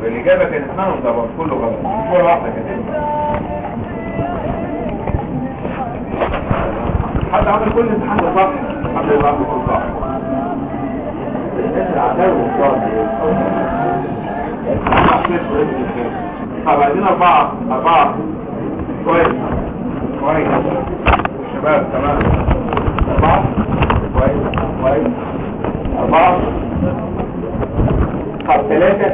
يبقى الاجابه كانت نعم طبعا كله غلط مش ولا واحده كانت حد عمل كل امتحان ده صح حد يبقى عامل كل صح طب عايزين أربعة أربعة كويس كويس شباب تمام أربعة كويس كويس أربعة طب ثلاثة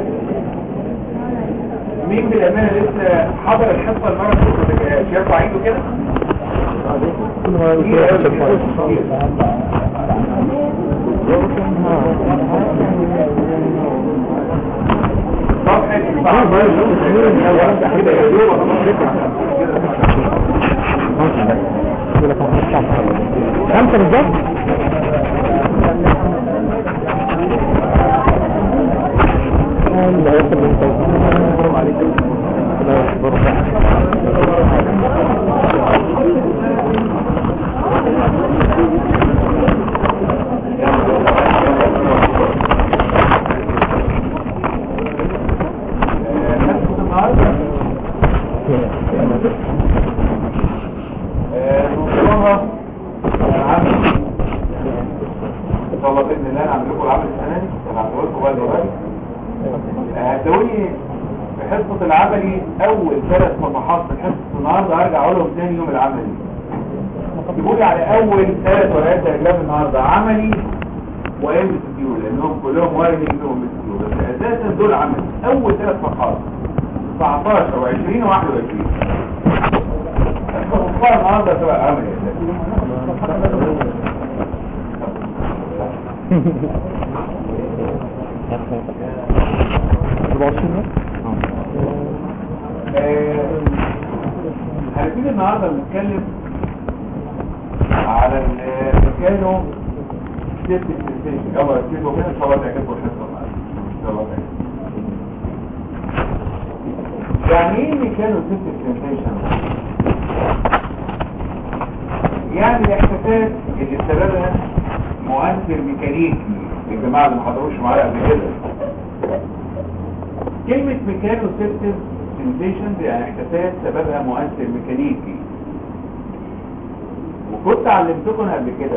مين بالأمانة لسه حضر الحصة المرة اللي فاتت يرفع ايده كده؟ خمسة بالظبط اللي هيوصل للتوصيل عليكم لا يصبر نوصلها العمل ان شاء الله باذن الله نعمل لكم العمل السنه دي هنعمله لكم بقى دلوقتي هتلاقوني في حصه العملي اول ثلاث صفحات من حصه النهارده هرجع اقولهم تاني يوم العملي اكتبوا لي على اول ثلاث ورقات اجلام النهارده عملي وام اس كيو لانهم كلهم واردين فيهم ام اس كيو بس اساسا دول عملي اول ثلاث صفحات 19 و20 و21 الصفحه النهارده تبقى عملي هنبتدي النهارده بنتكلم على الميكانو سيفتي سنسيشن يلا اكتبوا كده ان شاء الله تعجبكم الحصه معانا ان شاء الله تعجبكم يعني ايه ميكانو سيفتي سنسيشن يعني الاحساسات اللي سببها مؤثر ميكانيكي يا جماعه اللي ما حضروش معايا قبل كده كلمه ميكانو سيفتي سنسيشن يعني احساسات سببها مؤثر ميكانيكي وكنت علمتكم قبل كده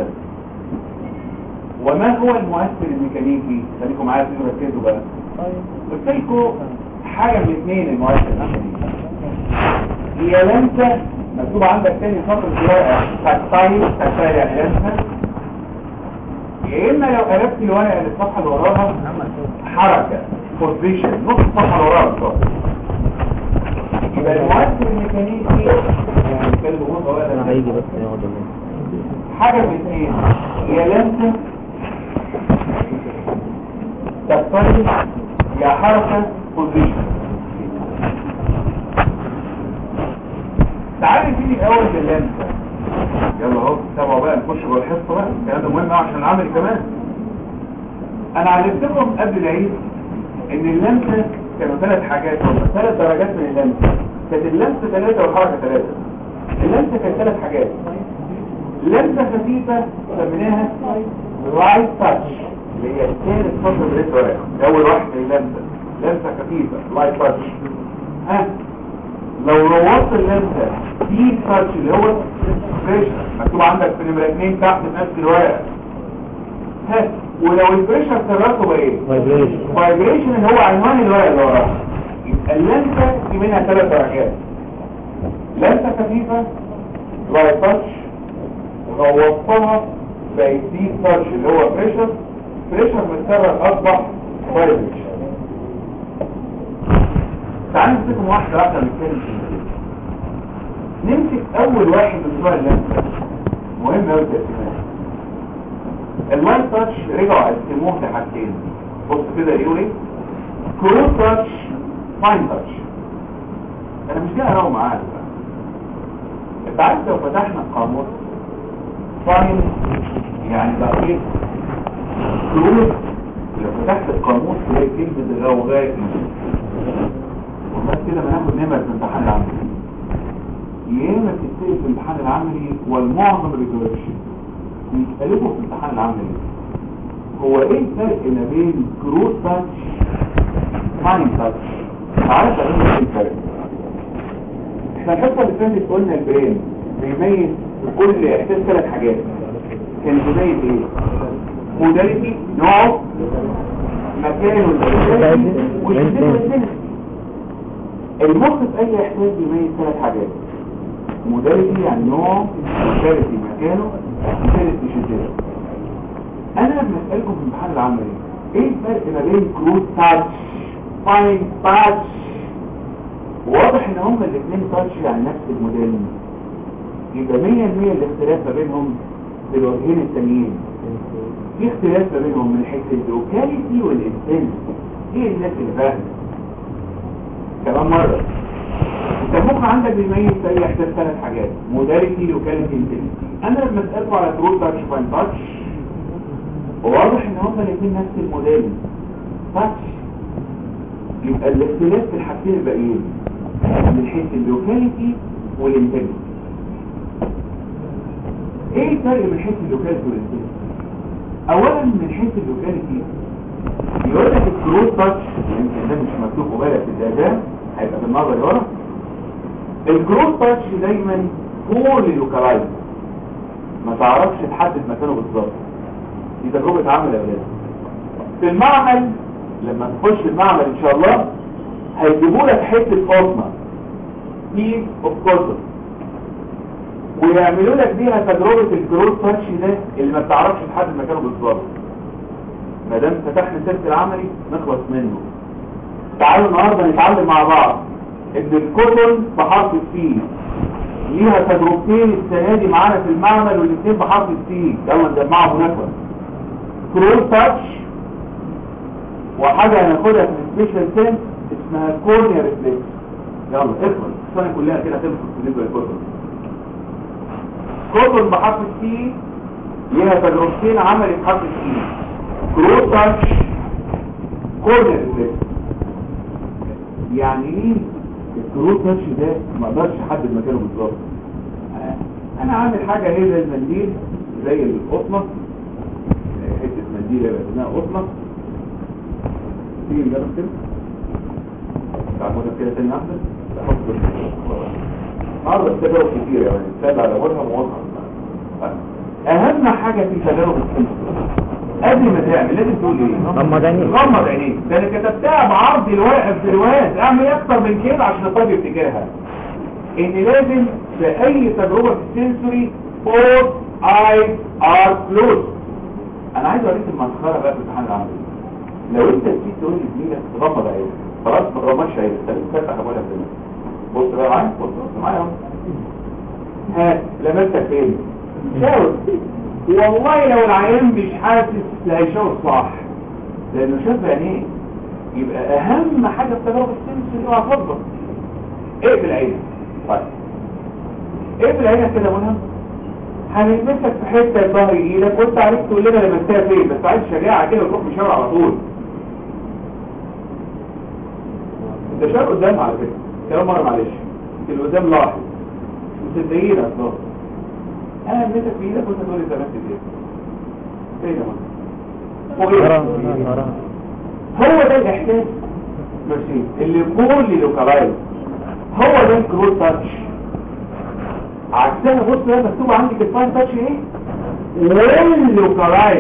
وما هو المؤثر الميكانيكي خليكم معايا تقولوا ركزوا بقى قلت لكم حاجه من اثنين المؤثر الميكانيكي هي لمسه مكتوب عندك تاني سطر الورقه تاكتايل تاكتايل يعني لمسه يا اما لو قلبت الورقه للصفحه اللي وراها حركه بوزيشن نص الصفحه اللي وراها بالظبط يبقى المؤثر الميكانيكي يعني كلمه بص ولا هيجي بس يقعد حاجة من اثنين يا لمسة تختلف يا حركة بوزيشن تعالي نبتدي الاول باللمسة يلا اهو تابعوا بقى نخش جوه الحصة بقى الكلام ده مهم قوي عشان العمل كمان انا علمتكم قبل العيد ان اللمسة كانوا ثلاث حاجات هم ثلاث درجات من اللمسة كانت اللمسة ثلاثة والحركة ثلاثة اللمسة كانت ثلاث حاجات لمسة خفيفة سميناها لايت تاتش اللي هي الثالث سطر من الورقة اول واحد من اللمسة لمسة خفيفة لايت تاتش ها لو روضت اللمسة دي تاتش اللي هو بريشر مكتوب عندك في نمرة اثنين تحت في نفس الورقة ها ولو البريشر سرته بايه؟ فايبريشن فايبريشن اللي هو عنوان الورقة اللي وراها يبقى اللمسة في منها ثلاث درجات لمسة خفيفة لايت تاتش غوصتها بقت دي تاتش اللي هو بريشر بريشر متكرر اصبح فايبريشن تعالوا نمسكهم واحدة واحدة نتكلم فيها نمسك اول واحد من بتوع اللمسة مهم قوي التقسيمات اللايت تاتش رجعوا قسموه لحاجتين بص كده يقول ايه كروس تاتش فاين تاتش انا مش جاي اراهم معاك انت عارف لو فتحنا القاموس فاين يعني دقيق كروس لو فتحت القاموس تلاقي كلمة غوغائي والله كده بناخد نمر في الامتحان العملي يا اما تتسال في الامتحان العملي والمعظم ما بيجاوبش بيسالكوا في الامتحان العملي هو ايه الفرق ما بين كروس تاتش فاين تاتش عارف اقول لك الفرق احنا الحصه اللي فاتت قلنا البرين بيميز بكل احساس ثلاث حاجات كان بيميز ايه موداليتي نوعه مكانه الاساسي وشدته والسنة المخ في اي احساس بيميز ثلاث حاجات موداليتي يعني نوعه موداليتي مكانه موداليتي شدته انا لما اسالكم في الامتحان العملي ايه الفرق ما بين كروز تاتش فاين تاتش واضح ان هما الاثنين تاتش يعني نفس الموديل يبقى 100% الاختلاف ما بينهم في الوجهين التانيين في اختلاف ما بينهم من حيث اللوكاليتي والانتنس ايه الناس اللي فاهمه كمان مره انت المخ عندك بيميز في اي احداث ثلاث حاجات موداليتي لوكاليتي انتنس انا لما اسالكم على كروز تاتش فاين تاتش واضح ان هما الاثنين نفس الموديل تاتش يبقى الاختلاف في الحاجتين الباقيين من حيث اللوكاليتي والانتنس ايه الفرق من حيث اللوكاليتي والانتنس اولا من حيث اللوكاليتي يقول لك الكروز تاتش يمكن ده مش مكتوب وبالك في الاداء هيبقى في النظر ورا الكروز تاتش دايما فول لوكالايز ما تعرفش تحدد مكانه بالظبط دي تجربه عمل يا ولاد في المعمل لما تخش المعمل ان شاء الله هيجيبوا لك حته قطنه بيس اوف كوتن ويعملوا لك بيها تجربه الكروس تاتش ده اللي ما بتعرفش تحدد مكانه بالظبط ما دام فتحنا سيره العملي نخلص منه تعالوا النهارده نتعلم مع بعض ان الكوتن بحرف السي ليها تجربتين السنه دي معانا في المعمل والاثنين بحرف السي يلا نجمعهم ونخلص كروس تاتش وحاجة هناخدها في السبيشال سنس اسمها كورنيا ريفلكس يلا اخلص السنة كلها كده تخلص بالنسبة للكورنيا كورن بحرف السي ليها تجربتين عملي بحرف السي كروس تاتش كورنيا ريفلكس يعني ايه الكروس تاتش ده ما اقدرش احدد مكانه بالظبط انا عامل حاجة هي زي المنديل زي القطنة حتة منديل يبقى اسمها قطنة تيجي نجرب كده تعملها كده تاني واحدة تحط مرة التجارب كتير يعني تتابع على وجهها موضحة أهم حاجة في تجارب السنسور قبل ما تعمل لازم تقول ايه غمض عينيك غمض عينيك ده انا كتبتها بعرض الواقف في الروايات اعمل ايه اكتر من كده عشان الطالب يفتكرها ان لازم في اي تجربة في السنسوري both eyes are closed انا عايز اوريك المسخره بقى في الامتحان العملي لو انت نسيت تقول لزميلك تغمض عينك خلاص ما تغمضش عينك خليك تفتح ابوابك كده بص بقى معايا بص بص معايا اهو ها لمستك فين شاور والله لو العيان مش حاسس لا هيشاور صح لانه شاف بعينيه يبقى اهم حاجه في تجربه السنس اوعى تفضل اقفل عينك طيب اقفل عينك كده منها هنلمسك في حته ظهر ايدك وانت عليك تقول لنا لمستها فين بس عايز شجاعه كده وتروح مشاور على طول انت شاور قدام على فكره كمان مره معلش اللي قدام لاحظ مصدقين اصلا انا لمسك في ايدك وانت تقول لي لمست ايه فين يا ورا مهندس ورا هو ده الاحساس ماشي اللي كل لوكالايز هو ده الكروس تاتش عكسها بص ده مكتوب عندك الفاين تاتش ايه واللوكالايز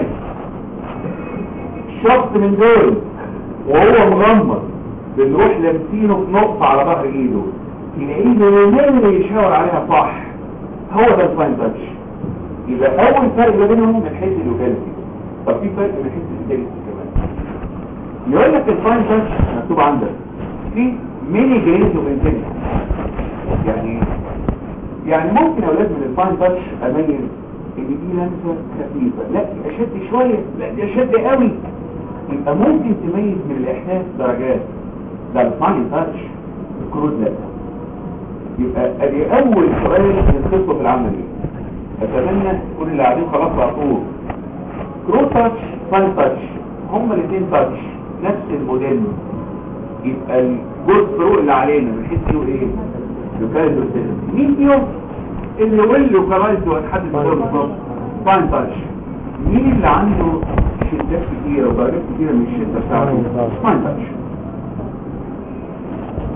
شخص من دول وهو مغمض بنروح لامسينه في نقطة على ظهر ايده تلاقيه اللي يشاور عليها صح هو ده الفاين تاتش يبقى اول فرق ما بينهم من حيث اللوكاليتي طب في فرق من حيث الانتليجنس كمان يقول لك الفاين تاتش مكتوب عندك في ميني جريدز اوف انتليجنس يعني إيه؟ يعني ممكن يا اولاد من الفاين تاتش اميز ان دي لمسه خفيفه لا دي اشد شويه لا دي اشد قوي يبقى ممكن تميز من الاحساس درجات ده الفاين تاتش الكروز لا يبقى ادي اول سؤال نخصه في العمل دي اتمنى كل اللي قاعدين خلاص عطوه كروز تاتش فاين تاتش هما الاثنين تاتش نفس الموديل يبقى الجزء فروق اللي علينا من حيث يقول ايه لوكاليز والسيلز مين فيهم اللي ويل لوكاليز وهتحدد الصوره بالظبط فاين تاتش مين اللي عنده شدات كتيره ودرجات كتيره من الشده بتاعته فاين تاتش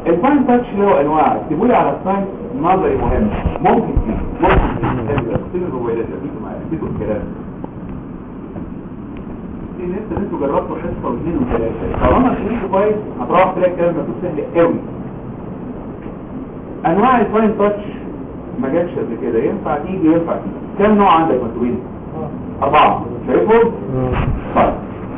الفاين تاتش له انواع اكتبوا لي على الساين نظري مهم ممكن فيه ممكن فيه اكتبوا الموبايلات اكتبوا معايا اكتبوا الكلام ان انت انتوا جربتوا حصه واثنين وثلاثه طالما شريك كويس هتروح تلاقي الكلام مكتوب سهل قوي انواع الفاين تاتش ما جاتش قبل كده ينفع تيجي ينفع تيجي كم نوع عندك مكتوبين اربعه شايفهم طيب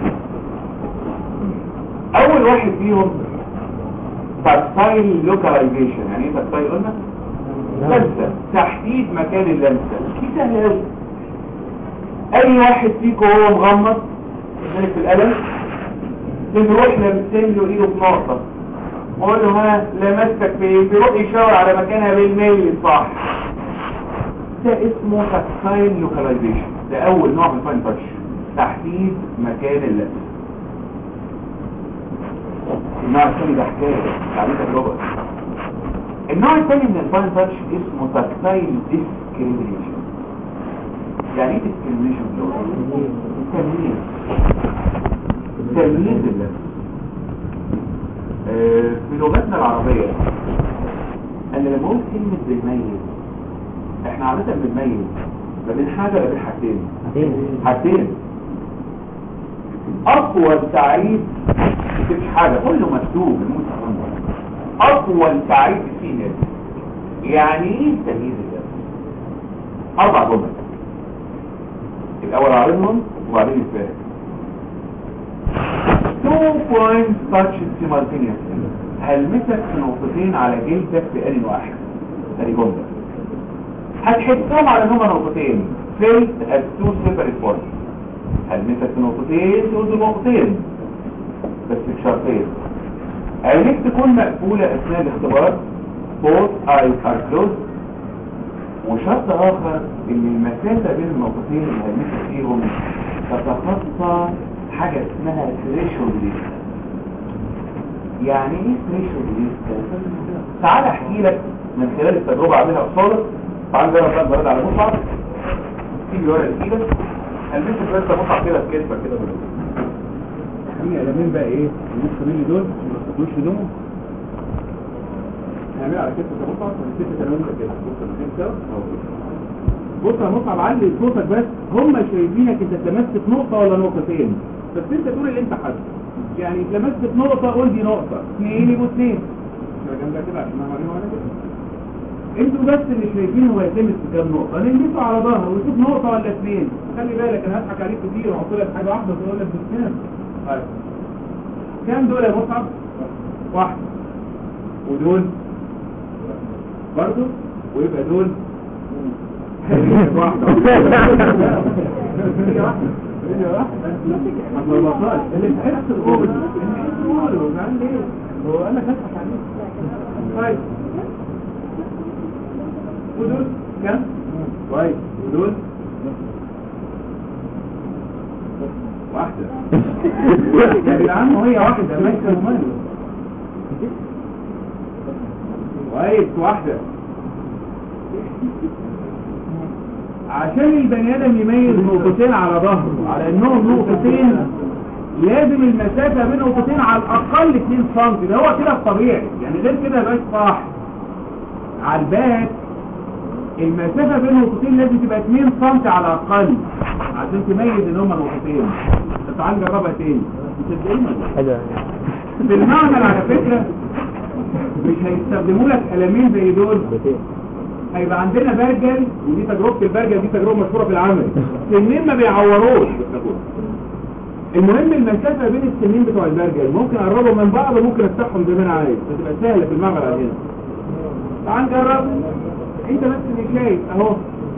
اول واحد فيهم تاكتايل لوكاليزيشن يعني ايه تاكتايل قلنا لمسه تحديد مكان اللمسه دي سهله قوي اي واحد فيكم وهو مغمض ذلك في القلم بنروح لمسين له ايده في نقطه اقول له ها لمستك فين بيروح يشاور على مكانها بالميل صح ده اسمه تاكتايل لوكاليزيشن ده اول نوع من الفاين تاتش تحديد مكان اللمسه النوع الثاني ده حكايه تعليم تجربه النوع الثاني من الفاين تاتش اسمه تاكتايل ديسكريميشن يعني ايه ديسكريميشن تمييز تمييز اللمس آه، في لغتنا العربيه انا لما اقول كلمه بنميز احنا عاده بنميز ما بين حاجه ولا بين حاجتين حاجتين اقوى تعريف مش حاجة كله مكتوب اطول تعريف فيه ناس يعني ايه تمييز الناس اربع جمل الاول اعرضهم وبعدين الفارق two points touch simultaneously هلمسك في نقطتين على جلدك في آن واحد ادي جملة هتحسهم على ان هما نقطتين filled as two separate points هلمسك في نقطتين تقول دول نقطتين بس بشرطين عينيك تكون مقفولة اثناء الاختبارات both eyes are closed وشرط اخر ان المسافة بين النقطتين اللي هلمسك فيهم تتخطى حاجة اسمها threshold distance يعني ايه threshold distance تعال احكي لك من خلال التجربة عاملها قصادك تعال نجرب بقى المرض على مصعب تيجي ورا ايدك هلمسك بس مصعب كده في كتفك كده بالله في قلمين بقى ايه النص ملي دول ما تاخدوش هدومهم هنعملها على كتف مصعب ونكتف انا وانت كده بص انا كده بص يا مصعب علي صوتك بس هم شايفينك انت اتلمست في نقطه ولا نقطتين بس انت تقول اللي انت حاسه يعني اتلمست في نقطه قول دي نقطه اثنين يبقوا اثنين شويه جنبها كده عشان ما وانا كده انتوا بس اللي شايفين هو يتلمس في كام نقطه نلمسه على ظهره ونشوف نقطه ولا اثنين خلي بالك انا هضحك عليك كتير واحط لك حاجه واحده وتقول لك باثنين طيب كام دول يا مصعب واحد ودول برضو ويبقى دول واحدة اللي تحس الغول هو قال لك هضحك عليك طيب ودول كام كويس ودول واحدة يا جدعان هي واحدة ماشية ومالي كويس واحدة عشان البني ادم يميز نقطتين على ظهره على انهم نقطتين لازم المسافة بين نقطتين على الاقل 2 سم ده هو كده الطبيعي يعني غير كده يبقاش صح على الباك المسافة بين نقطتين لازم تبقى 2 سم على الاقل عشان تميز ان هما نقطتين تعال نجربها تاني تصدقني ولا لا؟ في المعمل على فكرة مش هيستخدموا لك قلمين زي دول هيبقى عندنا برجل ودي تجربة البرجل دي تجربة مشهورة في العمل سنين ما بيعوروش المهم المسافة بين السنين بتوع البرجل ممكن اقربهم من بعض وممكن افتحهم زي ما انا عايز فتبقى سهلة في المعمل عندنا تعال نجرب انت بس اللي شايف اهو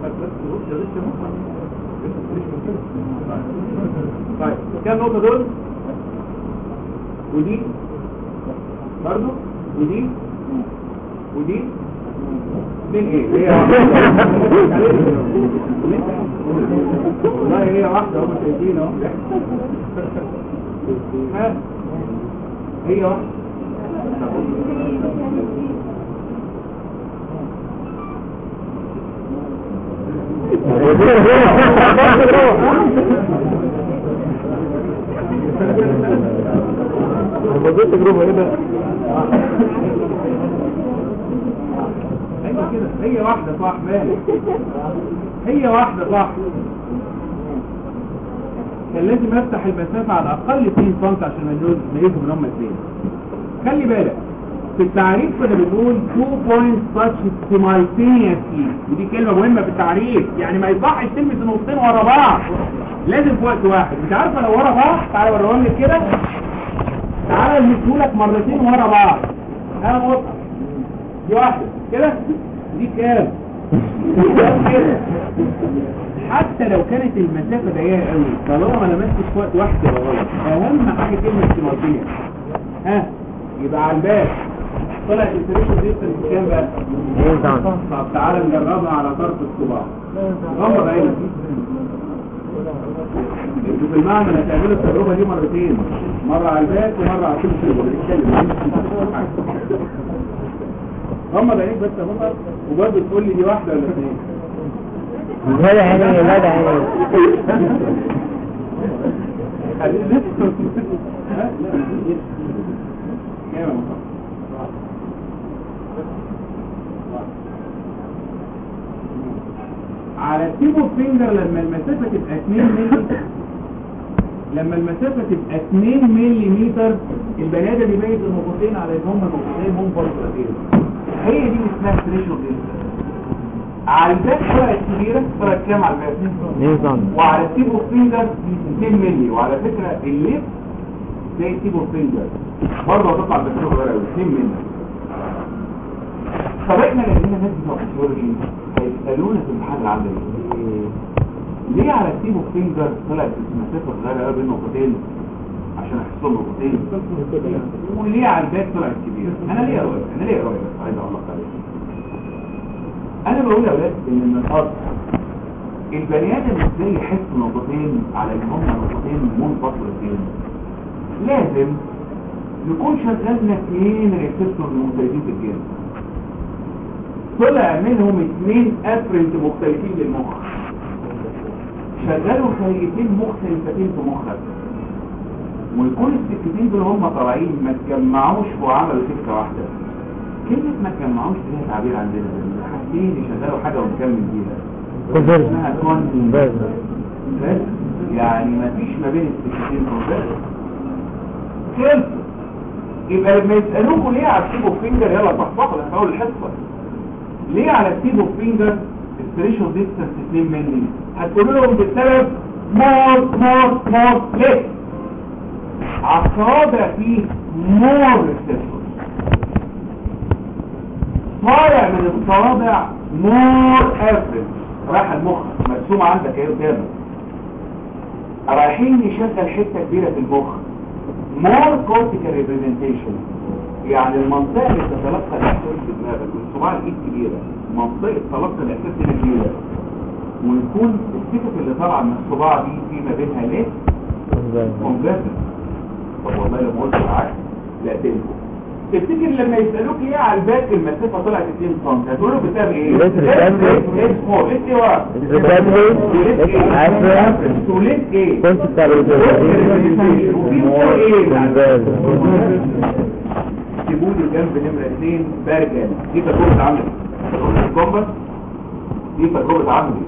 طيب كام نقطة دول ودي برضو ودي ودي من ايه هي والله هي واحدة هم شايفين اهو ها هي واحدة بدأت تجربة ايه ده ايوه كده هي واحدة صح مالك هي واحدة صح كان لازم افتح المسافة على الاقل 2 سم عشان ما يجوز ما يفهم ان هم اثنين خلي بالك في التعريف كنا بنقول 2 points touch simultaneously ودي كلمة مهمة في التعريف يعني ما يصحش تلمس النقطتين ورا بعض لازم في وقت واحد مش عارفة لو ورا بعض تعالى اوريهم لك كده تعالى المسهولك مرتين ورا بعض انا موقف دي واحدة كده دي كام كام كده حتى لو كانت المسافة ضيقة قوي طالما ما لمستش في وقت واحد يبقى غلط اهم حاجة كلمة استمرارية ها يبقى على الباب طلعت السريشن دي كام بقى؟ طب تعالى نجربها على طرف الصباع غمض عينك انتوا في المعمل هتعملوا التجربة دي مرتين مرة على الباب ومرة على التلفزيون غمض عينيك بس يا بطل وبرضه تقول لي دي واحدة ولا اثنين ولا عيني ولا عيني على التيبو فينجر لما المسافة تبقى 2 ملي لما المسافة تبقى 2 ملي متر البني ادم يبين النقطتين على ان هم نقطتين هم فرصتين هي دي اسمها ثريشولد على الباك طلعت كبيرة طلعت كام على الباك؟ 2 سم وعلى التيبو فينجر 2 ملي وعلى فكرة الليف زي التيبو فينجر برضه هتطلع بكتير صغيرة قوي 2 ملي طب احنا لقينا ناس بتوع فيسيولوجي هيسالونا في الامتحان العملي ليه على التيبو فينجر طلعت مسافه صغيره قوي بين نقطتين عشان احسهم نقطتين وليه على الباك طلعت كبيره انا ليه رايك انا ليه رايك بس عايز اقول لك عليه انا بقول يا اولاد ان من الارض البني ادم ازاي يحس نقطتين على ان هم نقطتين منفصلتين لازم نكون شغلنا اثنين ريسبتور مختلفين في الجسم طلع منهم اثنين افرنت مختلفين للمخ شغلوا خليتين مختلفتين في مخك ويكون السكتين دول هم طالعين ما تجمعوش وعملوا سكه واحده كلمه ما تجمعوش دي ليها تعبير عندنا حاسين يشغلوا حاجه ونكمل بيها Conversion. اسمها conversion. بس يعني ما فيش ما بين السكتين conversion. خلص يبقى لما يسألوكوا ليه على التيبو فينجر يلا صحصحوا ده اول الحصة ليه على التيبو فينجر السبريشن ديستنس 2 مللي هتقولوا لهم بالسبب مور مور مور ليه على الصوابع فيه مور ريسبتور طالع من الصوابع مور افرج راح المخ مرسوم عندك اهي قدامك رايحين نشغل حته كبيره في المخ مور كورتيكال ريبريزنتيشن يعني المنطقه اللي تتلقى الاحساس في دماغك من صباع الايد كبيره منطقه تلقى الاحساس هنا كبيره ويكون السكك اللي طالعه من الصباع دي في ما بينها ليه كونفرجن طب والله لما قلت العكس لا تنكو تفتكر لما يسألوك ليه على الباك المسافة طلعت 2 سم هتقولوا بسبب ايه؟ ليس بسبب ايه؟ اسمه ليس ايه ورا؟ بسبب ايه؟ سوليت ايه؟ كنت بتاع سيبولي جنب نمرة 2 برجل دي تجربة عملي تجربة الكومبس دي تجربة عملي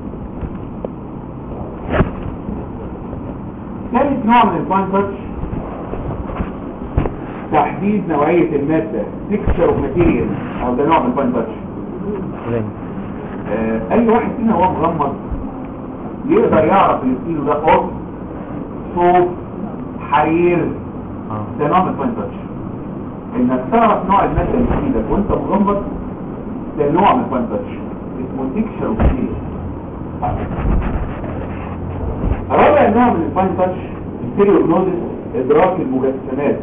ثالث نوع من الفاين تاتش تحديد نوعية المادة تكسر اوف ماتيريال او ده نوع من الفاين تاتش آه، اي واحد فينا هو مغمض يقدر يعرف اللي في ايده ده قط صوف حرير ده نوع من الفاين تاتش انك تعرف نوع المادة اللي في ايدك وانت مغمض ده نوع من الفاين تاتش اسمه تكسر اوف ماتيريال رابع نوع من الفاين تاتش الستيريوجنوزيس ادراك المجسمات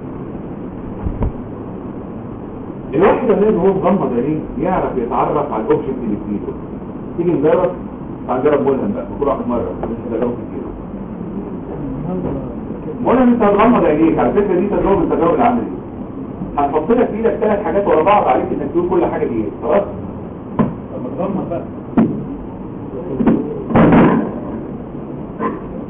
الواحد اللي هو مغمض عينيه يعرف يتعرف على الاوبجكت اللي في ايده تيجي نجرب هنجرب ملهم بقى كل واحد مره بس تجربه كتير ملهم انت هتغمض عينيك على فكره دي تجربه من تجارب العمل دي هنحط لك في ايدك ثلاث حاجات ورا بعض عليك انك تقول كل حاجه دي ايه خلاص طب ما تغمض بقى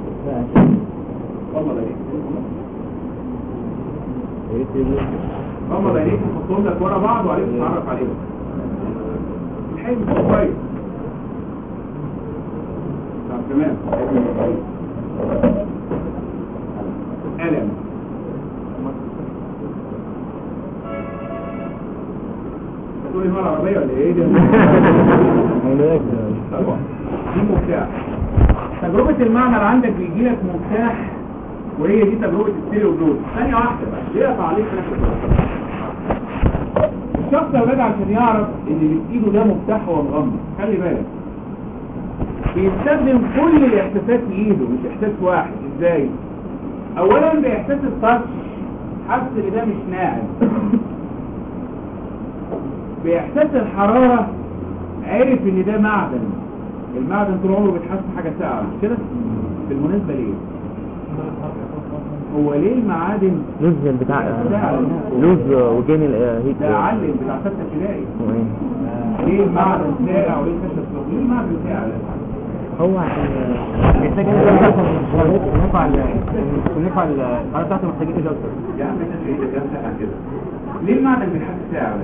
غمض عينيك غمض عينيك وحطهم لك ورا بعض وعليك تتعرف عليهم الحلم كويس طب تمام ألم هتقولي هو العربية ولا ايه ده؟ طبعا دي مفتاح تجربة المعمل عندك بيجي لك مفتاح وهي دي تجربة الستيريو بلوز ثانية واحدة بقى ليه تعليق في نفس الوقت الشخص يا ولاد عشان يعرف ان اللي في ايده ده مفتاح هو مغمض خلي بالك بيستخدم كل الاحساسات في ايده مش احساس واحد ازاي اولا باحساس التاتش حس ان ده مش ناعم باحساس الحرارة عرف ان ده معدن المعدن طول عمره بيتحس حاجة ساقعة مش كده بالمناسبة ليه هو ليه المعادن لوز بتاع لوز وجين الهيت ده علم بتاع ستة ابتدائي ليه المعدن ساقع وليه الخشب سخن ليه المعدن ساقع هو عشان محتاج نرفع نرفع الحراره بتاعته محتاجين ايه اكتر يا عم انت ايه ده كام ساعة كده ليه المعدن بيتحس ساعة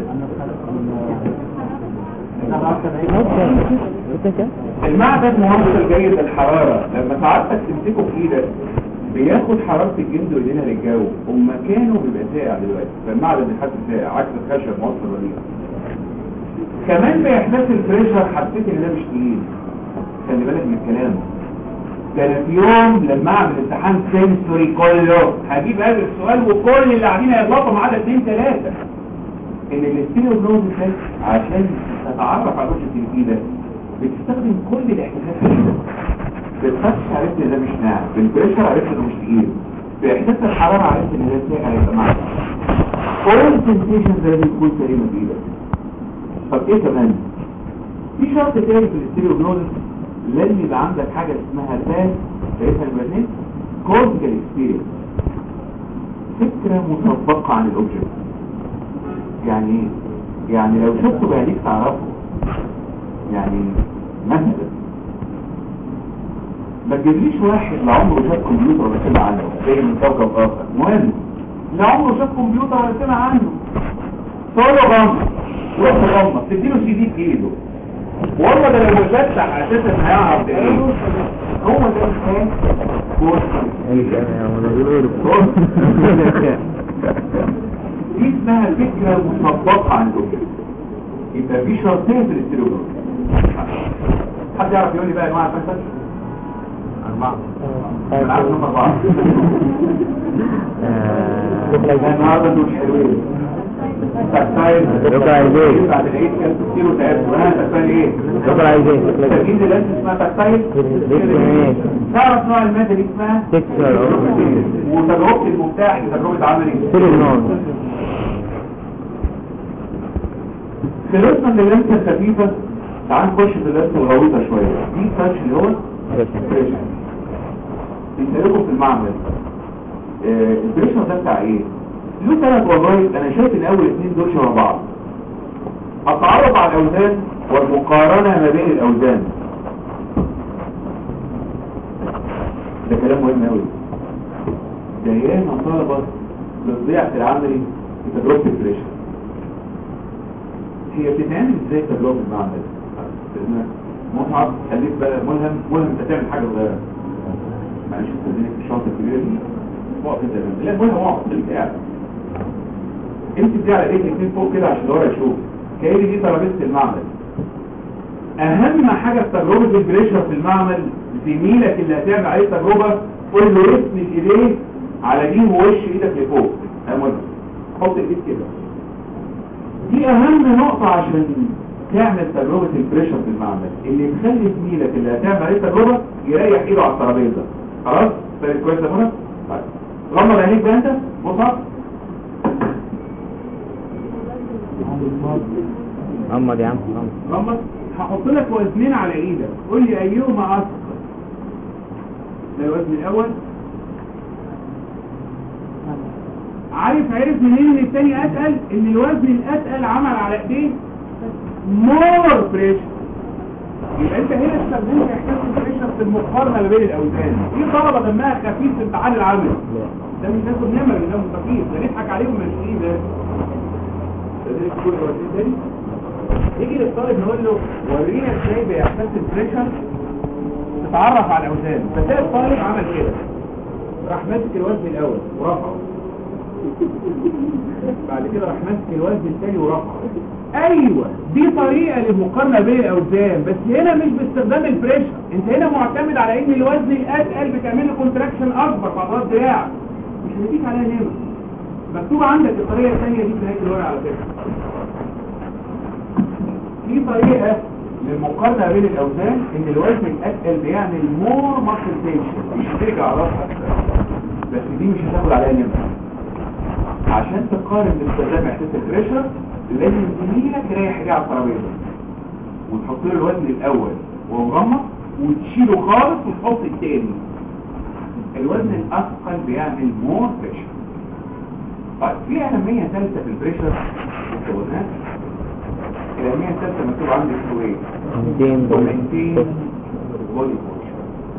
المعدن مهندس جيد للحرارة لما سعادتك تمسكه في ايدك بياخد حرارة الجلد ويدينها للجو ومكانه بيبقى ساقع دلوقتي فالمعدن بيتحس ساقع عكس الخشب موصل رديء كمان باحساس البريشر حسيت ان ده مش تقيل خلي بالك من الكلام ده انا في يوم لما اعمل امتحان سنسوري كله هجيب هذا السؤال وكل اللي قاعدين هيغلطوا ما عدا اثنين ثلاثه ان الاستيريو بلوز ده عشان تتعرف على الوجه اللي فيه ده بتستخدم كل الاحساسات في ايدك بالفتش عرفت ان ده مش ناعم بالبريشر عرفت انه مش تقيل باحساس الحراره عرفت ان ده ساقع هيبقى معاك كل سنسيشن ده بيكون سليمه في ايدك طب ايه كمان في شرط تاني في الاستيريو بلوز لازم يبقى عندك حاجه اسمها باس شايفها البرنامج كورتيكال اكسبيرينس فكره مسبقه عن الاوبجكت يعني ايه يعني لو شفته بعينيك تعرفه يعني مثلا ما تجيبليش واحد لا عمره شاف كمبيوتر ولا سمع عنه جاي من كوكب اخر مهم لا عمره شاف كمبيوتر ولا سمع عنه تقول له غمض روح تغمض تديله سي دي في ايده والله ده لو فتح اساسا هيعرف ده ايه هو ده الكلام دي اسمها فكرة مسبقة عن الأوبجكت يبقى في شرطين في الاستيريوجرام حد يعرف يقول لي بقى انواع الفلسفة؟ أربعة أنا عارف إنهم أربعة لا النهارده دول حلوين تكتايل لوكالايزيشن. بعد العيد كان كتير وتعبت وانا تكتايل ايه؟ لوكالايزيشن. التركيز اللي اسمها تكتايل تعرف نوع المادة دي اسمها تكسر وتجربة المفتاح دي تجربة عملي سيري نار خلصنا من اللمسة الخفيفة تعال نخش في اللمسة الغويطة شوية دي تاتش اللي هو بريشر بيسألكم في المعمل آه، البريشر ده بتاع ايه؟ له ثلاث وظائف انا شايف ان اول اثنين دول شبه بعض التعرف على الاوزان والمقارنة ما بين الاوزان ده كلام مهم قوي ده ياما طلبة بتضيع في العملي في تجربة البريشر هي بتتعمل ازاي تجربة المعمل مصعب خليك بقى ملهم ملهم انت تعمل حاجة صغيرة معلش تدينك الشنطة الكبيرة دي وقف انت جنب لا ملهم وقف خليك قاعد امسك دي على ايدك اتنين فوق كده عشان الورق يشوف كأن دي ترابيزة المعمل اهم حاجة في تجربة البريشر في المعمل زميلك اللي هتعمل عليه تجربة قول له اسند ايديه على دي ووش ايدك لفوق اهم حط الايد كده دي اهم نقطة عشان تعمل تجربة البريشر في المعمل اللي تخلي زميلك اللي هتعمل عليه تجربة يريح ايده على الترابيزة خلاص فاهم كويس يا منى طيب غمض عينيك بقى انت مصعب غمض يا عم غمض غمض هحط لك وزنين على ايدك قول لي ايهما اثقل ده الوزن الاول عارف عرف منين ان التاني اتقل ان الوزن الاتقل عمل على ايديه مور بريشر يبقى انت هنا استخدمت احساس البريشر في المقارنه ما بين الاوزان في طلبه دمها خفيف في امتحان العمل ده مش هياخد نمر اللي ده مستقيم ده نضحك عليهم من الشيء ده تدريس كل وسيله تاني يجي للطالب نقول له ورينا ازاي بيحتاج البريشر تتعرف على الاوزان فتلاقي الطالب عمل كده راح ماسك الوزن الاول ورفعه بعد كده راح ماسك الوزن الثاني ورفعه ايوه دي طريقه للمقارنه بين الاوزان بس هنا مش باستخدام البريشر انت هنا معتمد على ان الوزن الاتقل بتعمل له كونتراكشن اكبر في عضلات دراعك مش هديك عليها نمر مكتوب عندك الطريقه الثانيه دي في نهايه الورقه على فكره في طريقه للمقارنه بين الاوزان ان الوزن الاتقل بيعمل مور ماسل تنشن مش هترجع على راسك بس دي مش هتاخد عليها نمره عشان تقارن باستخدام احساس البريشر لازم زميلك يريح ايديه على الترابيزه وتحط له الوزن الاول وهو مغمض وتشيله خالص وتحط التاني الوزن الاثقل بيعمل مور بريشر طيب في اهميه ثالثه في البريشر مكونات الاهميه الثالثه مكتوب عندي اسمه ايه؟ ميتين دول. maintain body posture.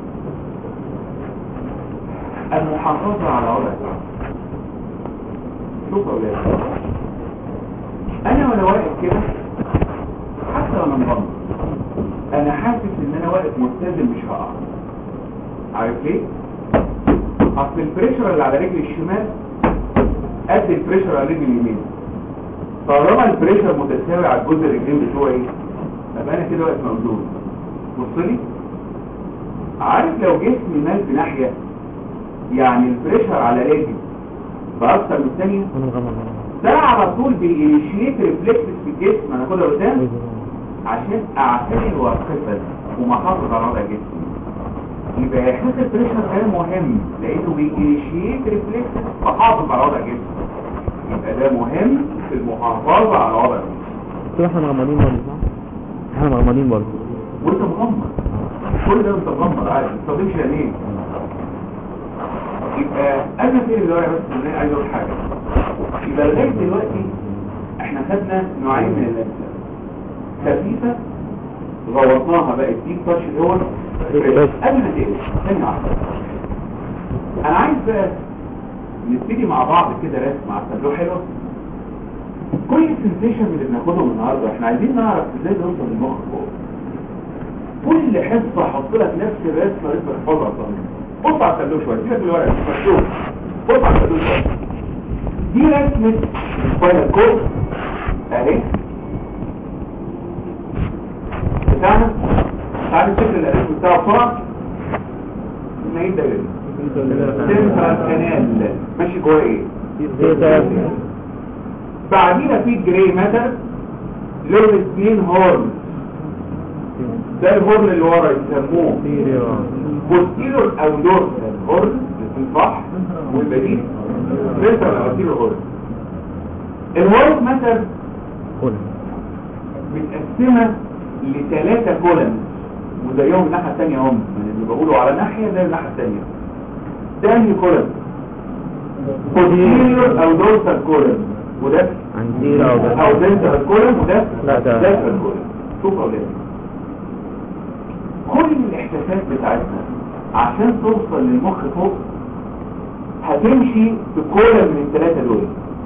المحافظة على وضع الصحة شوف يا أولاد أنا وأنا واقف كده حتى وأنا مغمض أنا حاسس إن أنا واقف ملتزم مش هقع عارف ليه؟ أصل البريشر اللي على رجلي الشمال قد البريشر على رجلي اليمين طالما البريشر متساوي على الجزء الرجلين بتوعي ابقى انا كده واقف موجود بص لي عارف لو جسمي مال في ناحيه يعني البريشر على رجلي باكتر من الثانيه انا مغمض ده على طول بينيشيت ريفلكس في الجسم انا كده قدام عشان اعتني واقفا ومحافظ على وضع جسمي يبقى احساس البريشر ده مهم لانه بينيشيت ريفلكس محافظ على وضع جسمي يبقى ده مهم في المحافظه على وضع جسمي كده احنا مغمضين برضه صح؟ احنا مغمضين برضه وانت مغمض كل ده انت مغمض عادي ما تستخدمش عينيك يبقى انا فين دلوقتي بس ان انا عايز اقول حاجه يبقى لغايه دلوقتي احنا خدنا نوعين من اللمسه خفيفه غوطناها بقت ديب تاتش اللي هو بس. قبل ما تقلب ثانيه واحده انا عايز بقى نبتدي مع بعض كده رسم على التابلو حلوه كل السنسيشن اللي بناخدهم النهارده احنا عايزين نعرف ازاي نوصل للمخ فوق كل حصه احط لك نفس الرسمه اللي انت تحفظها صميم بص على التابلو شويه سيبك من الورق مش مكتوب بص على التابلو شويه دي رسمه سباينال كورد اهي بتاعنا تعالى نفتكر الاسم بتاعه بسرعه ما يبدا يقول سنترال كانال ماشي جوه ايه بعدينا في جراي ماتر له اثنين هورن ده الهورن اللي ورا يسموه بوستيرور او دورسال هورن الاثنين صح والبديل سنترال او بوستيرور هورن الهورن ماتر متقسمه لثلاثه كولمز وزيهم الناحيه الثانيه هم من اللي بقولوا على ناحيه زي الناحيه الثانيه ده انهي كولم بوستيرور او دورسال كولم وده عندي او ده او ده الكولم وده لا، ده- ده الكولم شوف يا اولاد كل الاحساسات بتاعتنا عشان توصل للمخ فوق هتمشي في كولم من الثلاثه دول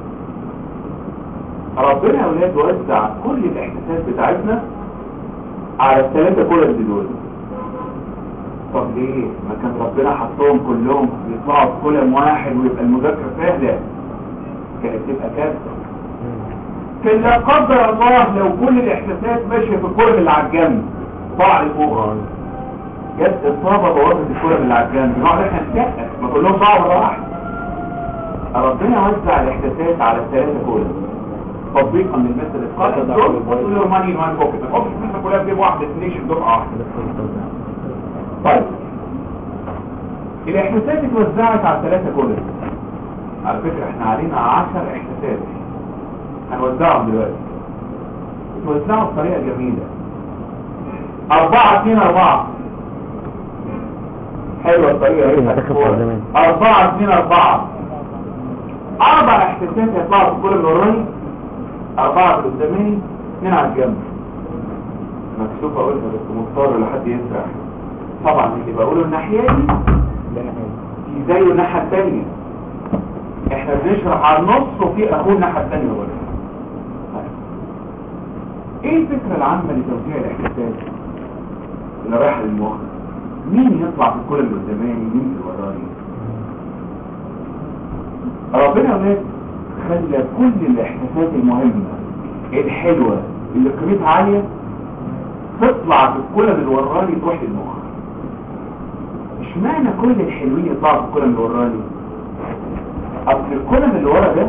ربنا يا اولاد وزع كل الاحساسات بتاعتنا على الثلاثه كولم دول طب ليه ما كان ربنا حطهم كلهم يطلعوا في كولم واحد ويبقى المذاكره سهله كانت تبقى كارثه كان لا قدر الله لو كل الاحساسات ماشيه في الكولم اللي على الجنب طلع لفوق جت اصابه بوظت الكولم اللي على الجنب نقعد احنا نسقف ما كلهم طلعوا مره واحده ربنا وزع الاحساسات على الثلاثه كولم تطبيقا للمثل القائد دول وتقول له ماني مان بوكيت ما تحطش فلوسك كلها في جيب واحد ديستنيشن دفعه واحده طيب الاحساسات اتوزعت على الثلاثه كولم على فكره احنا علينا 10 احساسات هنوزعهم دلوقتي اتوزعوا بطريقه جميله أربعة اتنين أربعة حلوة الطريقة أيوة، دي. دخل في زمان. أربعة اتنين أربعة أربع احساسات هيطلعوا في الكل الوراني أربعة في القداماني اتنين على الجنب مكتوب أقولها بس مضطر لحد يسرح طبعا اللي بقوله الناحية دي في زيه الناحية التانية احنا بنشرح على النص وفي اخونا الناحيه الثانيه بقى ايه الفكره العامه لتوزيع الاحساسات اللي رايحه للمخ مين يطلع في الكل اللي قدامي مين اللي وراني ربنا يا ولاد خلى كل الاحساسات المهمه الحلوه اللي قيمتها عاليه تطلع في الكلم الوراني تروح للمخ اشمعنى كل الحلوين يطلعوا في الكلم الوراني اصل الكلم اللي ورا ده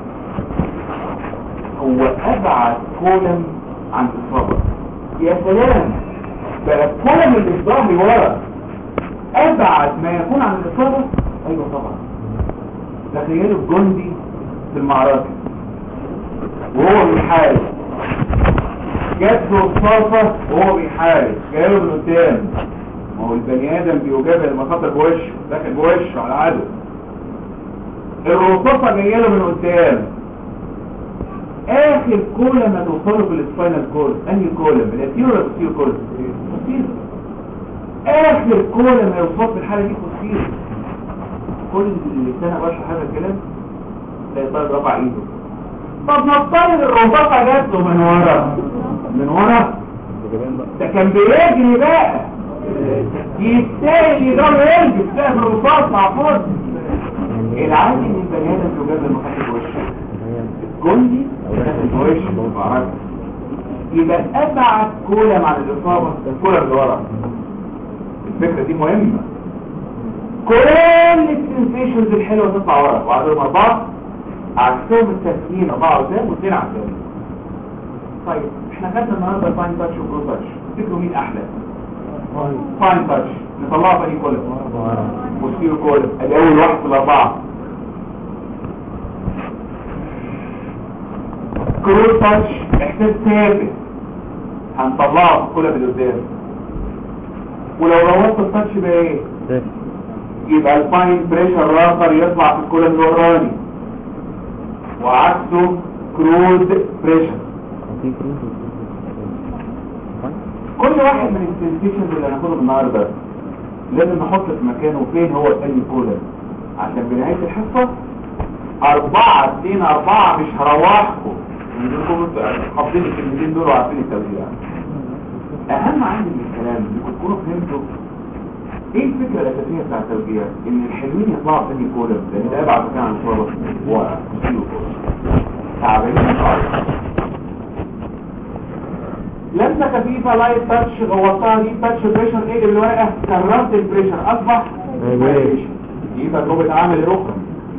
هو ابعد كولم عن الاصابه يا سلام بقى الكولم اللي في ظهري ورا ابعد ما يكون عن الاصابه ايوه طبعا تخيلوا الجندي في المعركه وهو بيحارب جات له رصاصه وهو بيحارب جاله من قدام ما هو البني ادم بيجابه المخاطر بوشه داخل بوشه على عدو الرصاصه جايه له من قدام اخر كولم هتوصله في السباينال كورد انهي كولم الاتيو ولا السيو كولم السيو اخر كولم هيوصل في الحاله دي فوسيل كل سنه بشرح هذا الكلام تلاقي طالب رفع ايده طب نفترض الرصاصه جات له من ورا من ورا ده كان بيجري بقى يستاهل يقدر يلبس سهم الرصاص مع فوز العادي ان البني ادم يجاب المخاطر وشه الجندي داخل وشه معركه يبقى ابعد كولم عن الاصابه الكولم اللي ورا الفكره دي مهمه كل السنسيشنز الحلوه تطلع ورا وعدهم اربعه عكسهم التسليم اربعه قدام واثنين عكسهم طيب احنا خدنا النهارده فاين تاتش وبرو تاتش تفتكروا مين احلى فاين تاتش نطلعها بني كولم وسيرو كولم ادي اول واحد في الاربعه كرو تاتش احساس ثابت هنطلعه في كولم اللي قدام ولو روضت التاتش بقى ايه يبقى الفاين بريشر الاخر يطلع في الكولم الوراني وعكسه كرود بريشر كل واحد من السنسيشنز اللي هناخدهم النهارده لازم نحط في مكانه فين هو الثاني كولم عشان بنهايه الحصه أربعة اتنين أربعة مش هروحكم انكم حافظين الكلمتين دول وعارفين التوزيع أهم عندي من الكلام انكم تكونوا فهمتوا ايه الفكرة الأساسية بتاع التوزيع؟ إن الحلوين يطلعوا ثاني كولم لأن ده أبعد مكان عن الصورة وكيلو كولم تعبانين خالص لمسه خفيفه لايت تاتش غوطتها دي تاتش بريشر ايه اللي واقع كررت البريشر اصبح بريشر دي تجربه عامل الاخرى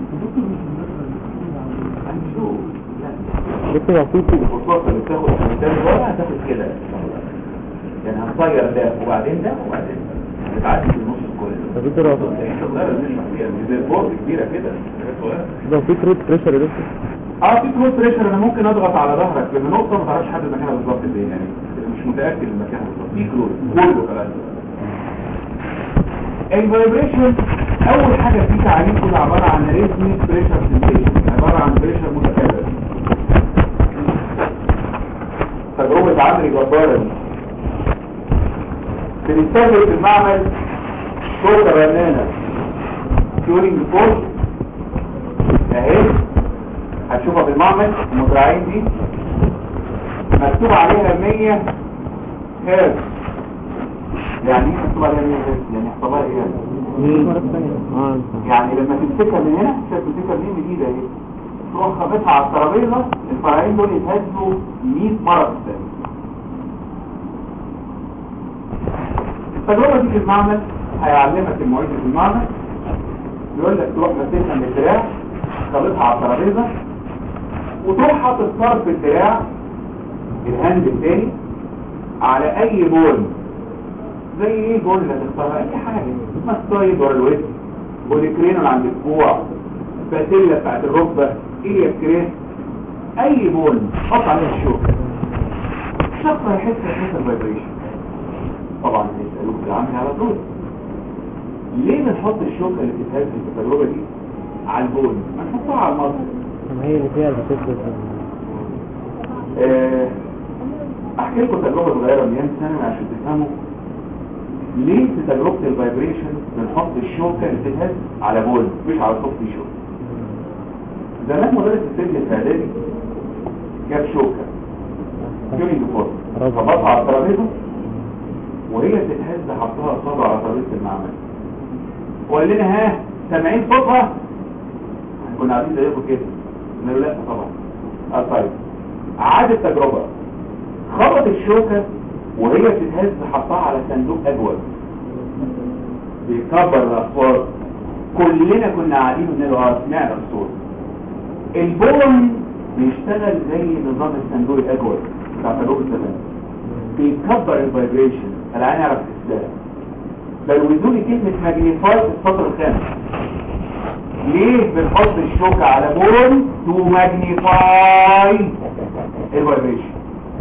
هنشوف لسه يعطيك الخطوات اللي بتاخد قدام ورا هتاخد كده يعني هنصير ده وبعدين ده وبعدين ده هتعدي في النص كله طب انت لو احنا صغيره بنشرح فيها مش زي البورد كبيره كده حاجات صغيره لو في كريت بريشر يا دكتور اه في كروس بريشر انا ممكن اضغط على ظهرك لما نقطه ما تعرفش حد مكانها بالظبط ازاي يعني مش متاكد من مكانها بالظبط في كروس كله كلام الفايبريشن اول حاجه فيه تعريف كده عباره عن ريزميك بريشر سنسيشن عباره عن بريشر متكرر تجربه عمري جباره دي بنستخدم في المعمل شوكه رنانه تيورينج فورس اهي هتشوفها في المعمل المزرعين دي مكتوب عليها 100 هرتز يعني ايه مكتوب عليها 100 هرتز يعني احصلها ايه يعني اه يعني لما تمسكها من هنا شايف تمسكها منين من ايدها اهي تروح خابطها على الترابيزه الفرعين دول يتهزوا 100 مره في الثانيه التجربه دي في المعمل هيعلمك المعيد في المعمل يقول لك تروح ماسكها من الدراع خابطها على الترابيزه وتروح حاطط طرف الدراع الهاند الثاني على اي بول زي ايه بول اللي هتختارها اي حاجه ماستويد ولا الويست بوليكرينال عند الكوع باتيلا بتاعت الركبه ايه كريس اي بول حط عليها الشوكه الشخص هيحس احساس الفايبريشن طبعا هيسالوك العامل على طول ليه بنحط الشوكه اللي بتتهز في التجربه دي على البول ما نحطها على المصدر ما هي اللي فيها البسيطة آه، احكي لكم تجربه صغيره من ايام ثانوي عشان تفهموا ليه في تجربه الفايبريشن بنحط الشوكه اللي بتتهز على بول مش على سوفت شوك زمان مدرس الفيزياء في اعدادي جاب شوكه جوني ديفورت ربطها على الترابيزه وهي تتهز حطها صابع على ترابيزه المعمل وقال لنا ها سامعين صوتها كنا قاعدين زيكم كده قلنا له لا طبعا اه طيب عاد التجربه خبط الشوكه وهي بتتهز حطها على صندوق اجود بيكبر الاصوات كلنا كنا قاعدين بنقول له اه سمعنا الصوت البون بيشتغل زي نظام الصندوق الاجود بتاع صندوق الزمان بيكبر الفايبريشن العين يعرف ازاي بل وزوني كلمة ماجنيفاي في السطر الخامس ليه بنحط الشوكة على بون تو ماجنيفاي الفايبريشن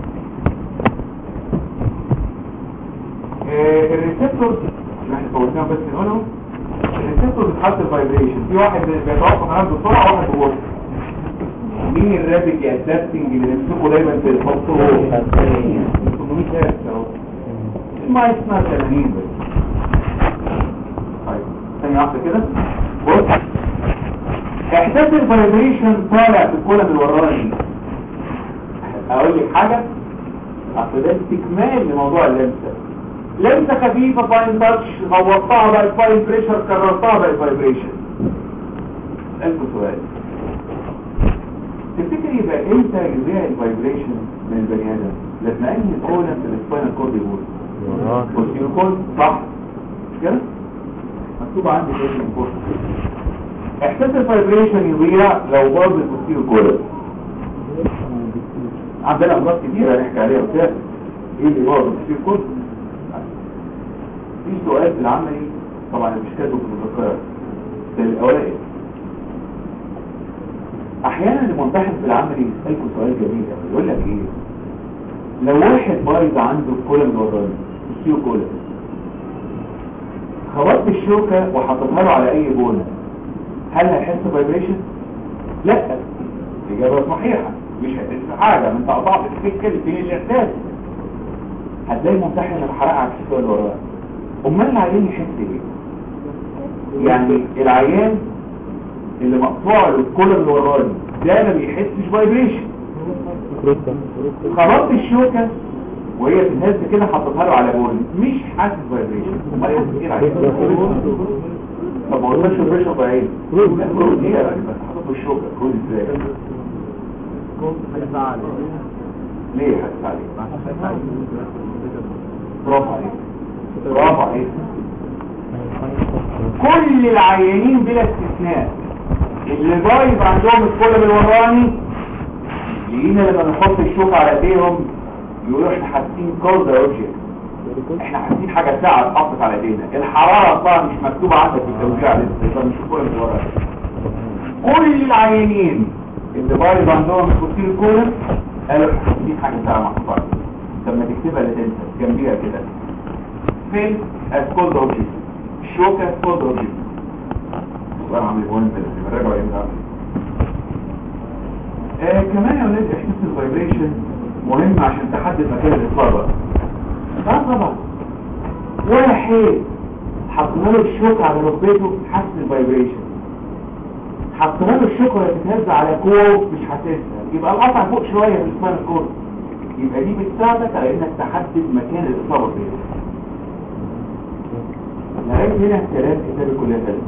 آه، الريسبتور اللي احنا فوتناه بس هنا الريسبتور بتحط الفايبريشن في واحد بيتوقف عنده بسرعه وواحد ببطء مين الرابط يا ادابتنج اللي بنمسكه دايما في الخط هو 800 هرتز اهو ما اسمها 80 بس طيب ثانيه واحده كده بص احساس الفايبريشن طالع في الكولم الوراني اقول لك حاجه اصل ده استكمال لموضوع اللمسه لمسه خفيفه فاين تاتش غوطتها بقى فاين بريشر كررتها بقى فايبريشن اسالكم سؤال تفتكر يبقى امتى يذيع الفايبريشن من البني ادم لما انهي كولم في السباينال كورد يقول بوستيرو كولم صح مش كده مكتوب عندي كده من احساس الفايبريشن يضيع لو باظ البوستيرو كولم عندنا امراض كتيره نحكي عليها وبتاع ايه اللي باظ البوستيرو كولم في سؤال في العملي طبعا مش كاتبه في المذكره الاولاني احيانا الممتحن في العملي يسالكم سؤال جميل قوي يقول لك ايه لو واحد بايظ عنده كولم وراني السيو كولم خبطت الشوكه وحطيتها له على اي بونه هل هيحس فايبريشن لا الاجابه صحيحه مش هتحس حاجه من تقطعت السكه فين الاحساس هتلاقي الممتحن الحرق على السؤال اللي وراه امال العيان يحس ايه يعني العيان اللي مقطوع له الكل اللي وراني ده ما بيحسش فايبريشن خبطت الشوكه وهي بتهز كده حطيتها له على بول مش حاسس فايبريشن امال يحس ايه العيان طب ما قلناش الفايبريشن ضعيف لا كود ايه يا راجل بس حاطط له الشوكه كود ازاي ليه حاسس عليه برافو عليك برافو عليك كل العيانين بلا استثناء اللي ضايف عندهم الكولم الوراني لقينا لما نحط الشوك على ايديهم يقولوا احنا حاسين كولد اوبجكت احنا حاسين حاجه ساعه اتحطت على ايدينا الحراره طبعا مش مكتوبه عندك في التوزيع لسه يبقى مش الكولم الوراني كل العيانين اللي بايظ عندهم الكوتين الكولم قالوا احنا حاسين حاجه ساعه محطوطه على ايدينا طب ما تكتبها لتنسى جنبيها كده فين اسكولد اوبجكت الشوكة اسكولد اوبجكت سؤال عامل مهم اللي بنراجعه امتى آه كمان يا ولاد احساس الفايبريشن مهم عشان تحدد مكان الاصابه اه طبعا واحد حطينا له الشوكة على ركبته حس الفايبريشن حطينا له الشوكة وهي بتتهز على كوع مش حاسسها يبقى القطع فوق شويه من اسمها الكور يبقى دي بتساعدك على انك تحدد مكان الاصابه فين لغايه هنا كلام كتاب الكليه ثالث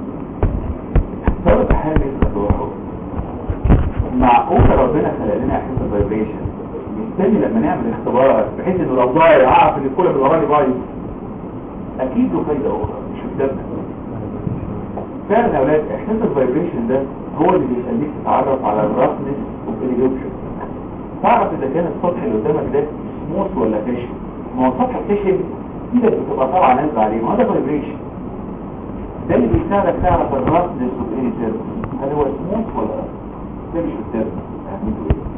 صارت حاجه تروحوا معقول ربنا خلق لنا احساس الفايبريشن مستني لما نعمل اختبار بحيث انه لو ضايع اعرف ان الكل بالوراني بايظ اكيد له فايده اخرى مش قدامنا فعلا يا اولاد احساس الفايبريشن ده هو اللي بيخليك تتعرف على الرفنس والإليوبشن تعرف اذا كان السطح اللي قدامك ده سموث ولا خشن ما هو السطح خشن ايدك بتبقى طالعه نازله عليه ما هو ده فايبريشن ده اللي بيساعدك تعرف الرفنس والإليوبشن هل هو سموث ولا ده مش قدامك هتعملوا ايه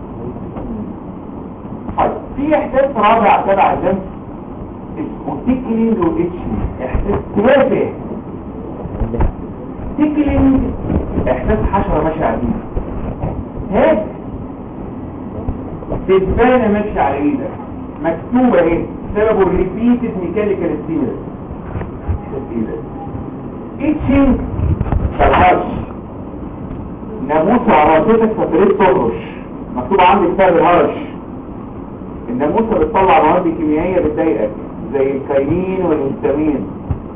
طيب في احساس رابع تبع الجنس اسمه تيكلينج واتشنج احساس تافه تيكلينج احساس حشرة ماشية عليك هاد دبانة ماشية على ايدك مكتوبة اهي سببه الريبيتد ميكانيكال ستيمولس احساس ايه ده اتشنج فالحرش ناموسة عرضتك فبريد تهرش مكتوب عندك فيها بالهرش الناموسة بتطلع مواد كيميائية بتضايقك زي الكاينين والهستامين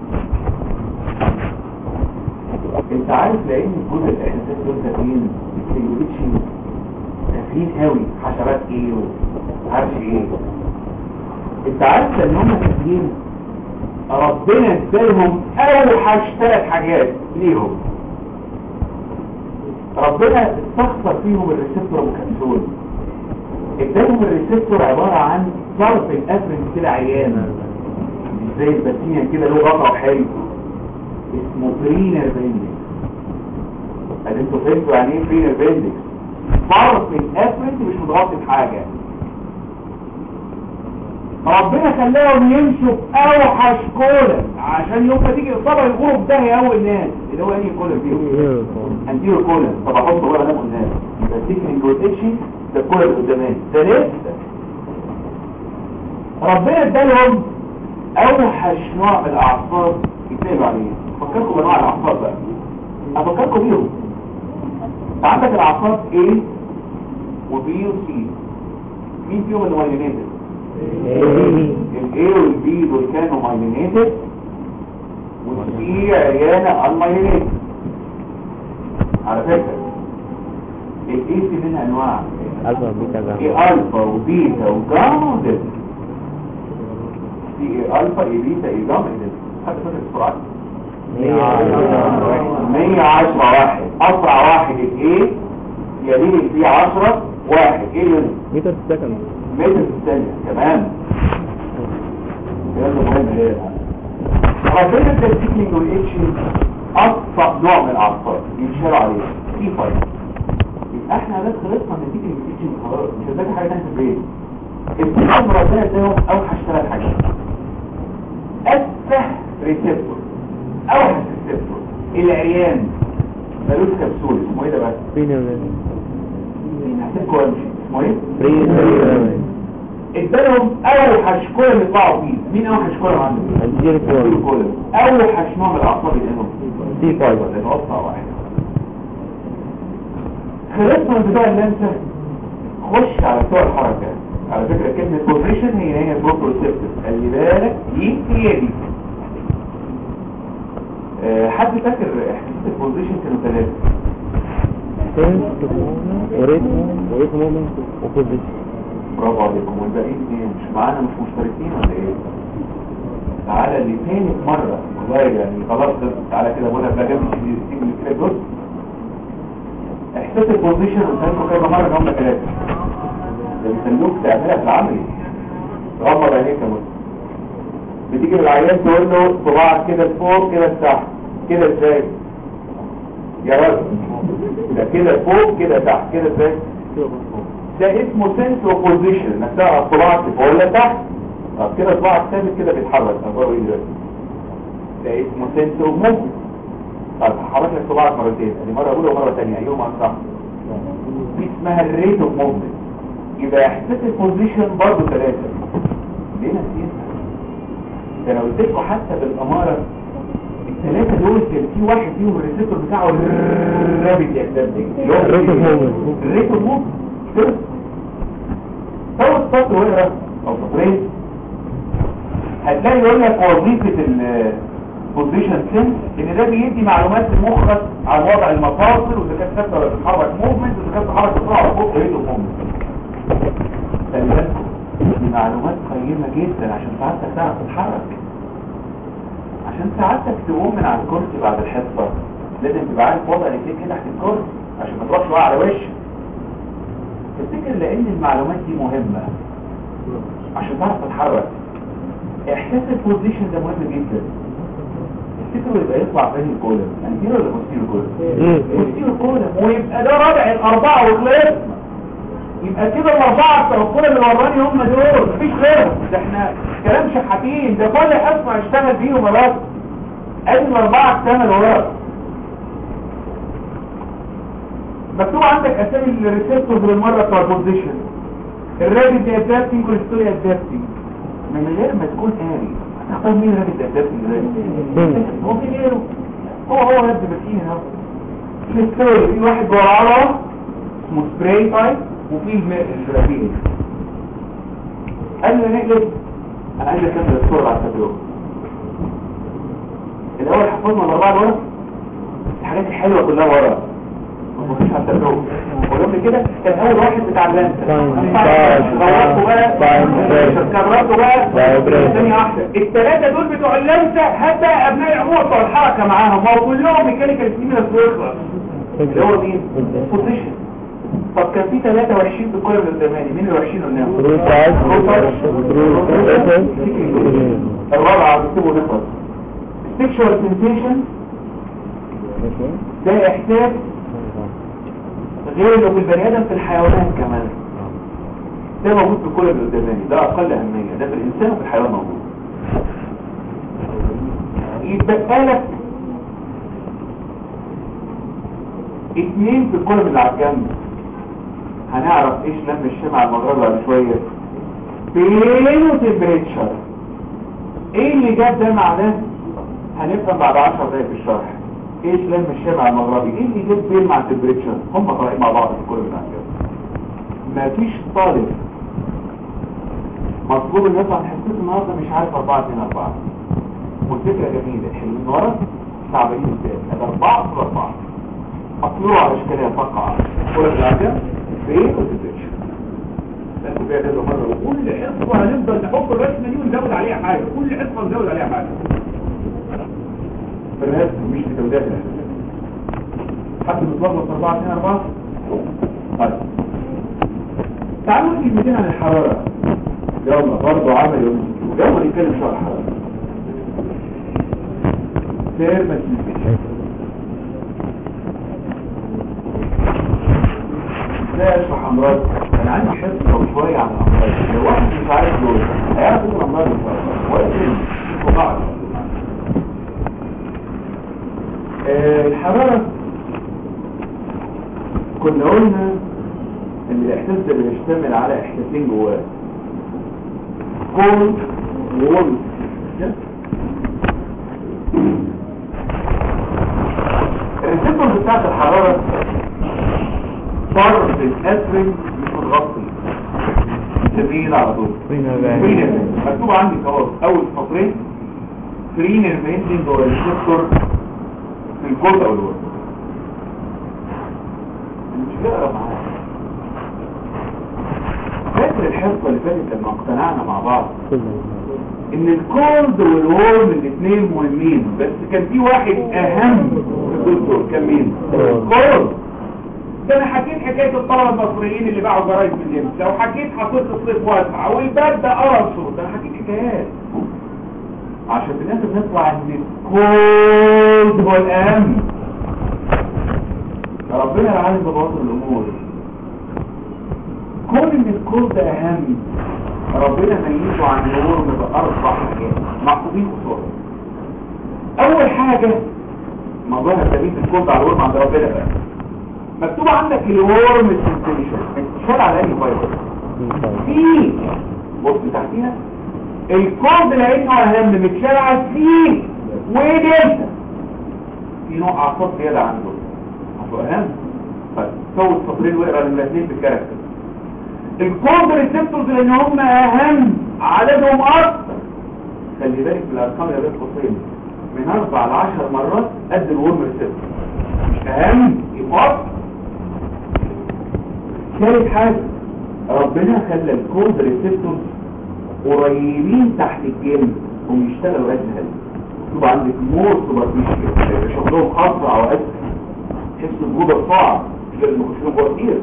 انت عارف لان كل الاحساسات دول تافهين السيولوجي تافهين قوي حشرات ايه وعارف ايه انت عارف ان هم تافهين ربنا ادالهم اوحش ثلاث حاجات ليهم ربنا استخسر فيهم الريسبتور ابو كبسول ادالهم الريسبتور عبارة عن ظرف الافرن كده عيان زي الباتينيا كده له غطا حلو اسمه برينر بندكس قال انتوا فهمتوا يعني ايه برينر بندكس ظرف الافرن مش متغطي بحاجة ربنا خلاهم يمشوا في اوحش كولا عشان يوم ما تيجي اصابه يغوروا في داهيه قوي الناس اللي هو انهي كولا فيهم انتيرو كولا طب احطه بقى انا الناس يبقى التكنيك والاتشي ده الكولا اللي قدامي ده لسه ربنا ادالهم اوحش نوع من الاعصاب يتنقلوا عليه فكركم بانواع الاعصاب بقى افكركم بيهم عندك الاعصاب A و B و C مين فيهم اللي مايلينيتد الاي والبي دول كانوا مايلينيتد والسي عيانة المايلينيتد على فكرة الاي في منها انواع الفا بيتا جاما اي الفا وبيتا وجاما ودلتا في اي الفا اي بيتا اي جاما اي دلتا حد فاكر السرعات 110 واحد اسرع واحد الاي يليه البي 10 واحد ايه يونت متر في السكند متر في الثانية كمان الكلام ده مهم ليه ربنا التكنيك والاتش أبطأ نوع من الأعصاب ينشال عليه في فايل يبقى احنا بس خلصنا من التكنيك والاتش خلاص مش هتذاكر حاجة تانية في البيت التكنيك ربنا اداهم أوحش ثلاث حاجات أسفه ريسبتور أوحش ريسبتور العريان ملوش كبسول اسمه ايه ده بس؟ برينر هحسبكم وامشي اسمه ايه؟ برينر ادالهم اوحش كل يطلعوا فيه مين اوحش كل عنده الجير فور كل اوحش نوع من الاعصاب اللي لهم سي فايبر لانه اسرع واحد خلصنا من بتوع اللمسه خش على بتوع الحركه على فكره كلمه بوزيشن هي هي بروبروسيبتس خلي بالك دي هي دي آه، حد فاكر احساس البوزيشن كانوا ثلاثه سنس وريتم وريتم مومنت وبوزيشن برافو عليكم والباقيين ايه مش معانا مش مشتركين ولا ايه تعالى اللي تاني مرة والله يعني خلاص ده تعالى كده بقولها بقى جنب تيجي تيجي كده جزء احساس البوزيشن قلت كذا مرة ان هم ثلاثة ده بيخلوك تعملها في العملي غمض عينيك يا مسلم بتيجي للعيان تقول له صباعك كده لفوق كده لتحت كده ازاي يا راجل ده كده فوق كده تحت كده ازاي ده اسمه سنس اوبوزيشن انك تعرف صباعك فوق ولا تحت طب كده صباعك ثابت كده بيتحرك اخباره ايه دلوقتي ده اسمه سنس اوف موفمنت طب هحرك لك صباعك مرتين ادي مره اولى ومره ثانيه ايهما صح دي اسمها الريت اوف موفمنت يبقى احساس البوزيشن برضه ثلاثه ليه نسيتها ده انا قلت لكم حتى بالاماره الثلاثه دول كان في واحد فيهم الريسيتور بتاعه الرابد يا الريت اوف موفمنت. الريت اوف موفمنت كده اول سطر وقرا او سطرين هتلاقي يقول لك وظيفه البوزيشن سنس ان ده بيدي معلومات لمخك عن وضع المفاصل واذا كانت ثابته ولا بتتحرك موفمنت واذا كانت بتتحرك بسرعه ولا ببطء ريت اوف موفمنت خلي بالكم دي معلومات قيمه جدا عشان ساعتك تعرف تتحرك عشان ساعتك تقوم من على الكرسي بعد الحصه لازم تبقى عارف وضع رجليك كده تحت الكرسي عشان ما تروحش واقع على وشك تفتكر لان المعلومات دي مهمة عشان تعرف تتحرك احساس البوزيشن ده مهم جدا تفتكروا يبقى يطلع فين الكولم انتيرو ولا بوستيرو كولم بوستيرو كولم ويبقى ده رابع الاربعة وخلصنا يبقى كده الاربعة بتوع الكولم اللي وراني هم دول مفيش غيرهم ده احنا كلام شحاتين ده كل حصة هشتغل بيهم يا راجل ادي الاربعة اكتمل وراك مكتوب عندك اسامي الريسبتورز بالمره بتاع البوزيشن الرابد ادابتنج والستوري ادابتنج من غير ما تكون قاري هتختار مين الرابد ادابتنج ده هو في غيره هو هو رد بسين اهو في الثاني في واحد جوه العضله اسمه سبراي تايب وفي الماء الجرافين قبل ما نقلب انا عايز اكمل الصوره على التجربه الاول حفظنا الاربعه دول الحاجات الحلوه كلها ورا ما فيش على التجربه ولما كده كان اول واحد بتاع اللانسة غيرته بقى كررته بقى ثانية واحدة الثلاثة دول بتوع اللانسة هات بقى ابناء العموم بتوع الحركة معاهم ما هو كلهم ميكانيكال ستيمولس ويخلص اللي هو مين؟ بوزيشن طب كان في 23 في الكوره الزماني مين ال 20 قلناهم؟ الرابعة بتسيبه نخلص sexual sensation ده احساس غير اللي في البني ادم في الحيوانات كمان ده موجود في كل الزماني ده اقل اهمية ده في الانسان وفي الحيوان موجود يتبقى لك اتنين في الكل اللي على الجنب هنعرف ايش لم الشمع المجرد بعد شوية فين وتمبريتشر ايه اللي جاب ده مع ده هنفهم بعد 10 دقايق في الشرح ايش لم الشمع المغربي ايه اللي جاب بين مع التمبريتشر هم طالعين مع بعض في كل بتاع مفيش طالب مطلوب ان يطلع حصته النهارده مش عارف 4 2 4 والفكره جميله حلو من ورا تعبانين ازاي ده 4 في 4 اطلعوا على اشكاليه تقع كل العجل فين وتمبريتشر لكن بقى كذا مره وكل حصه هنفضل نحط الرسمه دي ونزود عليها حاجه كل حصه نزود عليها حاجه بالرسم مش بتودات حد بتلخبط 4 2 4 طيب تعالوا نقول كلمتين عن الحراره يلا برضه عمل يوم يلا نتكلم شويه عن الحراره ثيرمال ازاي اشرح امراض انا عندي حصه شويه عن الامراض لو واحد مش عارف دول هيعرف ايه الامراض ولا كلمه وقعد آه الحراره كنا قلنا ان الاحساس ده بيشتمل على احساسين جواه كول وول الريسبتور بتاعت الحراره طرف الاسفل مش متغطي سبيل على طول فرينر مكتوب عندي خلاص اول سطرين فرينر بينتين جوه الريسبتور في الكود او الوقت مش بقرا معايا فاكر الحصه اللي فاتت لما اقتنعنا مع بعض ان الكولد والورم الاثنين مهمين بس كان في واحد اهم في الدكتور كان مين الكولد ده انا حكيت حكايه الطلبه المصريين اللي باعوا جرايد في الجيم لو حكيت حطيت الصيف واسعه والبرد ده قرصه ده انا حكيت حكايات عشان في الاخر نطلع ان الكولد هو الاهم ربنا العالم بباطن الامور كون ان الكولد اهم ربنا ميزه عن الورم باربع حاجات محفوظين قصاده اول حاجه موضوع تمييز الكولد على الورم عند ربنا بقى مكتوب عندك الورم سنسيشن اتشال على اي فيروس في بص تحتيها الكود لانه اهم متشال على السي ودلتا في نوع اعصاب زياده عنده عنده اهم طيب سوي السطرين واقرا الاثنين بالكاركتر الكود ريسبتورز لان هم اهم عددهم اكتر خلي بالك بالارقام يا بين قوسين من اربع ل 10 مرات قد الورم ريسبتور مش اهم يبقى أكتر. ثالث حاجة ربنا خلى الكود ريسبتورز قريبين تحت الجلد ويشتغلوا اسهل مكتوب عندك مور سوبرفيشال شغلهم اسرع واسهل تحس الجوده صعب غير اللي بيخشوا جوه كتير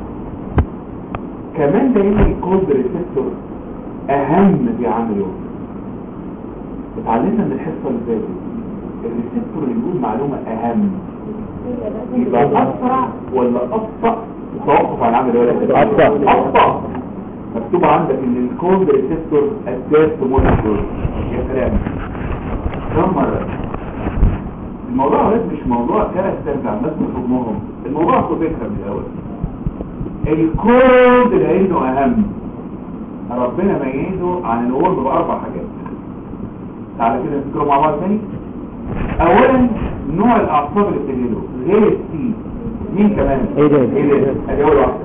كمان ده ان الكود ريسبتور اهم في عمل يوم اتعلمنا من الحصه اللي فاتت الريسبتور اللي بيقول معلومه اهم يبقى اسرع ولا ابطا توقف عن عمل ولا أبطأ. ابطا مكتوب عندك ان الكود ريسبتور اداس مونيتور يا سلام كم مره الموضوع ده مش موضوع كده استرجع الناس بحكمهم الموضوع خد فكره من الاول الكود لانه اهم ربنا ميزه عن الورد باربع حاجات تعالى كده نفكروا مع بعض تاني اولا نوع الاعصاب اللي بتجيله غير السي مين كمان إيه ده؟ ايه ده ادي اول واحده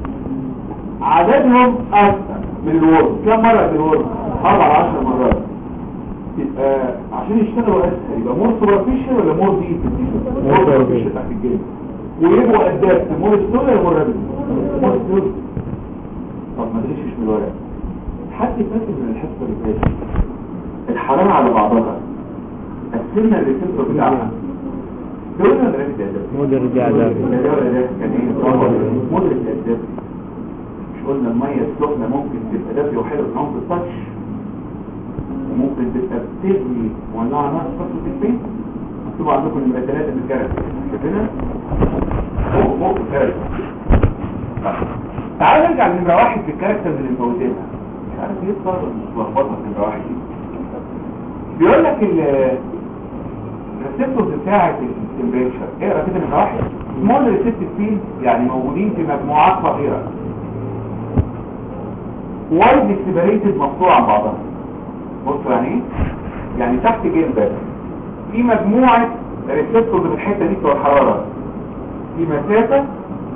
عددهم اكثر من الورد كم مره في الورد اربع عشر مرات يبقى عشان يشتغلوا اسهل يبقى مور سوبرفيشال ولا مور دي مور سوبرفيشال تحت الجلد ويبقوا ادابت مور ستول ولا مور رابد مور ستول طب ما تغشش من الورق حد فاكر من الحصه اللي فاتت الحراره على بعضها قسمنا الريسبتور بتاعها دول ولا رابد ادابت مودر رجع ده كان ايه مدرك الادابت مش قلنا الميه السخنه ممكن تبقى دافيه وحلوه نوم بالتاتش وممكن تبقى بتغلي مولعه نار فتره البيت مكتوب عندكم نمره ثلاثه في الكاركتر شايفينها فوق فوق في الكاركتر تعالوا نرجع لنمره واحد في الكاركتر اللي مفوتينها مش عارف ايه الصار ملخبطه في نمره واحد دي بيقول لك ال الريسبتورز بتاعت التمبريتشر اقرا كده نمره واحد سمول ريسبتيف فيلد يعني موجودين في مجموعات صغيره وايد سيبريتد مقطوع عن بعضها بصوا يعني ايه يعني تحت جلدك في مجموعه ريسبتورز في الحته دي بتوع الحراره في مسافه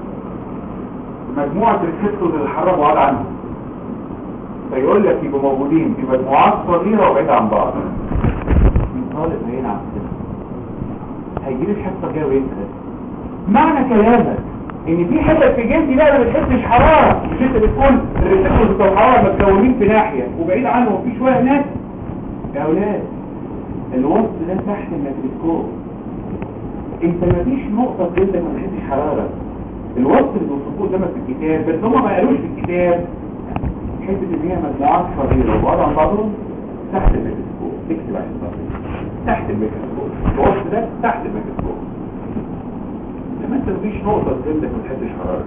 مجموعه ريسبتورز للحراره بعاد عنهم فيقول لك يبقوا موجودين في مجموعات صغيره وبعيده عن بعض من طالب هينا عن كده هيجي لي الحصه الجايه ويسال معنى كلامك ان في حتت في جلدي لا ما بتحسش حراره مش انت بتقول الريسبتورز بتوع الحراره متكونين في ناحيه وبعيد عنهم في شويه هناك يا اولاد الوسط ده تحت الميكروسكوب انت ما فيش نقطه في جلدك ما بتحسش حراره الوسط اللي بيوصفوه قدامك في الكتاب بس هم ما قالوش في الكتاب حته ان هي مجموعات صغيره وبعض عن بعضهم تحت الميكروسكوب اكتب عشان تعرف. تحت الميكروسكوب الوسط ده تحت الميكروسكوب لما انت مفيش نقطة في جلدك ما تحسش حرارة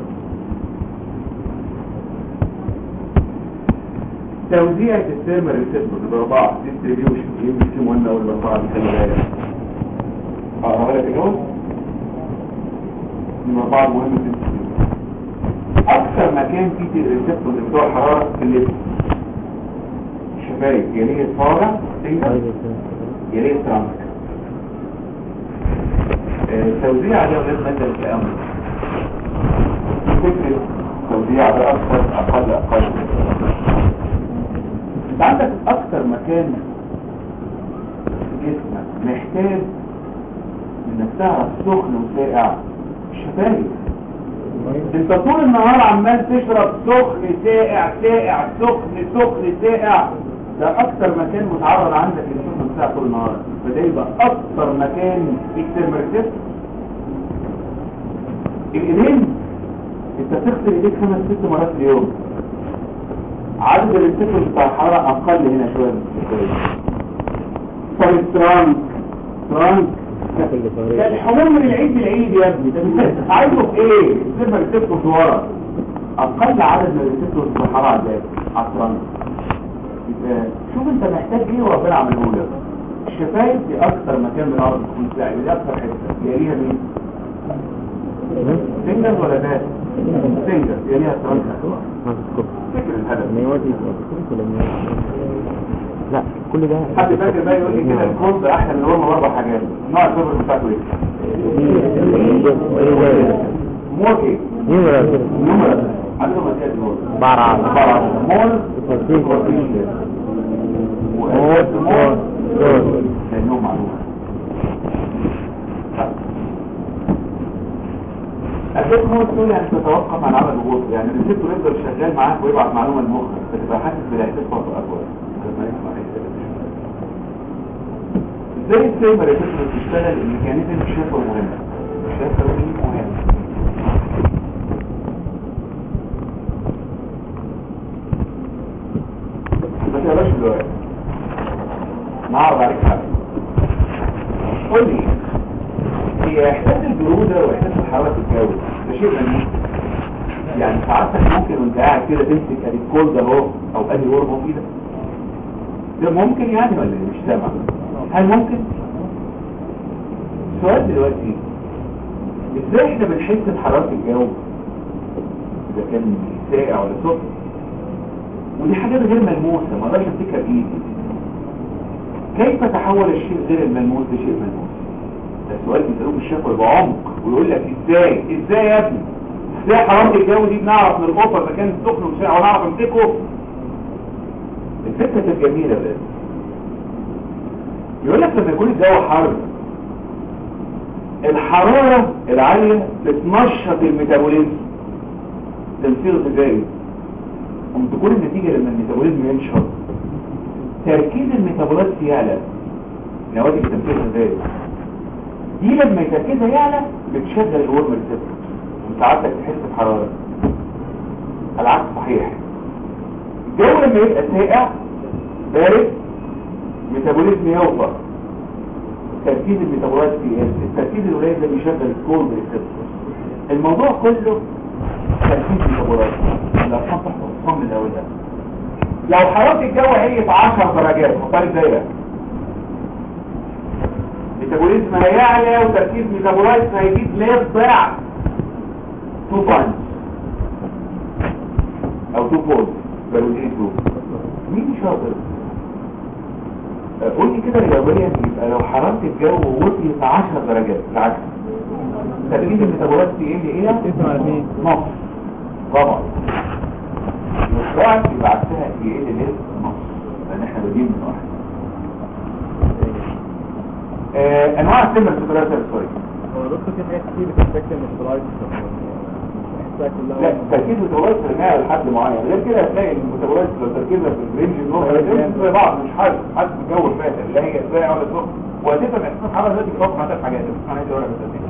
توزيع الثيرمال ريسبتور بأربعة ديستريبيوشن يمكن في مهمة ولا أربعة دي خلي بالك أقرأ لك الجواب من أربعة مهمة distribution. أكثر مكان فيه الريسبتور بتوع الحرارة في الليل الشفايف يليه الفارة تنجل يليه الترانسك توزيع على غير مادة الأمر فكرة توزيع ده أكثر أقل أقل انت عندك أكثر مكان في جسمك محتاج انك تعرف سخن وساقع الشفايف انت طول النهار عمال تشرب سخن ساقع ساقع سخن سخن ساقع ده اكتر مكان متعرض عندك للسخن والساقع طول النهار فده يبقى اكتر مكان فيك ترمرتب الايدين انت بتغسل ايديك خمس ست مرات في اليوم عدد الانتفاض بتاع الحرارة اقل هنا شوية من الشفايف طب الترانك ترانك ده الحموم من العيد للعيد يا ابني ده عايزه في ايه السيرفر ريسبتورز ورا اقل عدد من الريسبتورز في الحراره على الباب على الترانك يبقى شوف انت محتاج ايه وربنا عمله لك الشفايف دي اكتر مكان من الارض تكون ساعد دي اكتر حته يليها مين سنجز ولا ده سنجز يليها الترانك فكر الهدف لا كل ده حد فاكر بقى يقول لي كده الكود ده احلى من الورم باربع حاجات نوع السيرفر بتاعته ايه مور ايه نمرة عندهم مكان مول بعرف بعرف مول تفاصيل. وتفاصيل. مول وأساس مول مول لأنهم معلومة أساس مول تقول يعني تتوقف عن عمل الغوص يعني الريسبتور يفضل شغال معاك ويبعت معلومة لمخك فتبقى حاسس بالاحساس فترة أطول لما يسمع الحاجات دي. ازاي السيرفر ريسبتور بتشتغل الميكانيزم الشفوي مهمة الشفوي مهم ما تقراش دلوقتي نعرض عليك حاجة قول لي هي احساس البرودة واحساس الحرارة في الجو ده شيء ملموس يعني ساعتك ممكن وانت قاعد كده تمسك ادي الكول ده اهو او ادي ورمه في ايدك ده ممكن يعني ولا إيه؟ مش سامع هل ممكن السؤال دلوقتي ازاي احنا بنحس بحرارة الجو اذا كان ساقع ولا سخن ودي حاجات غير ملموسة ما اقدرش امسكها بايدي كيف تحول الشيء غير الملموس لشيء ملموس ده سؤال بيسالوه في الشفوي بعمق ويقول لك ازاي ازاي يا ابني ازاي حراره الجو دي بنعرف نربطها اذا كانت سخن ومش ونعرف نمسكه الفكره الجميله بس يقول لك لما يكون الجو حر الحراره العاليه بتنشط الميتابوليزم تمثيل غذائي قم تكون النتيجه لما الميتابوليزم ينشط تركيز الميتابولات يعلى نواتج التمثيل الغذائي دي لما تركيزها يعلى بتشغل الورم ريسبتور وساعتك تحس بحراره العكس صحيح الجو لما يبقى ساقع بارد ميتابوليزم يوطى تركيز الميتابولات يقل التركيز القليل ده بيشغل الكولد ريسبتور الموضوع كله تركيز الميتابولات الارقام تحت الصم الاول ده لو حراره الجو هي في 10 درجات مختلف زيها ميتابوليزم هيعلى وتركيز ميتابولايت هيزيد ليه ضعف 2 بوينتس او 2 فولت بلوزين 2 مين شاطر قول لي كده رياضيا يبقى لو حراره الجو وصلت 10 درجات بالعكس تركيز الميتابولايت يقل ايه اسم على مين نص طبعا مش ضعف يبقى عكسها يقل ليه نص لان احنا بادئين من واحد آه، انواع السمنه السكريات سوري هو دكتور في حاجات كتير بتحتاج المسترايت بحسها كلها لا تركيز الميتابولايت في الماء لحد معين غير كده هتلاقي الميتابولايت لو تركيزها في الرينج النص زي بعض مش حاسس حاسس بالجو الفاتر لا هي ساعه ولا سخن وهتفهم احساس الحراره دلوقتي بتوقع ثلاث حاجات بس انا عايز اقول لك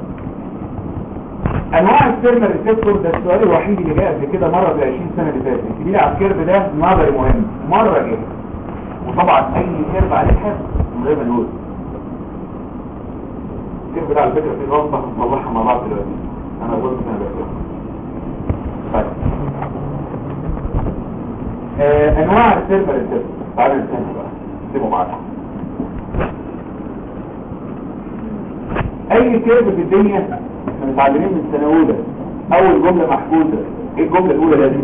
انواع السيرمال ريسبتور ده السؤال الوحيد اللي جاء قبل كده مره ب 20 سنه اللي فاتت الكبير على الكيرف ده نظري مهم مره جه وطبعا اي كيرف عليه حفظ من غير ما نقول الكيرف ده على فكره فيه غلطه هنصلحها مع بعض دلوقتي انا قلت انا بقول طيب آه انواع السيرفر ريسبتور تعالى نستنى بقى سيبوا معاك اي كيرف في الدنيا احنا متعلمين من السنه الاولى اول جمله محفوظه ايه الجمله الاولى لازم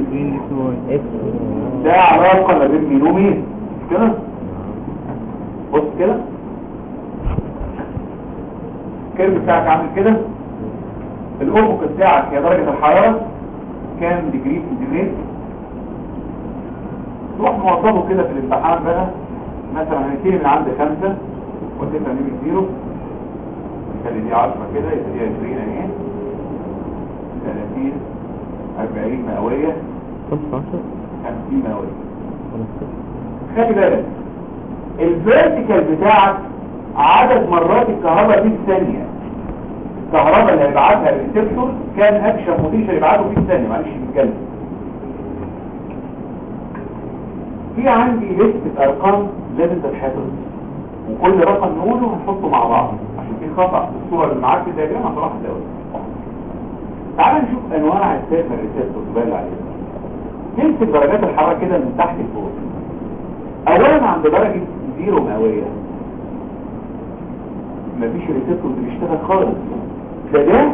ده علاقه ما بين مين ومين مش كده بص كده الكيرف بتاعك عامل كده الافق بتاعك هي درجه الحراره كام ديجري سنتيجريد تروح موظفه كده في الامتحان بقى مثلا هنبتدي من عند خمسة وتبقى نيجي زيرو نخلي دي 10 كده يبقى دي 20 اهي 30 40 مئوية 50 مئوية خلي بالك الفيرتيكال بتاعك عدد مرات الكهرباء دي في ثانية الكهرباء اللي هيبعتها الريسبتور كان اكشن بوتنشال يبعته في ثانية معلش بيتكلم في عندي لستة ارقام لازم تتحفظ وكل رقم نقوله هنحطه مع بعض عشان في خطأ في الصورة اللي معاك في الدياجرام هتروح تلاقيه تعال نشوف انواع السيرفر ريسبتور تبان عليها نمسك درجات الحرارة كده من تحت لفوق اولا عند درجة زيرو مئوية مفيش ريسبتور بيشتغل خالص ده ده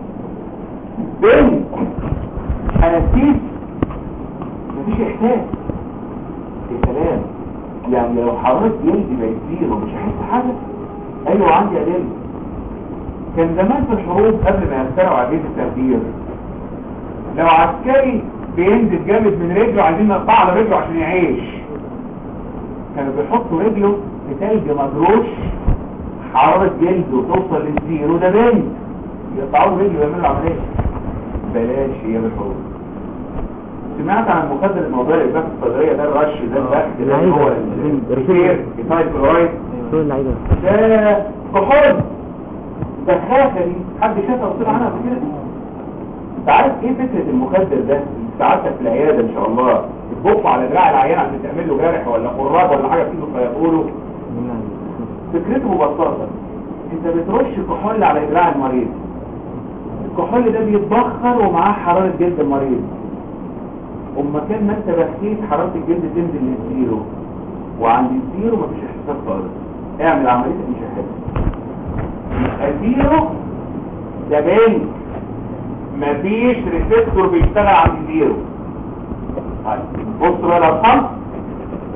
بين انستيز مفيش احساس يا سلام يعني لو حرارة جلدي بقت زيرو مش هحس حاجة ايوه عندي ادله كان زمان في الحروب قبل ما يخترعوا عجيزة التخدير لو عسكري بينزل جامد من رجله عايزين نقطع على رجله عشان يعيش كانوا بيحطوا رجله في تلج مجروش حرارة جلده توصل للزيرو ده بنت يقطعوا رجله ويعملوا عملية بلاش ايام الحروب سمعت عن المخدر الموضوع اللي في الصدرية ده الرش ده البخت ده اللي هو الكير الفايت كلورايد كل اللعيبه ده كحول بخافة دي حد شافها وصل عنها قبل كده انت عارف ايه فكرة المخدر ده ساعتك في العيادة ان شاء الله تبص على دراع العيان عشان تعمل له جرح ولا قراب ولا حاجة فيه فيقولوا فكرته ببساطة انت بترش كحول على دراع المريض الكحول ده بيتبخر ومعاه حرارة جلد المريض اما كان ما انت بخيت حرارة الجلد تنزل للزيرو وعند الزيرو مفيش احساس خالص اعمل عملية المشاهدة الزيرو ده بين مفيش ريسبتور بيشتغل عند الزيرو طيب بص بقى الارقام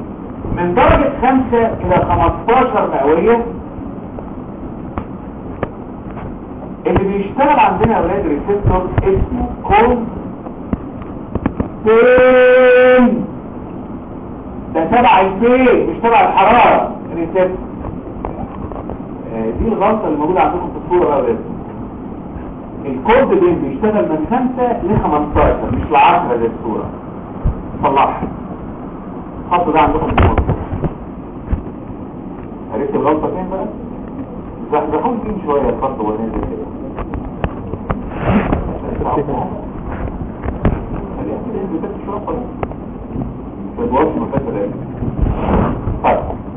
من درجة 5 الى 15 مئوية اللي بيشتغل عندنا اولاد ريسبتور اسمه كون فين ده تبع الفين مش تبع الحرارة ريسبتور آه، دي الغلطة اللي موجودة عندكم في الصورة بقى يا ولاد الكود بين بيشتغل من 5 ل 15 مش ل 10 زي الصورة صلحها الخط ده عندكم في الموضوع عرفت الغلطة فين بقى؟ زحزحون فيه شوية الخط وهو نازل كده خليها كده ينزل بس شوية خلاص ما تبقاش مفاسد يعني طيب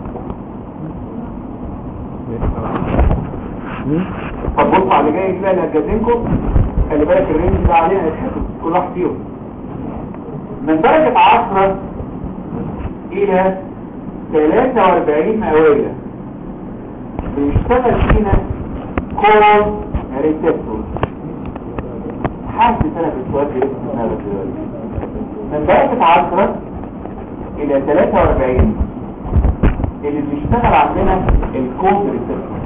طب بص على اللي جاي كده اللي هتجازمكم خلي بالك الرينج ده علينا يتحسب كل واحد فيهم من درجة 10 الى 43 مئوية بيشتغل فينا كون ريسبتور حاسس انا بالسؤال ده اسمها دلوقتي من درجة 10 الى 43 اللي بيشتغل عندنا الكود ريسبتور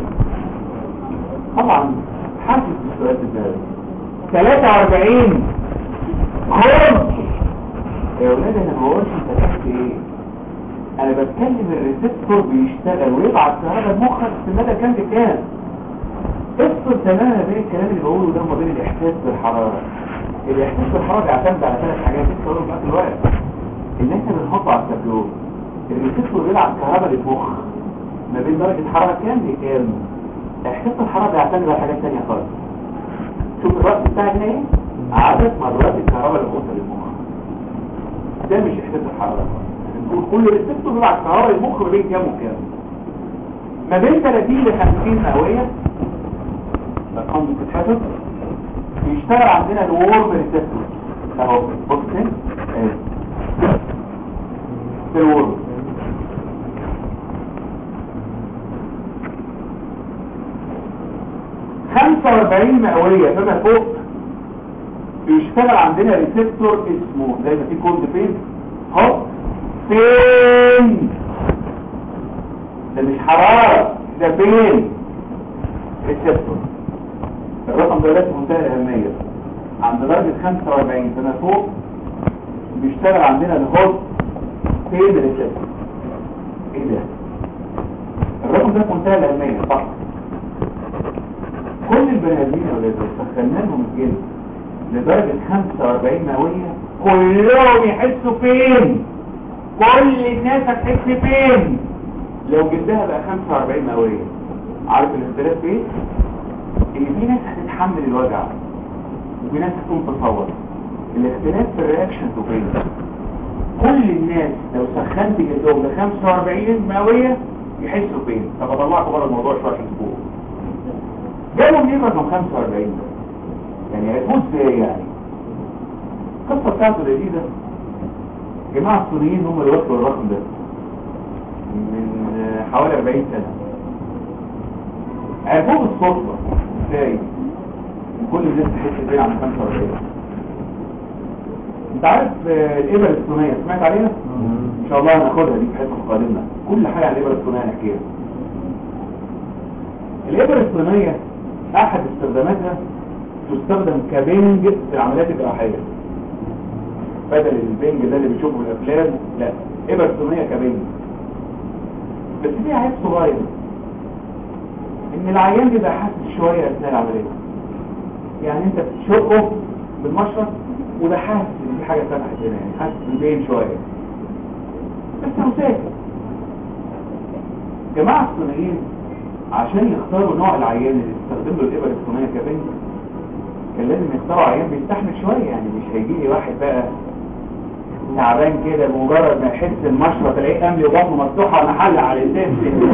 طبعا حاسس بالسؤال ده 43 كون يا ولاد انا ما بقولش انت تحت ايه انا بتكلم الريسبتور بيشتغل ويبعت كهرباء لمخك في المدى كام بكام افصل تماما بين الكلام اللي بقوله ده وما بين الاحساس بالحراره الاحساس بالحراره بيعتمد على ثلاث حاجات لسه هقولهم في نفس الوقت اللي احنا بنحطه على التابلو الريسبتور بيلعب كهرباء للمخ ما بين درجه حراره كام لكام احساس الحراره بيعتمد على حاجات ثانيه خالص شوف الوقت بتاعك هنا ايه عدد مرات الكهرباء اللي بتوصل للمخ ده مش احساس الحراره نقول كل ريسبتور بيبعت كهرباء للمخ ما بين كام وكام ما بين 30 ل 50 مئويه الارقام دي بتتحسب بيشتغل عندنا الورم ريسبتور اهو بص هنا اهي ده الورم خمسة واربعين مئوية فما فوق بيشتغل عندنا ريسبتور اسمه زي ما في كود فين اهو فين ده مش حرارة ده فين ريسبتور الرقم ده لازم منتهى الأهمية عند درجة 45 فما فوق بيشتغل عندنا الهوت فين ريسبتور ايه ده الرقم ده في منتهى الأهمية صح كل البني ادمين يا ولاد لو سخنا لهم الجلد لدرجة 45 مئوية كلهم يحسوا فين كل الناس هتحس فين لو جلدها بقى 45 مئوية عارف الاختلاف فين ان في ناس هتتحمل الوجع وفي ناس هتقوم تصور الاختلاف في الرياكشن تو فين كل الناس لو سخنت جلدهم ل 45 مئوية يحسوا فين طب اطلعكم بره الموضوع شويه عشان تفوقوا جابوا منين رقم 45 ده يعني هيفوز ازاي يعني القصه بتاعته لذيذه جماعه الصينيين هم اللي وصلوا الرقم ده من حوالي 40 سنه عرفوه بالصدفه ازاي كل الناس تحس ازاي عن 45 انت عارف آه، الابر الصينيه سمعت عليها ان شاء الله هناخدها دي في حصه قادمه كل حاجه عن الابر الصينيه هنحكيها الابر الصينيه احد استخداماتها تستخدم كبنج في العمليات الجراحيه بدل البنج ده اللي بنشوفه في الافلام لا ابر صينيه كبنج بس فيها عيب صغير ان العيان بيبقى حاسس شويه اثناء العمليه يعني انت بتشقه بالمشرط وده حاسس ان في حاجه فتحت هنا يعني حاسس بالبين شويه بس هو ساكت جماعه الصينيين عشان يختاروا نوع العيان اللي يستخدم له الابر الصينيه كبنج كان لازم يختاروا عيان بيستحمل شويه يعني مش هيجي لي واحد بقى تعبان كده بمجرد ما يحس المشرط تلاقيه قام لي وبطنه مفتوحه محل على الدم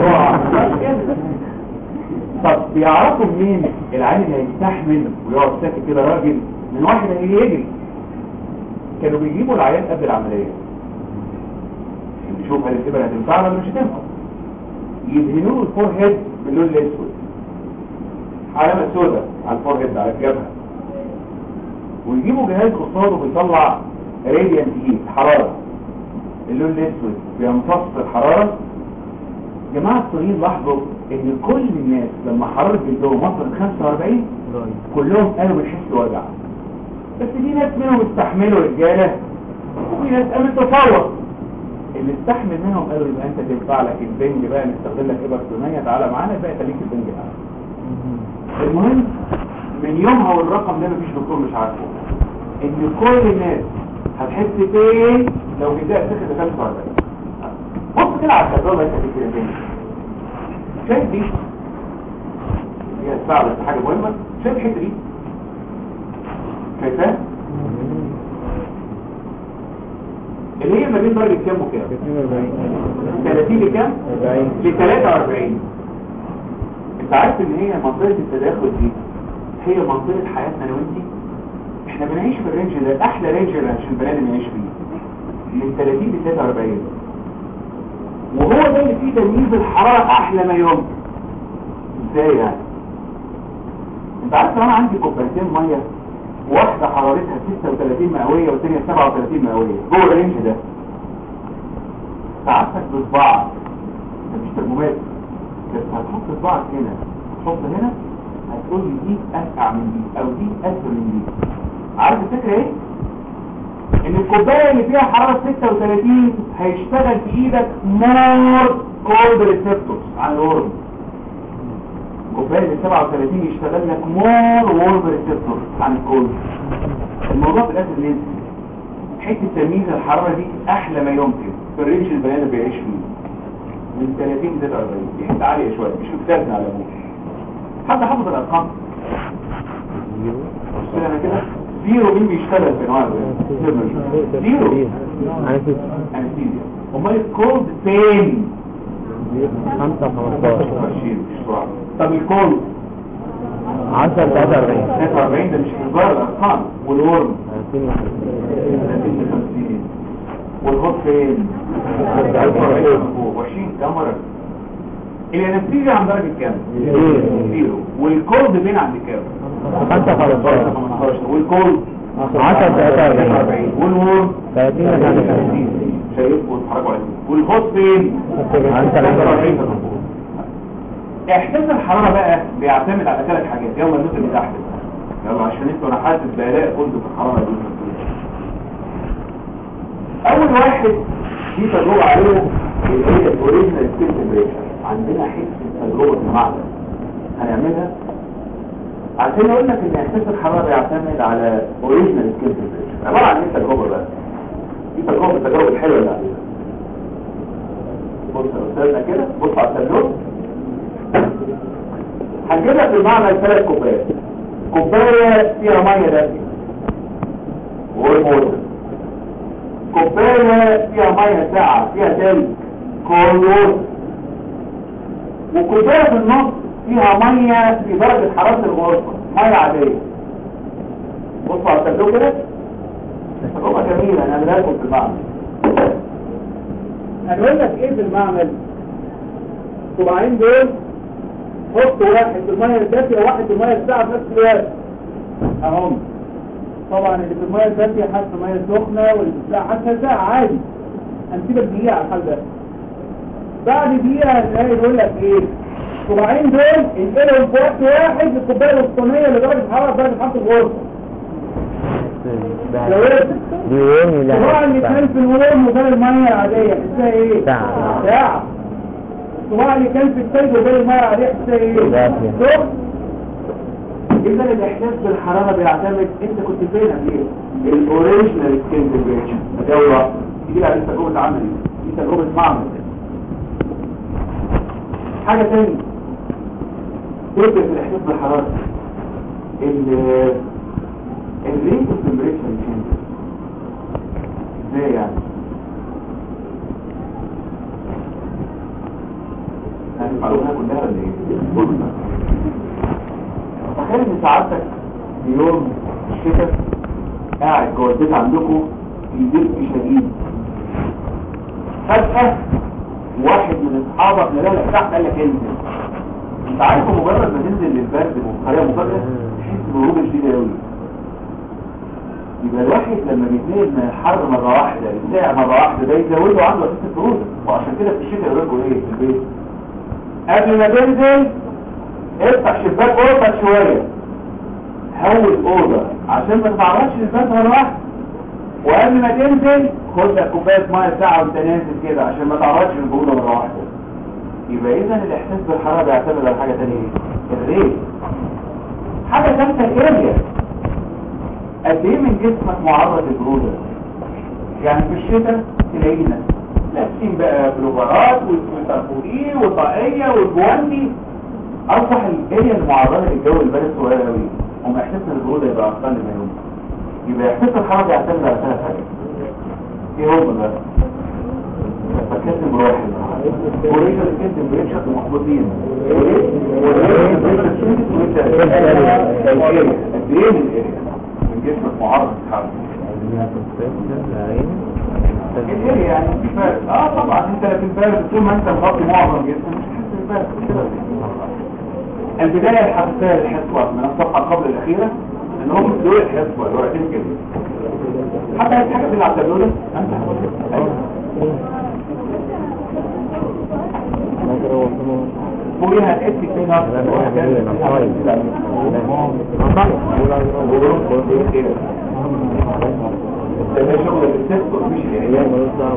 طب بيعرفوا منين العيان اللي هيستحمل ويقعد ساكت كده راجل من واحد هيجي يجري كانوا بيجيبوا العيان قبل العمليه نشوف هل الابره هتنفع ولا مش هتنفع يدهنوه الفور هيد باللون الاسود علامة سوداء على الفور هيد على الجبهة ويجيبوا جهاز قصاده بيطلع راديانت هيت حرارة اللون الاسود بيمتص الحرارة جماعة الصينيين لاحظوا ان كل الناس لما حرارة جلدهم وصلت 45 كلهم قالوا بنحس وجع بس في ناس منهم استحملوا رجالة وفي ناس قامت تفوق اللي استحمل منهم قالوا يبقى انت تنفع لك البنج بقى نستخدم لك ابر صينية تعالى معانا بقى خليك البنج معانا المهم من يومها والرقم ده مفيش دكتور مش عارفه ان كل الناس هتحس فين لو جدها سكت 45 بص كده على التجربه انت كده تاني شايف دي هي فعلا حاجه مهمه شايف الحته دي شايفها اللي هي ما بين درجه كام وكام 30 لكام 40 ل 43 انت عارف ان هي منطقه التداخل دي هي منطقه حياتنا انا وانتي احنا بنعيش في الرينج ده احلى رينج عشان البني ادم يعيش فيه من 30 ل 43 وهو ده اللي فيه تمييز الحراره احلى ما يمكن ازاي يعني انت عارف لو انا عندي كوبايتين ميه واحده حرارتها 36 مئويه والثانيه 37 مئويه جوه الرينج ده ساعتك بصباعك مفيش ترمومتر بس هتحط صباعك هنا تحط هنا هتقول لي دي اسقع من دي او دي اسهل من دي عارف الفكره ايه ان الكوبايه اللي فيها حراره 36 هيشتغل في ايدك مور كولد ريسبتورز عن الورم الكوبايه اللي 37 يشتغل لك مور وورم ريسبتورز عن الكولد الموضوع في الاخر ليه حته تمييز الحراره دي احلى ما يمكن في الرينج اللي البني ادم بيعيش فيه من 30 ل 43 دي حته عاليه شويه مش مكتبنا على ابوه حد حافظ الارقام بص انا كده زيرو مين بيشتغل في انواع الزيرو زيرو انستيزيا امال الكولد فين 5 15 طب الكولد 10 43 43 ده مش هزار الارقام والورم 30 50 والهوت فين 20 كام مره الانستيزيا عند درجه كام زيرو والكولد فين عند كام 5 15 18 والكولد 10 43 والورم 30 53 شايفكم اتحركوا عليه والهوت فين عن 43 احساس الحراره بقى بيعتمد على ثلاث حاجات يلا النقطه اللي تحت يلا عشان انتوا انا حاسس بالاء كنت في الحراره دي اول واحد دي تجربه عليه اللي هي الاوريجينال سكيل تمبريتشر عندنا حته تجربه في المعمل هنعملها عشان اقول لك ان احساس الحراره بيعتمد على اوريجينال سكيل تمبريتشر عباره عن ايه تجربه بقى دي تجربه من التجارب الحلوه اللي عليها بص يا استاذنا كده بص على التابلو هنجيب لك في المعمل ثلاث كوبايات كوبايه فيها ميه دافيه والموتر كوبايه فيها ميه ساقعه فيها تلج كلور وكوبايه في النص فيها ميه في درجه حراره الغرفه ميه عاديه بصوا على التابلو كده تجربه جميله انا هعملها لكم في المعمل هنقول لك ايه في المعمل طبعين دول حط واحد في الميه الدافيه وواحد في الميه الساقعه في نفس الوقت اهم طبعا اللي في الميه الدافيه حاسس الميه سخنه واللي في الساقعه حاسسها ساقعه عادي هنسيبك دقيقه على الحال ده بعد دقيقه هتلاقي يقول لك ايه الطبعين دول انقلهم في وقت واحد للكوبايه الوسطانيه لدرجه حراره درجه حراره الغرفه لو هي دي ورم ولا الصباع اللي كان في الورم وبين الميه العاديه حسها ايه ساعة. ساعه الصباع اللي كان في الثلج وبين الميه العاديه حسها ايه دافية. سخن اذا الاحساس بالحراره بيعتمد انت كنت فين قبل ايه الاوريجينال سكين تمبريتشر دوره دي على تجربه عملي دي تجربه معمل حاجه ثانيه تفرق في الاحساس بالحراره ال الريت اوف تمبريتشر تشينج ازاي يعني هذه المعلومه كلها ولا ايه تخيل ان سعادتك في يوم الشتاء قاعد جوه البيت عندكم في دفء شديد فجأة واحد من اصحابك لا لا تحت قال لك انزل انت عارف مجرد ما تنزل للبرد بطريقه مفاجئه تحس ببروده شديده قوي يبقى الواحد لما بيتنقل من الحر مرة واحدة للساعة مرة واحدة ده يزوده عنده اساس البرودة وعشان كده في الشتاء يقول لكم ايه في البيت قبل ما تنزل افتح شباك اوضتك شويه هول الاوضه عشان ما تتعرضش للبرد ولا واحد وقبل ما تنزل خد لك كوبايه ميه ساعه وانت نازل كده عشان ما تعرضش للبروده مره واحده يبقى اذا الاحساس بالحراره بيعتمد على حاجه ثانيه الريت حاجه ثالثه الاريا قد ايه من جسمك معرض للبروده يعني في الشتاء تلاقينا لابسين بقى بلوفرات والتربولين والطاقيه والجواندي اصبح الاريا المعرضه للجو البارد صغيره قوي وما احساسنا بالبروده يبقى اقل ما يوم يبقى احساس الحراره بيعتمد على ثلاث حاجات ايه هم بقى فكاتب واحد وريشة الكاتب بريشة المحبوطين من جسمك معرض الحرب الاريا يعني في فرق اه طبعا انت لكن بارد طول ما انت مغطي معظم جسمك مش هتحس بالبرد البداية الحساسية للحصوة من الصفحة قبل الأخيرة ان هم دول الحصوة الورقتين كده حتى هي حاجة اللي على التابلولة انت فوقيها الاسك كده ده شغل السيستم مش العيال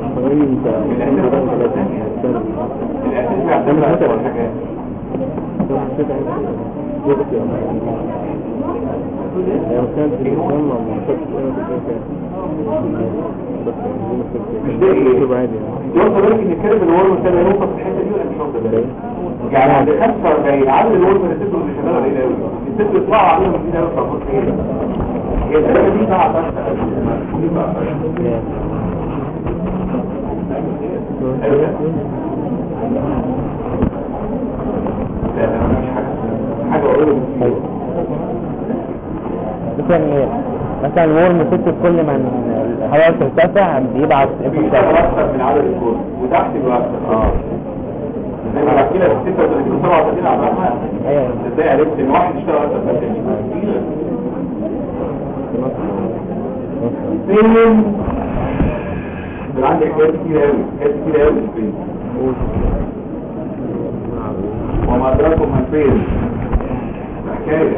الاساس بيعتمد على ثلاث حاجات مش ده ايه يوصل بالك ان الكلب الورم الثاني يوصل في الحته دي ولا مش واخد بالك يعني عند 45 عدد الورم اللي الست اللي شغاله قليل قوي الست يطلعوا عليهم من هنا يوصل بص ايه هي الحته دي بقى لا لا مش حاجه حاجه قريبه من مثلا مثلا الورم ست كل ما الهواء ترتفع بيبعت بيشتغل اكتر من عدد الكور وتحت بيبقى اكتر اه زي ما بحكي لك 36 37 عبد الرحمن ايوه ازاي عرفت ان واحد يشتغل اكتر من الثاني فين كان عندي حاجات كتير قوي حاجات كتير قوي فين وما ادراكم من فين حكايه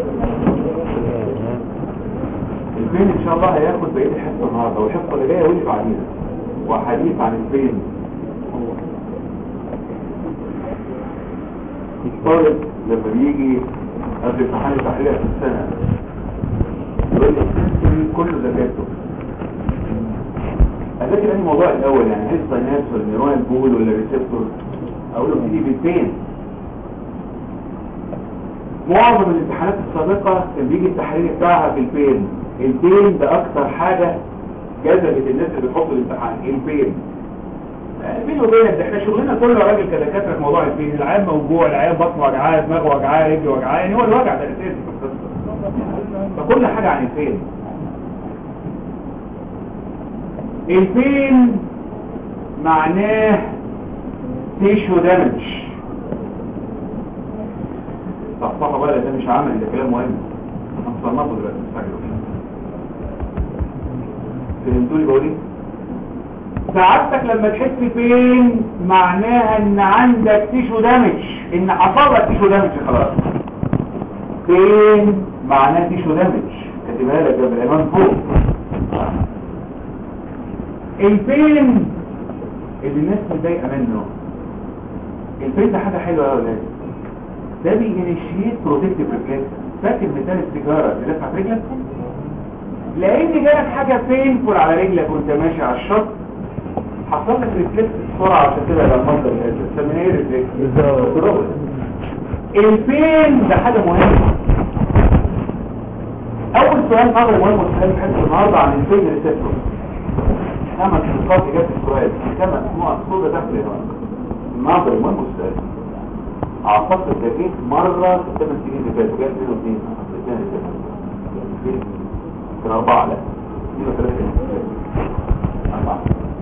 الفين ان شاء الله هياخد بقيه الحصه النهارده والحصه اللي جايه واللي بعديها وحديث عن الفين الطالب لما بيجي قبل امتحان التحرير في السنه يقول لي السنسوري كله ذاكرته اذاكر انهي الموضوع الاول يعني هل السايناس ولا نيرون بول ولا ريسبتور اقول له بتيجي بالفين معظم الامتحانات السابقه كان بيجي التحرير بتاعها في الفين البين ده اكتر حاجة جذبت الناس اللي بتحط الامتحان البين بيني وبينك ده احنا شغلنا كله يا راجل كدكاتره في موضوع البين العيان موجوع العيان بطنه وجعاه دماغه وجعاه رجله وجعاه يعني هو الوجع ده اساسي في القصه فكل حاجه عن البين البين معناه تيشو دامج صحصحه بقى ده مش عمل ده كلام مهم هنصنفه دلوقتي مستعجلوا فهمتوني بقول ايه سعادتك لما تحس فين معناها ان عندك تيشو دامج ان حصل لك تيشو دامج خلاص فين معناه تيشو دامج كاتبها لك جنب العنوان فوق الفين اللي الناس متضايقه منه الفين ده حاجه حلوه قوي يا ده بينيشيت بروتكتيف ريفلكس فاكر مثال السيجاره اللي دفعت رجلك لان جالك حاجه بينفول على رجلك وانت ماشي على الشط حصل لك ريفلكس بسرعه عشان كده ده المنظر ده سميناه ايه ريفلكس بالظبط البين ده حاجه مهمه اول سؤال نظري مهم وسؤال بحث النهارده عن البين ريسبتور خمس نقاط اجابه السؤال خمس نقط سودة تحت العنوان النظري مهم السؤال اعتقد ده جيت مره في الثمان سنين اللي فاتوا جاي 22 اثنين اللي فاتوا كان أربعة لا يبقى ثلاثة أربعة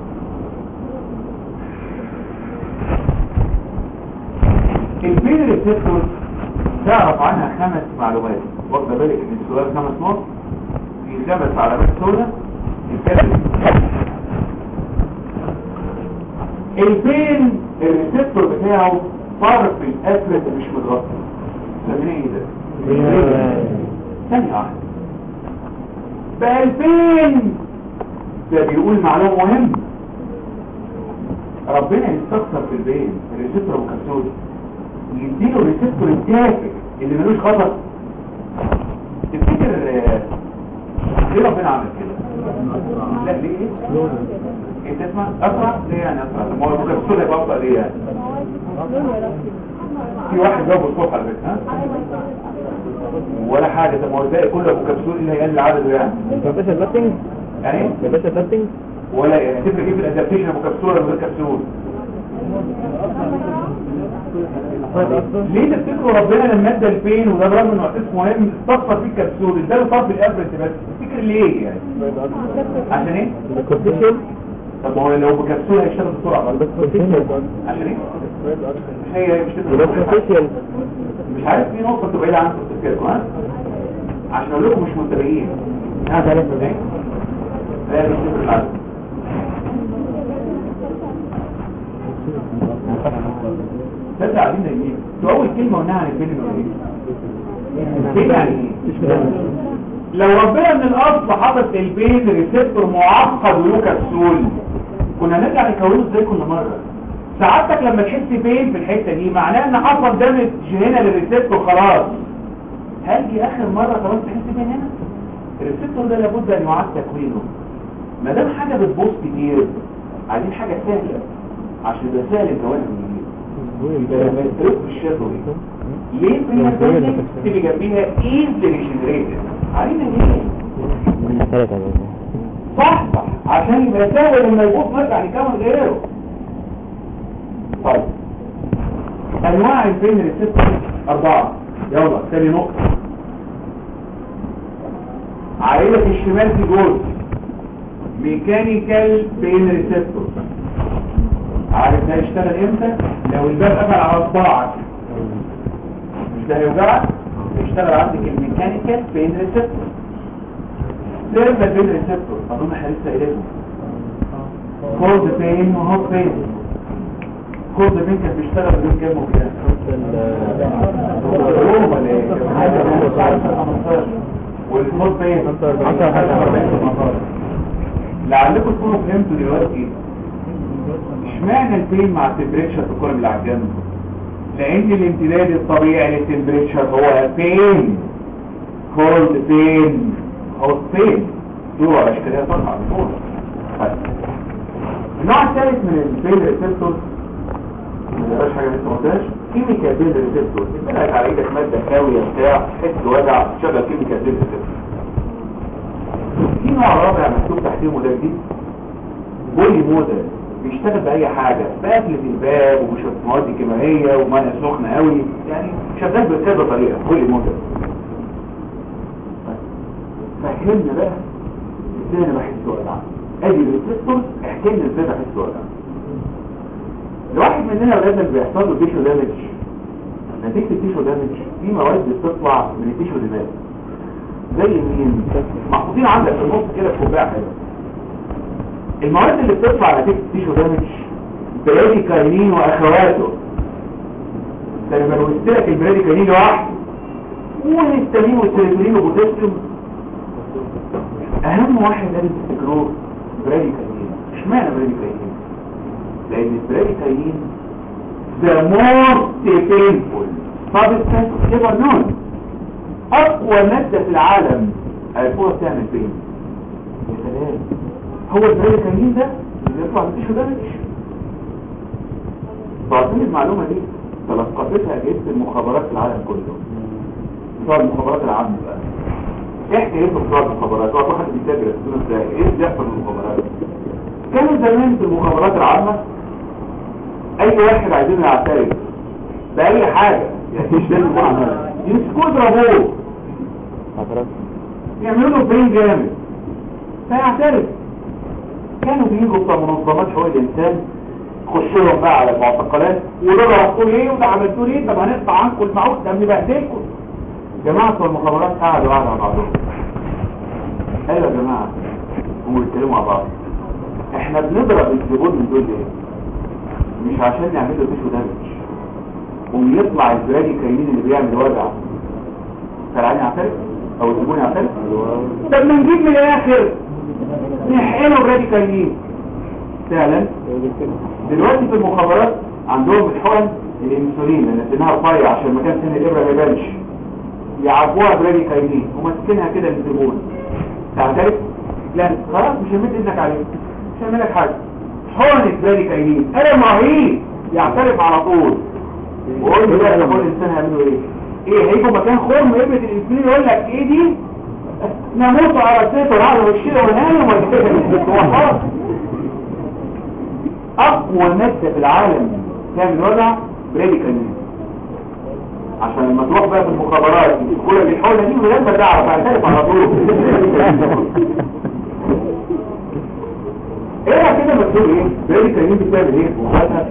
البين ريسبتور تعرف عنها خمس معلومات واخد بالك ان السؤال خمس نقط في خمس علامات سوداء الكاتب البين الريسبتور بتاعه طرف الاسود مش متغطي سميناه ايه ده ثانية واحدة بقى الفين ده بيقول معلومة مهمة ربنا يستخسر في البين الريسبتور والكبسول يديله الريسبتور التافه اللي ملوش خطر تفتكر آه، ليه ربنا عمل كده لا ليه انت تسمع اسرع ليه يعني اسرع طب ما هو الكبسول هيبقى ابطا ليه يعني في واحد جاوب الصبح على فكره ها ولا حاجه طب ما هو الباقي كله ابو كبسول اللي هيقل عدده يعني ما باشا الباتنج يعني ايه ما باشا الباتنج ولا يعني تفرق ايه في الادابتيشن ابو كبسول ولا من غير كبسول ليه تفتكروا ربنا لما ادى البين وده برغم انه اساس مهم استغفر فيه الكبسول اداله طرف الافرج بس تفتكر ليه يعني عشان ايه الكورتيشن طب ما هو لو بكبسول هيشتغل بسرعه الكورتيشن عشان ايه هي مش يبقى تفرق الكورتيشن مش عارف في نقطه تبقى بعيده عنكم في تفكيركم ها عشان اقول لكم مش منتبهين اه ثلاثة ايه لا مش تفرق العدد تصدق قاعدين نايمين تو اول كلمه قلناها عن الفيلم ايه يعني ايه لو ربنا من الاصل حاطط البين ريسبتور معقد وله كبسول كنا نرجع نكونه ازاي كل مره سعادتك لما تحس بين في الحته دي معناه ان حصل دامج هنا للريسبتور خلاص هاجي اخر مره خلاص تحس بين هنا الريسبتور ده لابد ان يعاد تكوينه ما دام حاجه بتبوظ كتير عايزين حاجه سهله عشان يبقى سهل الجوانب من جديد يبقى ما يتركش الشغل ليه في المكان تيجي جنبيها ايزلي ريجنريتد علينا ليه ثلاثة صح صح عشان يبقى سهل لما يبوظ نرجع نكون غيره طيب انواع البين ريسبتور اربعه يلا تاني نقطه عائله الشمال في جزء ميكانيكال بين ريسبتور عارف ده يشتغل امتى لو الباب قفل على صباعك مش ده هيوجعك يشتغل عندك الميكانيكال بين ريسبتور سيرفر بين ريسبتور اظن احنا لسه قايلينه كولد بين وهوت بين كولد بين كان بيشتغل بدون كام وكام يوم ولا ايه والهوت بين لعلكم تكونوا فهمتوا دلوقتي اشمعنى البين مع التمبريتشر في الكره اللي على الجنب لان الامتداد الطبيعي للتمبريتشر هو بين كولد بين هوت بين صورة اشكالية طبعا صورة طيب النوع الثالث من البين ريسبتور ما تبقاش حاجة لسه ما قلتهاش كيميكال بين ريسبتور تبقى على ايدك مادة كاوية بتاع تحس وجع شبه كيميكال بين ريسبتور في نوع رابع مكتوب تحتيه وده جديد بولي موديل بيشتغل بأي حاجة بقفلة الباب وبشوية مواد كيميائية ومية سخنة قوي يعني شغال بكذا طريقة بولي موديل فهمنا بقى ازاي انا بحس وجع ادي الريسبتور احكي لنا ازاي بحس وجع الواحد مننا اولادنا اللي بيحصل له تيشو دامج نتيجه التيشو دامج في مواد بتطلع من التيشو دماغ زي مين محطوطين عندك في النص كده في كوبايه حلوه المواد اللي بتطلع نتيجه التيشو دامج برادي كاينين واخواته ده لما لو قلت لك البرادي كاينين لوحده والهستامين والسيروتونين والبوتاسيوم اهم واحد لازم تفتكروه برادي كاينين اشمعنى برادي كاينين لان البرادي كاينين the most painful substance ever known اقوى مادة في العالم عرفوها بتعمل بين يا سلام هو البرادي كاينين ده اللي يطلع من تيشو دامج تعرفين المعلومة دي تلقفتها اجهزة المخابرات في العالم كله بتوع المخابرات العامة بقى احكي ايه بتوع المخابرات وقت واحد بيتاجر يقول ازاي ايه اللي بيحصل في المخابرات كانوا زمان في المخابرات العامة اي واحد عايزين يعترف باي حاجة يعني مش لازم يكون عملها يمسكوه يضربوه يعملوا له بين جامد فيعترف كانوا بيجوا بتوع منظمات حقوق الانسان خشوا لهم بقى على المعتقلات وده ضربتوا ليه وده عملتوا ليه طب هنقطع عنكم المعود ده بنبهدلكم جماعة بتوع المخابرات قعدوا قعدوا مع بعضهم ايوه يا جماعة هم بيتكلموا مع بعض احنا بنضرب الزبون من دول ليه مش عشان نعمل له تيشو دامج ويطلع البرادي كاينين اللي بيعمل وجع فالعين يعترف او الزبون يعترف طب ما نجيب من الاخر نحقنه برادي كاينين فعلا دلوقتي في المخابرات عندهم الحقن الانسولين اللي سنها رفيع عشان مكان سن الابره ما يبانش يعبوها برادي كاينين وماسكينها كده للزبون تعترف لا خلاص مش همد ايدك عليه مش هعمل لك حاجه حقن برادي كاينين انا رهيب يعترف على طول وقول لي بقى كل انسان هيعملوا ايه ايه هيجوا مكان خرم ابره الانسولين يقول لك ايه دي نموت على سيطر على وشنا ونايم ولا كده هو خلاص اقوى مادة في العالم تعمل وجع بريدي كانين عشان لما تروح بقى في المخابرات الكوره اللي حولها دي ولما تعرف هتعرف على طول ايه كده مكتوب ايه بريدي كانين بتعمل ايه وخدها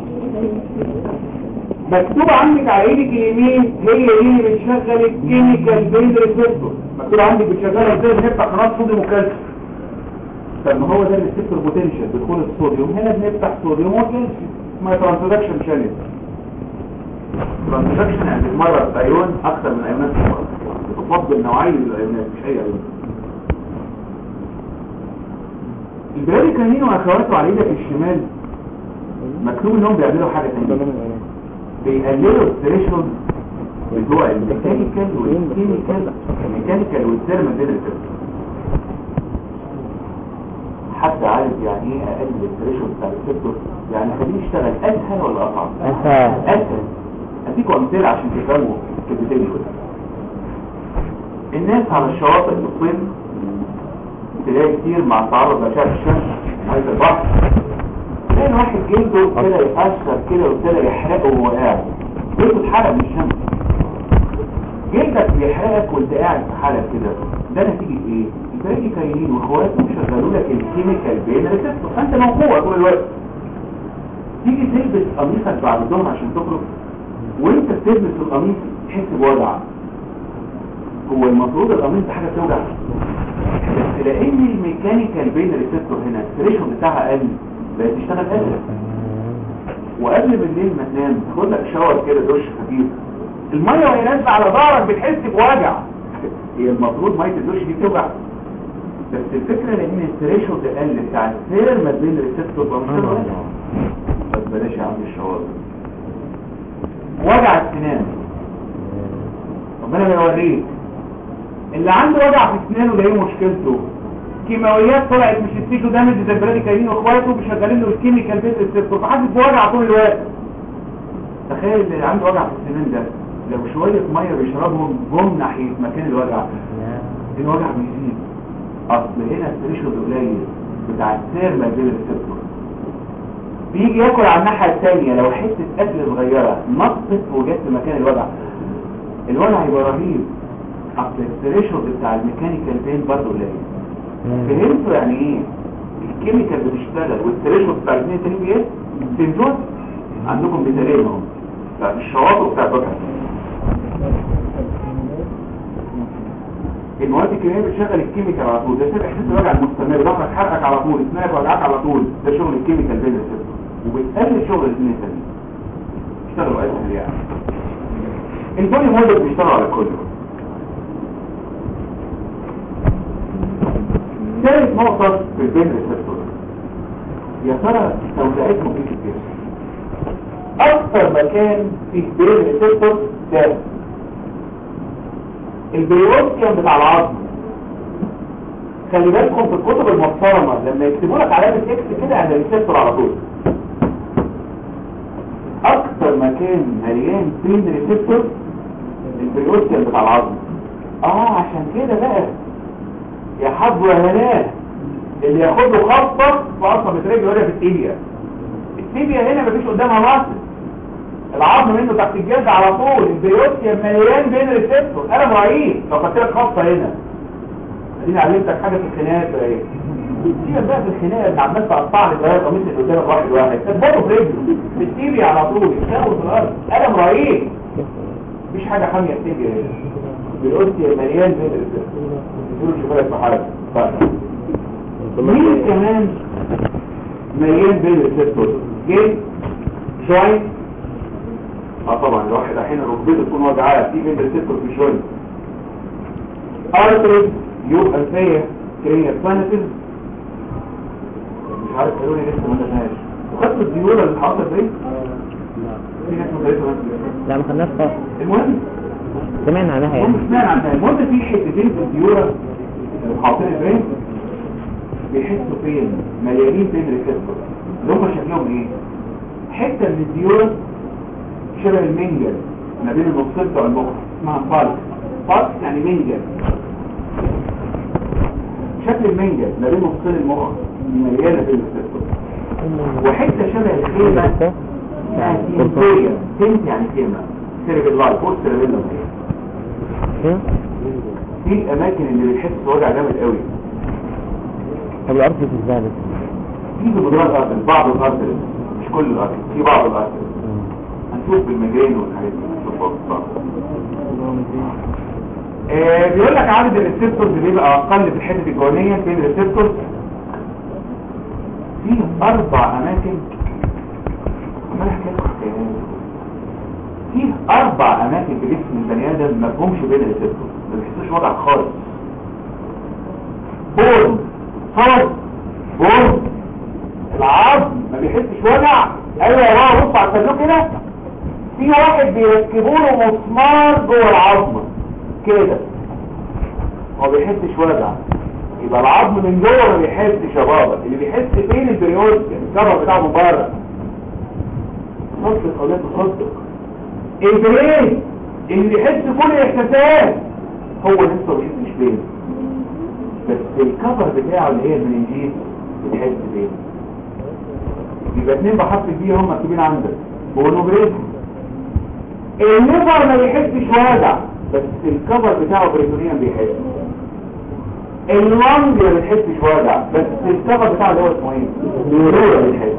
مكتوب عندك على ايدك اليمين هي دي اللي بتشغل الكيميكال بين ريسبتور مكتوب عندك بتشغلها ازاي بنفتح قناه صوديوم وكالسيوم طب ما هو ده الريسبتور بوتنشال دخول الصوديوم هنا بنفتح صوديوم وكالسيوم ما ترانزكشن شانل ترانزكشن يعني بتمرر في ايون اكثر من ايونات اخرى بتفضل نوعيه الايونات مش اي ايون البراري كانين واخواته على ايدك الشمال مكتوب انهم بيعملوا حاجه ثانيه بيقللوا الثريشولد بتوع الميكانيكال والكيميكال الميكانيكال والثيرمال دينيتيف حد عارف يعني ايه اقلل الثريشولد بتاع الريسبتور يعني خليه يشتغل اسهل ولا اصعب أسهل. اسهل اديكم امثله عشان تفهموا الكلمتين دول الناس على الشواطئ في الصيف تلاقي كتير مع تعرض لأشعة الشمس عايز البحر تلاقي واحد جلده ابتدى يقشر كده وابتدى يحرقه وهو قاعد جلده اتحرق من الشمس جلدك بيحرقك وانت قاعد في حالة كده ده نتيجة ايه؟ الباقي كاينين واخواته شغلوا لك الكيميكال بين ريسبتور فانت موقوع طول الوقت تيجي تلبس قميصك بعد الظهر عشان تخرج وانت بتلبس القميص تحس بوجع هو المفروض القميص ده حاجه توجع بس لان الميكانيكال بين ريسبتور هنا الثريشولد بتاعها قل بقت تشتغل اسرع وقبل بالليل ما تنام تاخد لك شاور كده دش خفيف الميه وهي نازله على ظهرك بتحس بوجع هي المفروض ميه الدش دي توجع بس الفكره لان الثريشولد قل بتاع الثيرمال بين ريسبتور بقى مش وجع بس بلاش يا عم الشاور وجع السنان ربنا بيوريك اللي عنده وجع في اسنانه ده ايه مشكلته كيماويات طلعت مش السيكو دامج زي البرادي كاينين واخواته مشغلين له الكيميكال بيت ريسبتور فحاسس بوجع طول الوقت تخيل اللي عنده وجع في السنان ده لو شويه ميه بيشربهم جم ناحيه مكان الوجع الوجع بيزيد اصل هنا الثريشولد قليل بتاع الثيرمال بيت ريسبتور بيجي ياكل على الناحيه الثانيه لو حته اكل صغيره نطت وجت في مكان الوجع الوجع هيبقى رهيب اصل الثريشولد بتاع الميكانيكال بين برضه قليل فهمتوا يعني ايه الكيميكال بتشتغل والثريشولد بتاع الاثنين التانيين بايه فهمتوا عندكم مثالين اهو بتاع الشواطئ بتاع البكر المواد الكيميائيه بتشغل الكيميكال على طول ده سبب احساس الوجع المستمر ظهرك حرقك على طول اسنانك وجعك على طول ده شغل الكيميكال بين الريسبتور وبتقلل شغل الاثنين التانيين اشتغلوا اسهل يعني البولي موديل بيشتغلوا على كله ثالث نقطة في البين ريسبتور يا ترى توزيعتهم ايه في الجسم اكثر مكان فيه بين ريسبتور ده البيوتيوم بتاع العظم خلي بالكم في الكتب المحترمة لما يكتبوا لك علامة اكس كده عند الريسبتور على طول اكثر مكان مليان بين ريسبتور البيوتيوم بتاع العظم اه عشان كده بقى يا حظ وهناه اللي ياخد له خطه في عصبة رجله ولا في التيبيا التيبيا هنا مفيش قدامها مصر العظم منه تحت الجلد على طول البيوتيوم مليان بين ريسبتور انا معين لو خدت لك خطه هنا اديني علمتك حاجه في الخناقات بقى ايه سيبك بقى في الخناقه اللي عمال تقطع لي بقى القميص اللي قدامك واحد واحد تخبطه في رجله في التيبيا على طول يتشاور في الارض قلم رهيب مفيش حاجه حاميه التيبيا هنا البيوتيوم مليان بين ريسبتور دول شبالك في حاجه طيب مين كمان مليان بين الريسبتور جيل جوينت اه طبعا الواحد احيانا ركبته تكون وجعاه في فين ريسبتور في شويه ارتري يبقى فيا كرينيا بلانتز مش عارف قالوا لي لسه ما خدناش وخدت الديوره اللي حاطه فين في ناس ما خدتها بس. لا ما خدناش خالص المهم سمعنا عنها هم يعني سمعنا عنها المهم في حتتين في الديوره اللي حاطين فين بيحسوا فين مليانين فين ريسبتور اللي هم شكلهم ايه حته من الديوره شبه المنجل ما بين النصين بتوع المخ اسمها فالك فالك يعني منجل شكل المنجل ما بين نصين المخ مليانه فين ريسبتور وحته شبه الخيمه اسمها تيمتيه تيمت يعني خيمه سيربل لايف فوق سيربيلم ايه في الاماكن اللي بتحس بوجع جامد قوي طب الارض في الزابط في جدران الارض بعض الارض مش كل الارض في بعض الارض هنشوف بالمجان والحاجات دي هنشوف بعض. آه، بيقول لك عدد الريسبتورز بيبقى اقل في الحته الجوانيه فين الريسبتورز في اربع اماكن عمال احكي لكم حكايات. في اربع اماكن في جسم البني ادم ما فيهمش بين الريسبتورز ما بيحسوش وجع خالص بورن صوت بورن العظم ما بيحسش وجع ايوه يا بابا بص على الصندوق كده في واحد بيركبوا له مسمار جوه العظمه كده هو بيحسش وجع يبقى العظم من جوه ما بيحسش يا بابا اللي بيحس فين البريود الكبر بتاعه من بره صدق ولا تصدق البرين اللي بيحس كل الاحساسات هو لسه ما بيحسش فين بس الكفر بتاعه اللي هي المننجيت بتحس فين يبقى اتنين بحط فيه هم مكتوبين عندك بونوبريد الليفر ما بيحسش وجع بس الكفر بتاعه بريتونيا بيحس اللنج ما بتحسش وجع بس الكفر بتاعه اللي هو اسمه ايه النيورو بتحس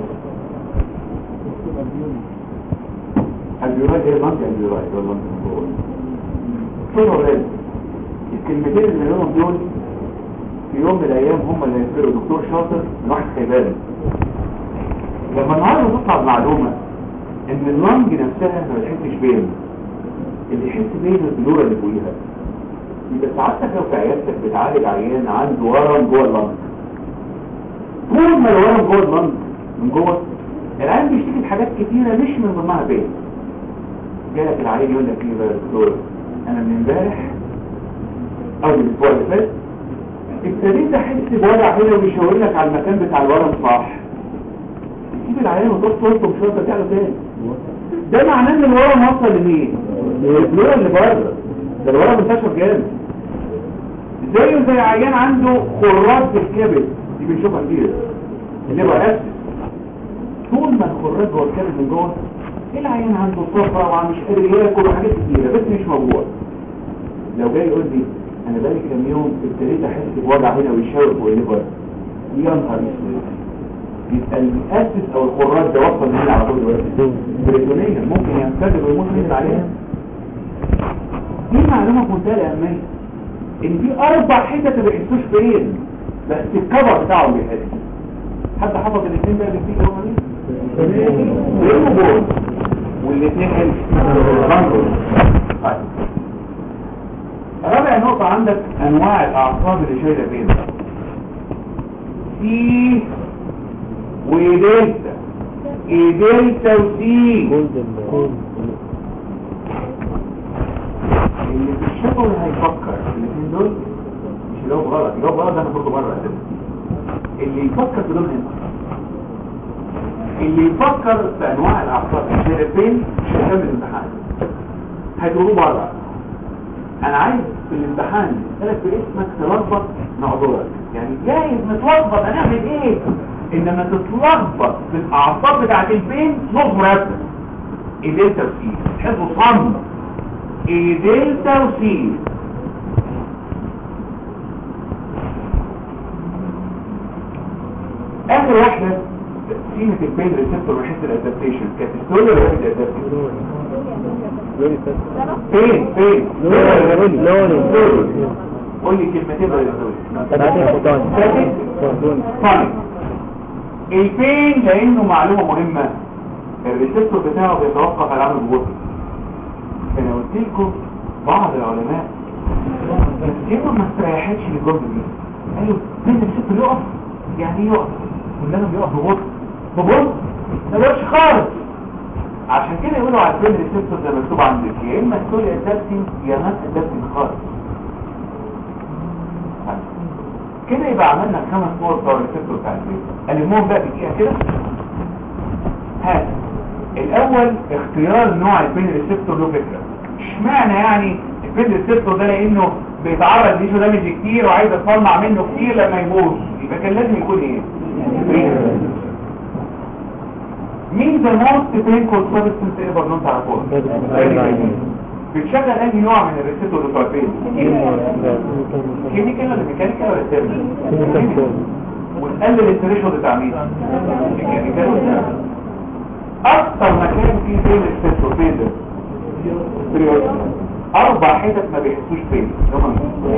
البيورات هي اللنج البيورات هو اللنج البيورات شوفوا يا ولاد الكلمتين اللي لهم دول في يوم من الايام هم اللي هيفكروا دكتور شاطر من واحد خيباني لما النهارده تطلع معلومه ان اللنج نفسها ما بتحسش بين اللي يحس بين البلوره اللي فوقيها يبقى سعادتك لو في عيادتك بتعالج عيان عنده ورم جوه اللنج طول ما الورم جوه اللنج من جوه العيان بيشتكي بحاجات كتيره مش من ضمنها بين جالك العيان يقول لك ايه بقى يا دكتور انا من امبارح او من الاسبوع اللي فات ابتديت احس بوجع هنا ويشاور لك على المكان بتاع الورم صح تجيب العيان وتروح تلطم مش هترجع تعمل تاني ده معناه ان الورم وصل لمين؟ للفلورا اللي بره ده الورم انتشر جامد زيه زي عيان عنده خراج في الكبد دي بنشوفها كتير اللي هو اسس طول ما الخراج جوه الكبد من جوه العيان عنده صفرة ومش قادر ياكل وحاجات كتيرة بس مش موجوع لو جاي يقول لي انا بقالي كام يوم ابتديت احس بوجع هنا ويشاور فوق الليفر يا نهار اسود يبقى المؤسس او الخراج ده وصل مين على طول دلوقتي بريتونيا ممكن ينفجر ويموت من عليها دي معلومه في منتهى الاهميه ان في اربع حتت ما بيحسوش فين بس الكفر بتاعهم بيحس حد حفظ الاثنين بقى اللي فيه هم دي بريمو بول والاثنين حلو طيب رابع نقطة عندك انواع الاعصاب اللي شايلة فين سي ودلتا اي دلتا وسي اللي في الشغل هيفكر الاثنين دول مش اللي هو غلط اللي هو غلط ده انا برضه بره اساسا اللي يفكر في دول هنا اللي يفكر في انواع الاعصاب اللي شايلة فين مش هيكمل الامتحان هيجروه بره انا عايز في الامتحان اسالك في اسمك تلخبط نعذرك يعني جايز متلخبط هنعمل ايه انما تتلخبط في الاعصاب بتاعت البين نص مرتب ايه دلتا وسي تحسوا صم ايه دلتا وسي اخر واحده تقسيمه البين ريسبتور من حيث الادابتيشن كانت ستوري ولا كانت ادابتيشن فين فين قول لي كلمتين غير دول طيب الفين لانه معلومه مهمه الريسبتور بتاعه بيتوقف على العمل الوظيفي انا قلت لكم بعض العلماء كانوا ما استريحتش للجمله دي قالوا بنت الست يقف يعني ايه يقف كلنا بيقف ببطء ببطء ما بيقفش خالص عشان كده يقولوا على البين ريسبتور زي ما مكتوب عندك يا اما ستوري ادابتنج يا ناس ادابتنج خالص كده يبقى عملنا خمس صور بتوع الريسبتور بتاع البين المهم بقى بدقيقه كده هات الاول اختيار نوع البين ريسبتور له فكره اشمعنى يعني البين ريسبتور ده لانه بيتعرض ليشو دامج كتير وعايز اصنع منه كتير لما يبوظ يبقى كان لازم يكون ايه مين ذا موست بينكول سبستنس ايفر نون تعرفوها بتشغل انهي نوع من الريسبتور بتوع البين كيميكال ولا ميكانيكال ولا ثيرمال ونقلل الثريشولد بتاع مين ميكانيكال ولا thermal. اكتر مكان فيه بين الريسبتور فين ده بريود. اربع حتت ما بيحسوش فين هم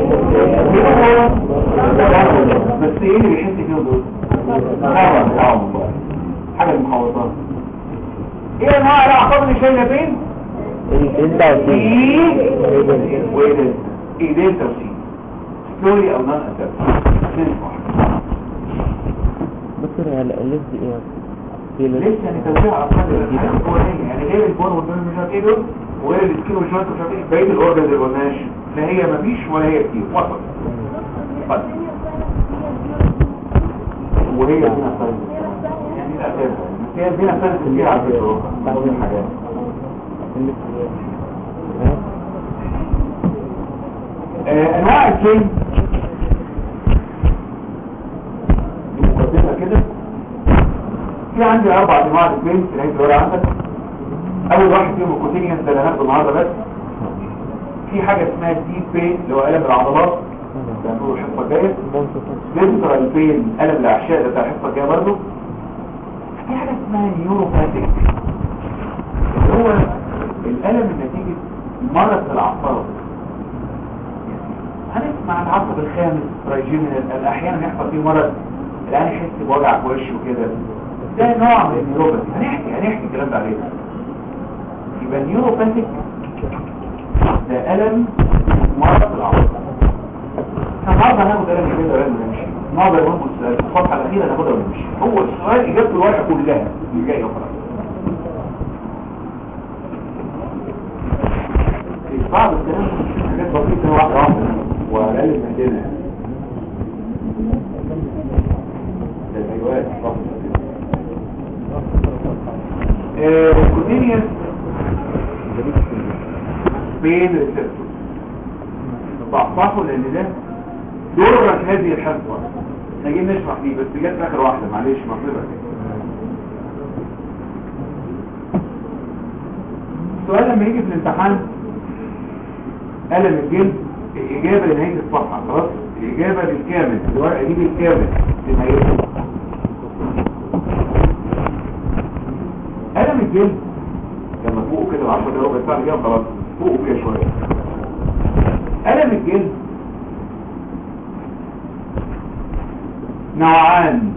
بس ايه اللي بيحس فيهم دول هوا بتاعهم والله. حاجه المحوطات ايه انواع الاعصاب اللي شايله فين انت وسيم ايه وايه ده ايه ده توسيع ستوري او نون اساس بص هي الليست دي ايه في لسه ليست يعني توزيع ارقام الحاجات الفوقانيه يعني غير البون والبون مش عارف ايه دول وغير السكين ومش عارف مش عارف ايه بقيه الاورجنز اللي قلناش لا هي مفيش ولا هي كتير وسط بس. وهي دينا ساينس يعني لا اساس هي دينا ساينس كتير على فكره بعض الحاجات آه، انواع الجين دي مقدمه كده في عندي اربع انواع للبين في العيد الورق عندك اول واحد فيهم الكوتينيوس ده اللي هناخده النهارده بس في حاجه اسمها الديب بين اللي هو الم العضلات ده هنقوله الحصه الجايه فينترال بين الم الاعشاء ده بتاع الحصه الجايه برضه في حاجه اسمها نيوروباثيك اللي هو الالم نتيجه مرض الاعصاب هنسمع العصب الخامس ترايجيمينال احيانا يحصل فيه مرض الان يحس بوجع في وشه وكده ده نوع من النيوروباثي هنحكي هنحكي الكلام ده عليه يبقى النيوروباثيك ده الم مرض الاعصاب النهارده هناخد الم كده ولا نمشي النهارده يا مهندس السؤال الصفحه الاخيره ناخدها ونمشي هو السؤال اجابته الورقه كلها اللي جايه وخلاص في بعض الكلام حاجات بسيطه واحده واحده وأقل من عندنا كوتينيوس بين الريسبتور بعصفه لان ده دورك هذه الحصه احنا جايين نشرح دي بس جت في اخر واحده معلش مطلبه السؤال لما يجي في الامتحان قلم الجلد الإجابة لنهاية الصفحة خلاص الإجابة بالكامل الورقة دي بالكامل لنهايتها قلم الجلد لما فوقه كده 10 دقايق ربع ساعة كده خلاص فوقه كده شوية قلم الجلد نوعان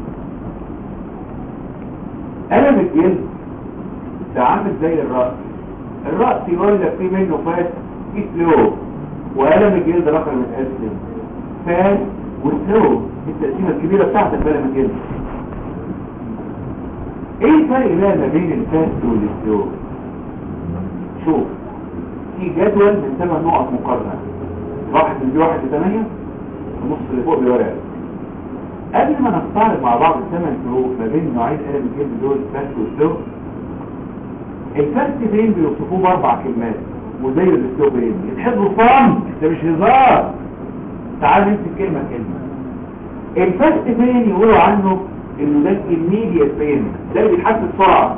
قلم الجلد ده عامل زي الرأس الرأس يقول لك في منه فات في سلو وقلم الجلد رقم متقسم فات وسلو التقسيمة الكبيرة بتاعت قلم الجلد ايه الفرق بقى ما بين الفات والسلو شوف في جدول من ثمان نقط مقارنة واحد من دي واحد لثمانية النص اللي فوق بورقة قبل ما نستعرض مع بعض الثمان فروق ما بين نوعين قلم الجلد دول فات وسلو الفرق بين بيوصفوه باربع كلمات وزي الاسلوب بين يتحبوا صم ده مش هزار تعال نمسك كلمة كلمة الفرق بين يقولوا عنه انه ده الميديا بين ده اللي بيتحس بسرعة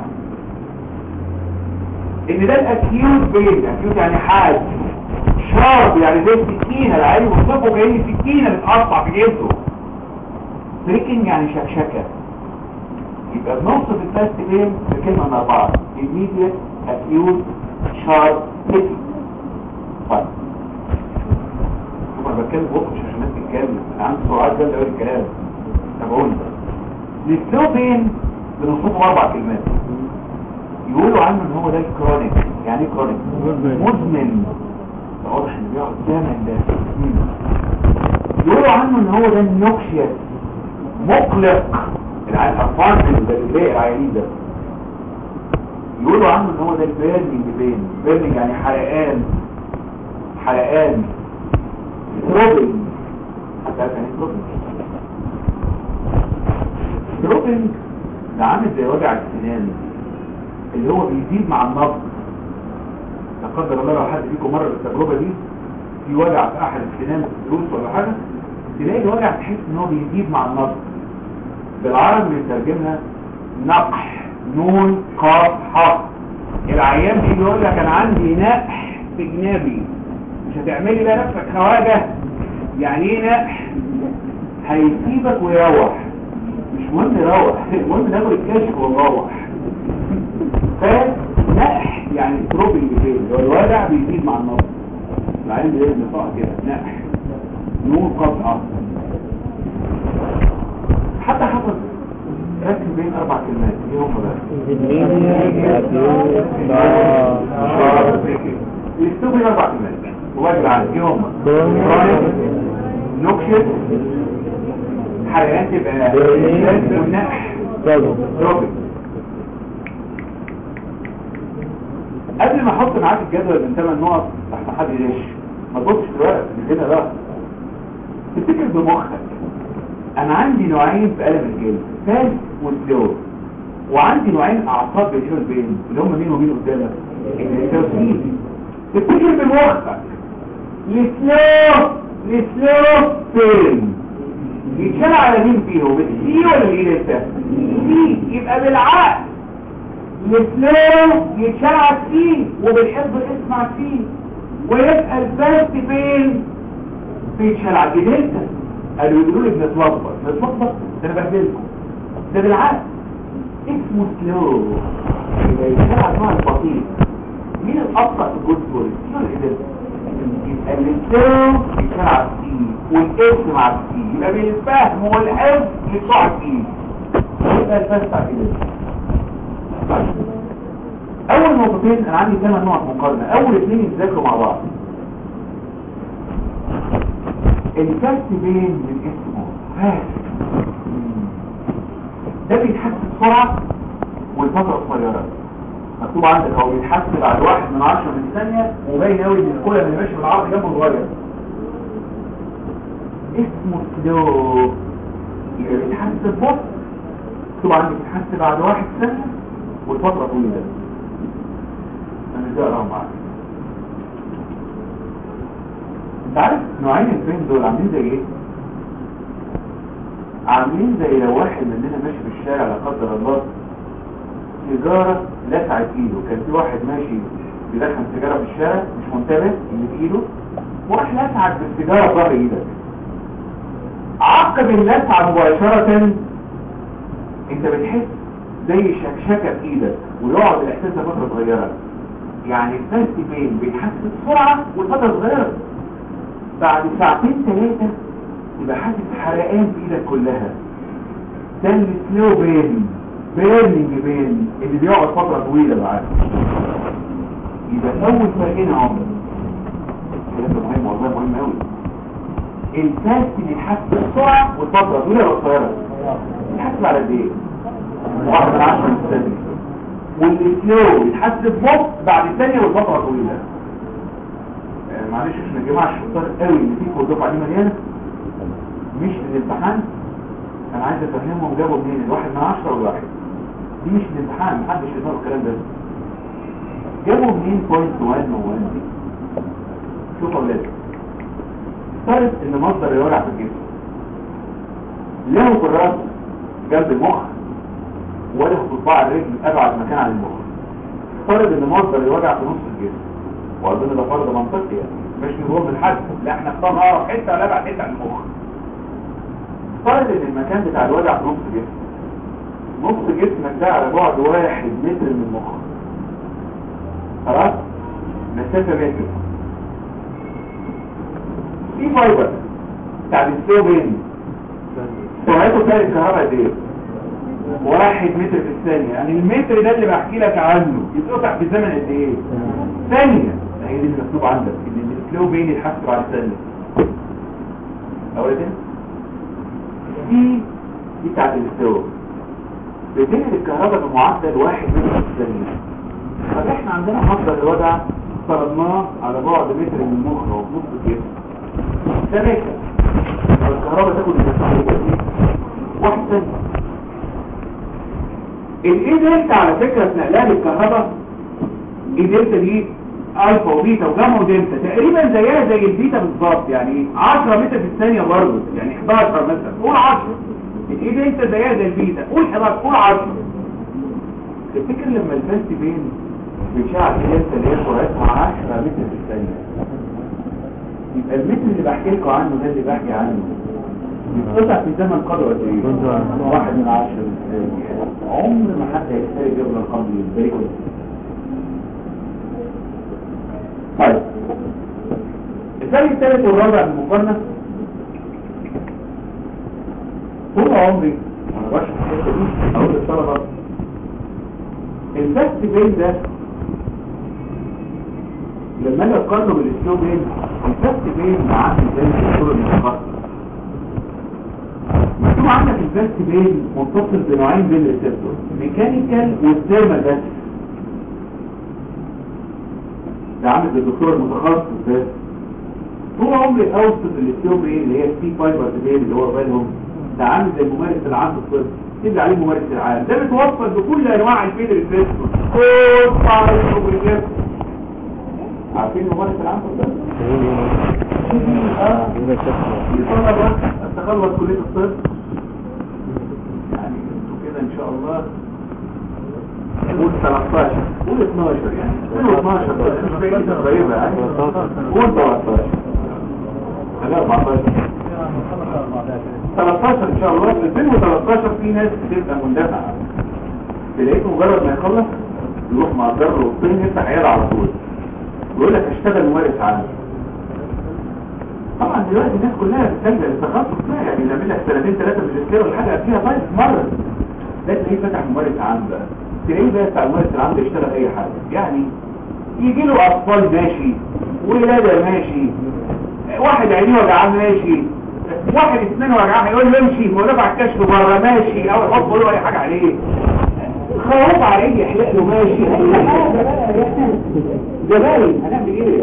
ان ده الاكيوت بين اكيوت يعني حاد شارب يعني زي السكينة العيل وصفه كأن سكينة بتقطع في جلده بريكنج يعني شكشكة يبقى بنوصف الفاست بين بكلمة من أربعة immediate acute sharp hitting طيب ثم بتكلم بطء مش عشان الناس تتكلم انا عندي سرعات جامدة قوي الكلام تابعوني السلو بين بنوصفه بأربع كلمات يقولوا عنه ان هو ده الكرونيك يعني ايه كرونيك مزمن ده واضح ان بيقعد زمن ده مم. يقولوا عنه ان هو ده النوكشيس مقلق العيال الفانتل ده اللي باقي العيانين ده يقولوا عنه ان هو ده البيرنينج بين بيرنينج يعني حرقان حرقان تروبنج حتى عارف يعني ايه تروبنج تروبنج ده عامل زي وجع السنان اللي هو بيزيد مع النبض لا قدر الله لو حد فيكم مر بالتجربه دي في وجع في احد السنان في الدروس ولا حاجه تلاقي الوجع تحس ان هو بيزيد مع النبض بالعربي بنترجمها نقح نون قاف ح العيان بيجي يقول لك انا عندي نقح في جنابي مش هتعملي بقى نفسك خواجه يعني ايه نقح هيسيبك ويروح مش مهم يروح المهم ناخد الكشف ونروح فنقح يعني تروبنج فين لو الوجع بيزيد مع النبض العين بيزيد نقاء كده نقح نون قطعه حتى حفظ ركز بين اربع كلمات ايه هم بقى يكتبوا لي اربع كلمات وواجب على ايه هم نكشف حرقات تبقى والنقح روبن قبل ما احط معاك الجدول من 8 نقط تحت حد ليش ما تبصش في الورق من هنا بقى تفتكر بمخك انا عندي نوعين في قلم الجلد فاس وسلو وعندي نوعين اعصاب بيشيلوا البين اللي هم مين ومين قدامك التوسيل تفتكر بمخك السلو السلو فين يتشال على مين فيهم السي ولا الايه لسه السي يبقى بالعقل السلو يتشال على السي وبالحفظ الاسم على السي ويبقى الفاست فين بيتشال على الجديد قالوا يقولوا لي بنتلخبط بنتلخبط ده انا بهدلكم ده بالعكس اسمه سلو يبقى يتشال على النوع البطيء مين الابطا في الجزء كله السي ولا الجديد يبقى السلو يتشال على السي والاسم على السي يبقى بالفهم والحفظ يطلع السي يبقى الفاست على الجديد اول نقطتين انا عندي ثمان نقط مقارنه اول اثنين يتذاكروا مع بعض الفرق بين من اسمه فاس ده بيتحس بسرعه والفتره قصيره مكتوب عندك هو بيتحس بعد واحد من عشرة من ثانيه وباين قوي ان الكولا اللي ماشي بالعرض جنبه صغير اسمه سلو يبقى بيتحس ببطء مكتوب عندك بيتحس بعد واحد ثانيه والفتره طويله انا مش هقراهم معاك انت عارف نوعين الفين دول عاملين زي ايه عاملين زي لو واحد مننا ماشي في الشارع لا قدر الله سيجاره لسعت ايده كان في واحد ماشي بيدخن سيجاره في الشارع مش منتبه اللي في ايده وراح لسعت بالسيجاره ظهر ايدك عقب اللسعه مباشره انت بتحس زي شكشكه في ايدك ويقعد الاحساس ده فتره صغيره يعني الفرق بين بيتحس بسرعه والفتره صغيره بعد ساعتين ثلاثة يبقى حاسس حرقان في ايدك كلها ده السلو بين بيرنينج بين اللي بيقعد فترة طويلة بعد يبقى اول فرقين اهو الكلام ده مهم والله مهم قوي الفاست بيتحس بسرعة والفترة طويلة ولا قصيرة بيتحس بعد قد ايه؟ واحد من عشرة من الثانية والسلو بيتحس ببطء بعد ثانية والفترة طويلة معلش عشان يا جماعه الشطار قوي اللي فيكم الدفعه دي مليانه مش للامتحان انا عايز افهمهم جابوا منين الواحد من عشرة والواحد دي مش الامتحان محدش يقدر الكلام ده جابوا منين بوينت 1 و 1 دي شوفوا اولاد افترض ان مصدر الوجع في الجسم له في الراس جنب المخ وله في صباع الرجل ابعد مكان عن المخ افترض ان مصدر الوجع في نص الجسم واظن ده فرض منطقي يعني مش نقول من حد لا احنا اخترنا اقرب حته ولا ابعد حته عن المخ فرض ان المكان بتاع الوجع في نص جسم نص جسمك ده على بعد واحد متر من المخ خلاص مسافه متر في فايبر بتاع السلو بين سرعته بتاع الكهرباء قد ايه واحد متر في الثانية يعني المتر ده اللي بحكي لك عنه يتقطع في زمن قد ايه ثانية هي دي اللي مكتوب عندك ان الفلو بين يتحسب على الثانية اول كده دي دي بتاعت الفلو بتنقل الكهرباء بمعدل واحد متر في الثانية طب احنا عندنا مصدر الوضع فرضناه على بعد متر من المخ او نص كده ده متر الكهرباء تاخد المساحة دي واحد ثانية الايه دلتا على فكرة في نقلها للكهرباء ايه دلتا دي الفا وبيتا وجاما ودلتا تقريبا زيها زي البيتا بالظبط يعني 10 متر في الثانية برضه يعني 11 مثلا قول 10 الايه دلتا زيها زي البيتا قول 11 قول 10 تفتكر لما البنت بين بيشعل الدلتا اللي هي سرعتها 10 متر في الثانية يبقى المتر اللي بحكي لكم عنه ده اللي بحكي عنه يتقطع في زمن قدر قد ايه؟ واحد من عشرة عمر ما حد هيحتاج يجيب الارقام دي ازاي كده طيب الثاني الثالث والرابع في المقارنة طول عمري وانا بشرح الحته دي اقول للطلبه الفست بين ده لما انا اقارنه بالاسلوب بين الفست بين عامل زي الدكتور المتخصص مكتوب عندك الفست بين متصل بنوعين بين الريسبتور ميكانيكال والثيرمال بس ده عامل زي الدكتور المتخصص ده طول عمري اوصف الاسلوب ايه اللي هي السي فايبر بين اللي هو بالهم ده عامل زي الممارس العام في الطب تبدا عليه الممارس العام ده متوفر بكل انواع الفيد ريسبتور كل فايبر وبريسبتور عارفين الممارس العام في الطب؟ اه يطلب تخلص كلية الطب يعني انتوا كده ان شاء الله قول 13 قول 12 يعني 12 مش بعيدة قريبة يعني قول 13 خليها 14 13 ان شاء الله في 2013 في ناس بتبقى مندفعة تلاقيته مجرد ما يخلص يروح مع الضر والطين يفتح عيادة على طول يقول لك اشتغل ممارس عام طبعا دلوقتي الناس كلها بتلجأ للتخصص لا يعني نعمل لك سنتين ثلاثة ماجستير ولا حاجة فيها طيب مرة ده تلاقيه فتح ممارس عام بقى تلاقيه بقى بتاع الممارس العام ده يشتغل اي حاجة يعني يجي له اطفال ماشي ولادة ماشي واحد عينيه وجعان ماشي واحد اسنانه وجعان يقول له امشي ورفع الكشف بره ماشي او يحط له اي حاجة عليه خوف عليه يحلق له ماشي ده باين هنعمل ايه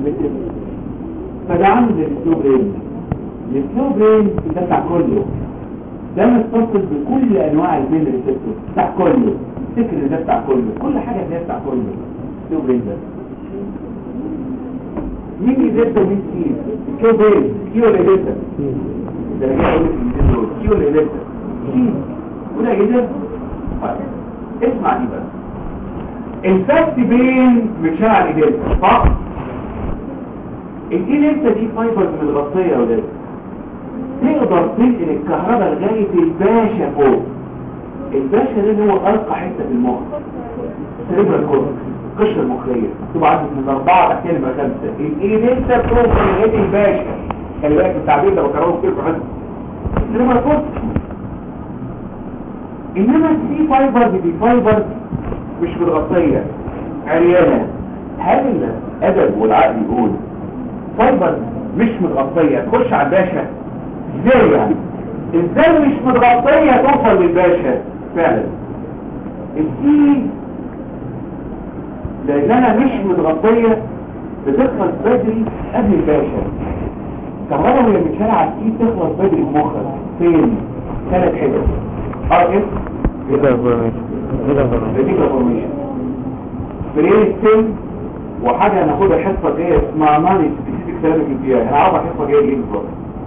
فده عامل زي السلو برين السلو برين ده بتاع كله ده متصل بكل انواع البين ريسبتور بتاع كله فكر ده بتاع كله كل حاجه ده بتاع كله السلو برين ده مين يدتا ومين كيو كيو برين كيو ولا يدتا ده انا جاي اقول لك الاثنين دول كيو ولا يدتا كيو وده يدتا طيب اسمع دي بقى الفاست بين مشاعر ايديتا صح الايه لسه دي فايبرز متغطيه يا ولاد تقدر تنقل الكهرباء لغايه الباشا فوق الباشا ده اللي هو ارقى حته في المخ سريبرال كورتكس القشره المخيه تبقى عندك من اربعه تحت كلمه خمسه الايه لسه توصل لغايه الباشا خلي بالك التعبير ده بكرره كتير في حد سريبرال كورتكس انما السي فايبرز دي فايبرز مش متغطيه عريانه هل الادب والعقل يقول فايبر مش متغطية تخش على الباشا ازاي يعني ازاي مش متغطية توصل للباشا فعلا السي لانها مش متغطية بتخلص بدري قبل الباشا كهرباء وهي بتشارع على السي تخلص بدري في مخك فين ثلاث حتت ار اف ريتيكا فورميشن برين ستيم وحاجة هناخدها حصة جاية اسمها ناني سبيسيفيك ثيرابي فيها انا عارفة حصة جاية ليه بالظبط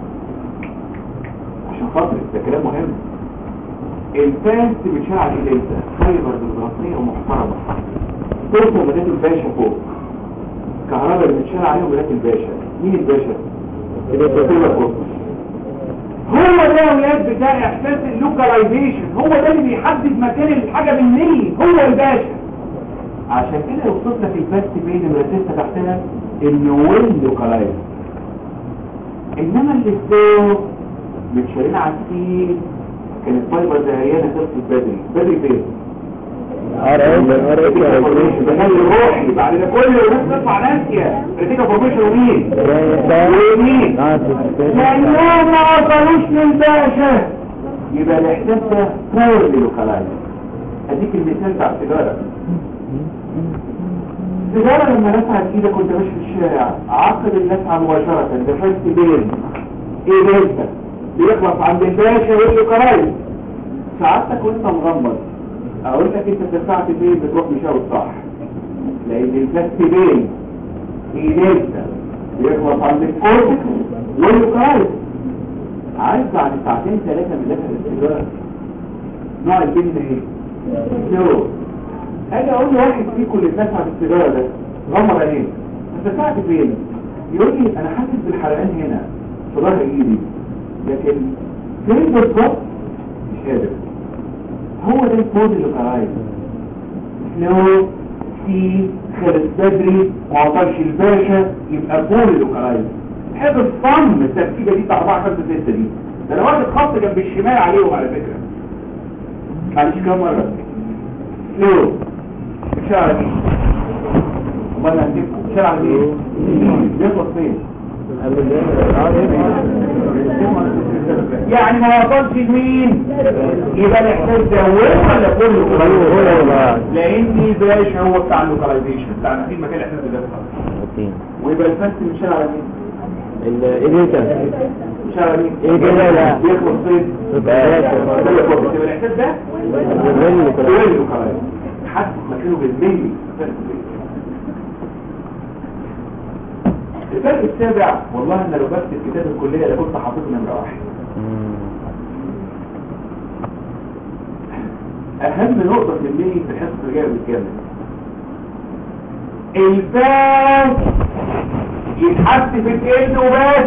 عشان خاطر ده كلام مهم الفاست بتشال على ايه لسه فايبر ديمقراطية ومحترمة توصل لغاية الباشا فوق كهرباء اللي بتشال عليهم لغاية الباشا مين الباشا؟ الباشا هو ده يا ولاد بتاع احساس اللوكاليزيشن هو ده اللي بيحدد مكان الحاجة بالملي هو الباشا عشان كده وصلت لك الفاست بين المرسسة تحتها انه وين لوكالايز انما اللي فوق متشارين على السين كان الفايبر ده عيانه خلصت بدري بدري فين؟ ار اس ار اس بخلي روحي بعد ده كله الناس تطلع ناسيه ريتيكا فورميشن ومين؟ ومين؟ لانهم ما وصلوش للباشا يبقى الاحساس ده فور للوكالايز اديك المثال بتاع السيجاره السيجاره لما لسعت كده كنت ماشي في الشارع عقد اللسعه مباشره دخلت بين ايه لسه بيخلص عند الباشا والوكالايز سعادتك وانت مغمض اقول لك انت اتدفعت فين بتروح مشاوي الصح لان الفست بين ايه لسه بيخلص عند الكورتكس والوكالايز عايز بعد ساعتين ثلاثة من لسه السيجارة نوع البين ده ايه؟ زيرو اجي اقول لواحد فيكم اللي اتدفع بالسيجارة ده غمض عينيه اتدفعت فين؟ يقول لي انا حاسس بالحرقان هنا في ظهر ايدي لكن فين بالظبط مش قادر هو ده الكود اللي قرايه لو في خلص بدري ما وصلش الباشا يبقى كل اللي قرايه حفظ الصم التركيبه دي بتاع 4 5 6 دي ده لو واخد خط جنب الشمال عليهم على فكره معلش كام مره لو شعر دي امال هنجيبكم شعر دي بيخلص فين يعني ما وصلش لمين يبقى الاحساس ده هو ولا كله لان باشا هو بتاع اللوكاليزيشن بتاع في مكان الاحساس ده بتاعه. ويبقى الفست مش على مين الايديتا مش على مين إيه كده لا. بيخلص فين يبقى الاحساس ده هو اللوكاليزيشن حد مكانه بالملي الفرق السابع والله انا لو بكتب كتاب الكليه ده كنت حاطط نمره واحد اهم نقطة في الميني في الحصة اللي جاية بالكامل الفاس يتحس في الجلد وبس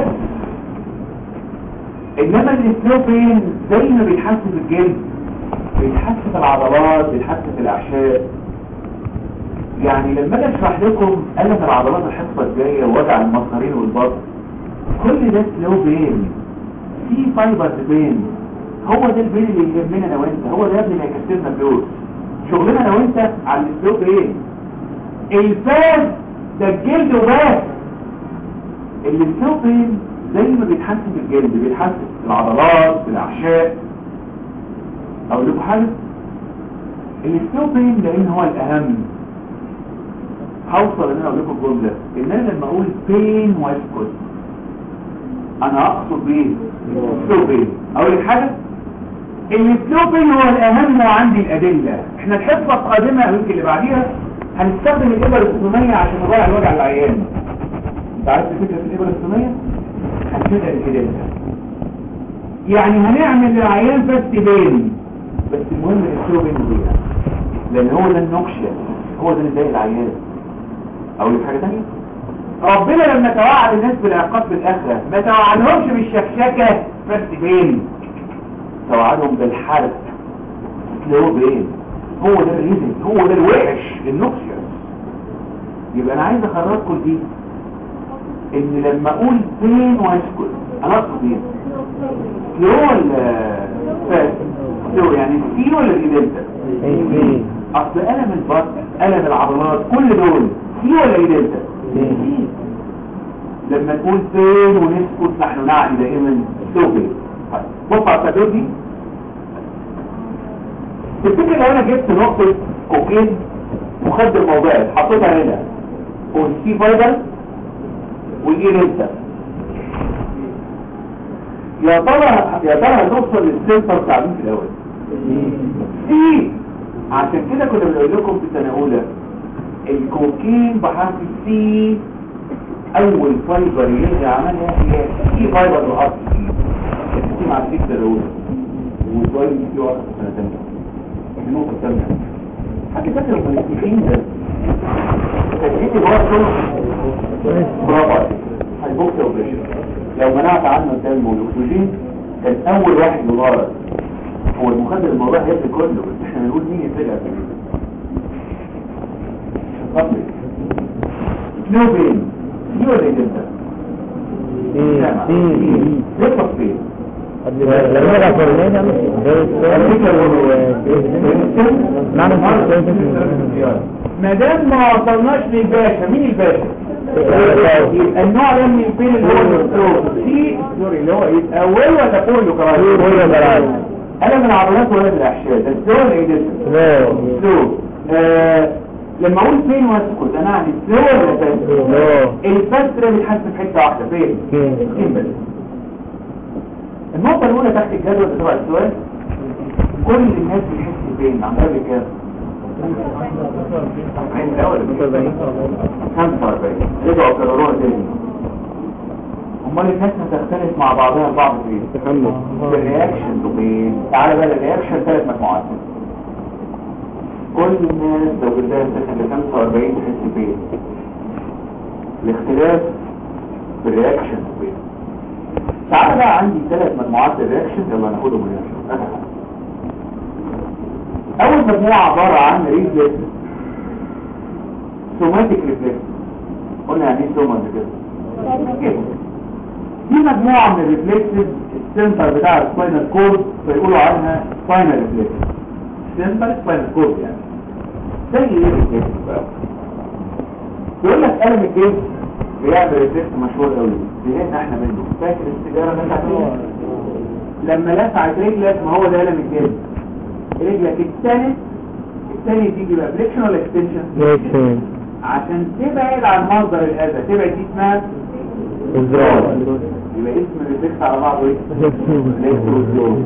انما الاسلوبين زي ما بيتحس في الجلد بيتحس في العضلات بيتحس في الاعشاب يعني لما اجي اشرح لكم الم العضلات الحصة الجاية ووجع المصارين والبطن كل ده سلو بين في فايبر بين هو ده البين اللي يهمنا انا وانت هو ده اللي هيكسبنا فلوس شغلنا انا وانت على السلو بين الفاس ده الجلد وبس السلو بين زي ما بيتحسن في الجلد بيتحسن في العضلات في الاعشاب اقول لكم حاجه السلو بين لان هو الاهم هوصل ان انا اقول لكم الجمله ان انا لما اقول بين واسكت انا اقصد بيه سلو بين اقول لك حاجه السلو بين هو الاهم وعندي الادله احنا الحصه القادمه يمكن اللي بعديها هنستخدم الابر السميه عشان نضيع الوجع العيان انت عارف فكره الابر السميه هنفيدها الادله يعني هنعمل للعيان بس بين بس المهم السلو بين دي لان هو ده النقشه هو ده اللي زي العيان اقول لك حاجه ثانيه ربنا لما توعد الناس بالعقاب في الاخره ما توعدهمش بالشكشكه بس بين توعدهم بالحرق اللي هو بين هو ده الريزن هو ده الوحش النقشه يبقى انا عايز اخرجكم دي ان لما اقول بين واسكت انا اقصد ايه اللي هو الفاس اللي هو يعني السين ولا الإيدلتا اصل الم البطن الم العضلات كل دول في ولا إيدلتا في لما تقول فين ونسكت نحن نعني دائما سوفي بص على التدور دي تفتكر لو انا جبت نقطة كوكين مخدر موضعي حطيتها هنا والسي فايبر والإيدلتا يا ترى يا ترى هنوصل للسنتر بتاع مين في الاول سي عشان كده كنا بنقول لكم في سنه اولى الكوكين بحرف سي اول فايبر يلغي عملها هي سي فايبر بحرف سي سي مع السي الاولى وشويه سي واحد في سنه ثانيه دي نقطه ثانيه حد فاكر المنافقين ده تجديد برضه برافو عليك هيبوكسي اوبريشن لو منعت عنه الدم والاكسجين كان اول واحد يغارق هو المخدر الموضوع هيبقى كله بس احنا نقول مين يفرق في كده سلو بين سلو ولا جدا يخلص فين لما فورميشن نعمل ما دام ما وصلناش للباشا مين الباشا يبقى النوع ده من البين اللي هو الدكتور في سوري اللي هو يبقى اول ولا كله كمان كله كمان. انا من العضلات ولا من الاحشاء ده السلو ولا ايه ده سلو آه لما اقول فين واسكت انا اعني سلو ولا فاست الفاست بيتحس في حته واحده فين فين بس النقطه الاولى تحت الجدول بتوع السؤال كل الناس بتحس فين عندها كام عين الاول 45 رجعوا كرروها تاني امال الناس هتختلف مع بعضها البعض فين تحمل الرياكشن دومين تعالى بقى الرياكشن ثلاث مجموعات كل الناس لو بدها تسكن ل 45 تحس فين الاختلاف في الرياكشن دومين تعالى بقى عندي ثلاث مجموعات الرياكشن يلا ناخدهم الرياكشن اول مجموعة عبارة عن ريفلكس سوماتيك ريفلكس قلنا يعني ايه سوما كده كده. دي مجموعة من الريفلكسز السنتر بتاع السباينال كورد فيقولوا عنها سباينال ريفلكس سنتر سباينال كورد يعني زي ايه الريفلكس بقى يقول لك قلم الجيب بيعمل ريفلكس مشهور قوي زهقنا احنا منه فاكر السيجاره اللي انت لما لسعت رجلك ما هو ده قلم الجيب رجلك الثاني الثاني تيجي بقى فليكشن ولا اكستنشن عشان تبعد عن مصدر الاذى تبعد دي اسمها يبقى اسم الريفلكس على بعضه ايه الكتروزون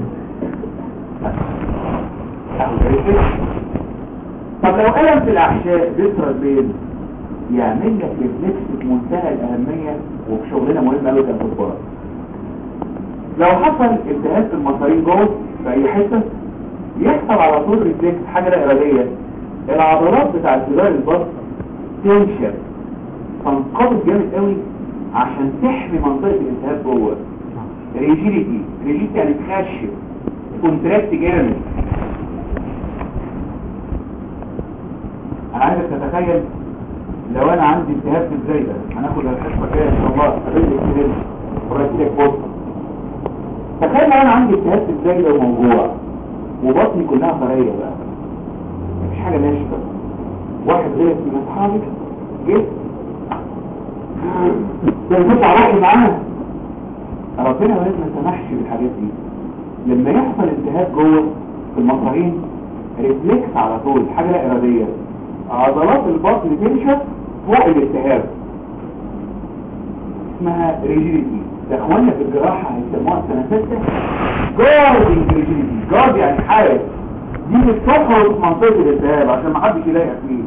طب لو قلم في الاحشاء بيسرى بين يعمل لك ريفلكس بمنتهى الاهميه وفي شغلنا مهم قوي كاطباء لو حصل التهاب في المصارين جوه في اي حته يحصل على طول ريفلكس حاجه لا اراديه العضلات بتاع جدار البطن تنشف تنقبض جامد قوي عشان تحمي منطقه الالتهاب جوه ريجيديتي ريجيديتي يعني تخشب كونتراكت جامد انا عايزك تتخيل لو انا عندي التهاب في الزايده هناخد الحصه الجايه ان شاء الله قبل الاكتمال ورايت بوست تخيل لو انا عندي التهاب في الزايده وموجوع وبطني كلها طريه بقى مفيش حاجه ناشفه واحد غير من اصحابي جه تنفع روحي معاه ربنا ولاد ما سمحش بالحاجات دي لما يحصل التهاب جوه في المصارين ريفلكس على طول حاجه لا اراديه عضلات البطن تنشف فوق الالتهاب اسمها ريجيديتي ده اخوانا في الجراحه هيسموها سنه سته جاردنج ريجيديتي جارد يعني حارس دي بتفحص منطقه الالتهاب عشان ما حدش يلاقي فيه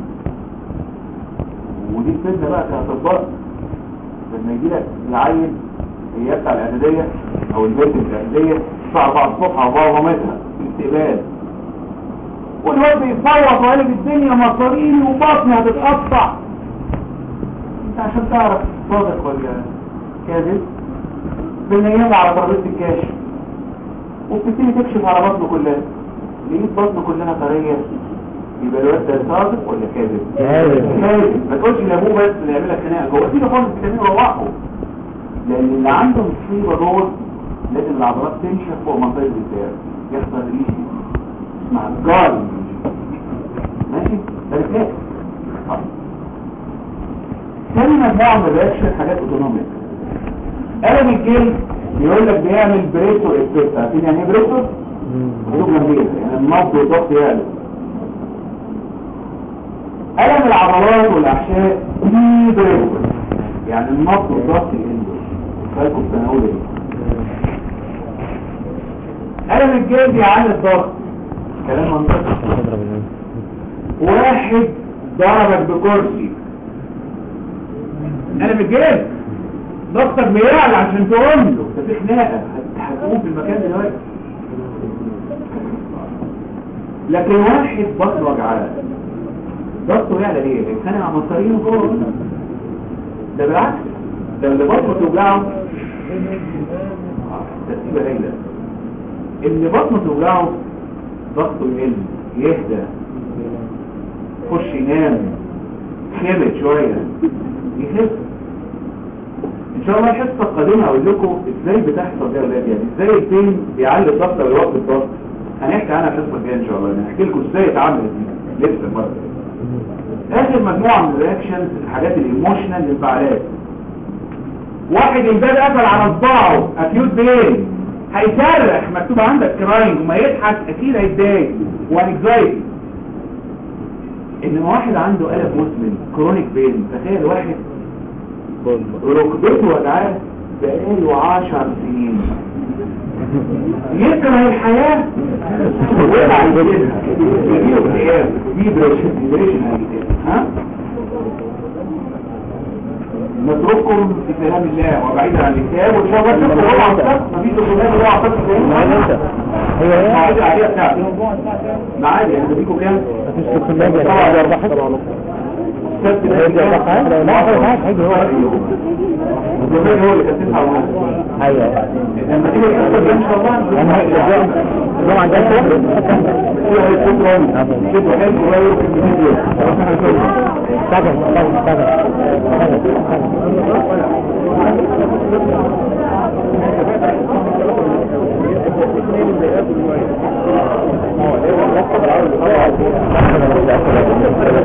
ودي الفتنه بقى كاطباء لما يجي لك العيل هي بتاع الاعداديه او البنت الاعداديه الساعه 4 الصبح او 4 مامتها في استقبال والواد بيصوت وقالب الدنيا مصاريني وبطني هتتقطع انت عشان تعرف صادق ولا كاذب بنيمه على ترابيزه الكاشف وبتبتدي تكشف على بطنه كلها لقيت بطنه كلها طريه يبقى الواد ده صادق ولا كاذب؟ كاذب. كاذب ما تقولش لابوه بس اللي يعمل لك خناقه جوه سيبه خالص الفيتامين وروحه لان اللي عنده مصيبه جوه لازم العضلات تنشف فوق منطقه الالتهاب يحصل ريش اسمها جارد ماشي ده رفلكس تاني مجموعه من الرياكشن حاجات اوتونوميك قلم الجلد بيقول لك بيعمل بريتو افكت عارفين يعني ايه بريتو؟ حدود جنبيه يعني النبض والضغط يعلى ألم العضلات والأحشاء دي بريتو يعني النبض والضغط يقلوا بالكم التناول ايه ألم الجلد يعلي الضغط كلام منطقي واحد ضربك بكرسي ألم الجلد ضغطك بيعلى عشان تقوم له ده في خناقه هتقوم في المكان دلوقتي لكن واحد بطنه وجعاه ضغطه يعلى ليه؟ بيتخانق مع مصارينه جوه ده بالعكس ده اللي بطنه توجعه ترتيبه هايله اللي بطنه توجعه ضغطه يقل يهدى يخش ينام خبت شويه يخف ان شاء الله الحصه القادمه اقول لكم ازاي بتحصل ده يا ولاد يعني ازاي البين بيعلي الضغط او يوطي الضغط هنحكي عنها الحصه الجايه ان شاء الله هنحكي لكم ازاي اتعاملت دي لسه المره اخر مجموعه من الرياكشنز الحاجات الايموشنال الانفعالات واحد الباب قفل على صباعه اكيوت بين هيصرخ مكتوب عندك كراينج وما يضحك اكيد هيتضايق وانكزايتي انما واحد عنده قلب مسلم كرونيك بين تخيل واحد ركبته وجعاه بقاله عشر سنين يكره الحياة ويقع يجيبها يجيله اكتئاب ديبريشن ديبريشن ها نترككم في كلام الله وبعيدا عن الكتاب وان شاء الله تشوفوا هو عصب مفيش دكتور هو عصب هي هي معادي عليها بتاعتي معادي يعني بديكوا كام؟ مفيش تكنولوجيا طبعا أربعة السبت ده هيجي أربعة لا لا فرق معاك هيجي هو الجمهوري هو اللي كان تسعة ونص أيوه لما تيجي الحصة دي ان شاء الله أنا الجمعة الجاية فيها الشكرا شكرا حلو قريب في الفيديو اشتغل اشتغل اشتغل اشتغل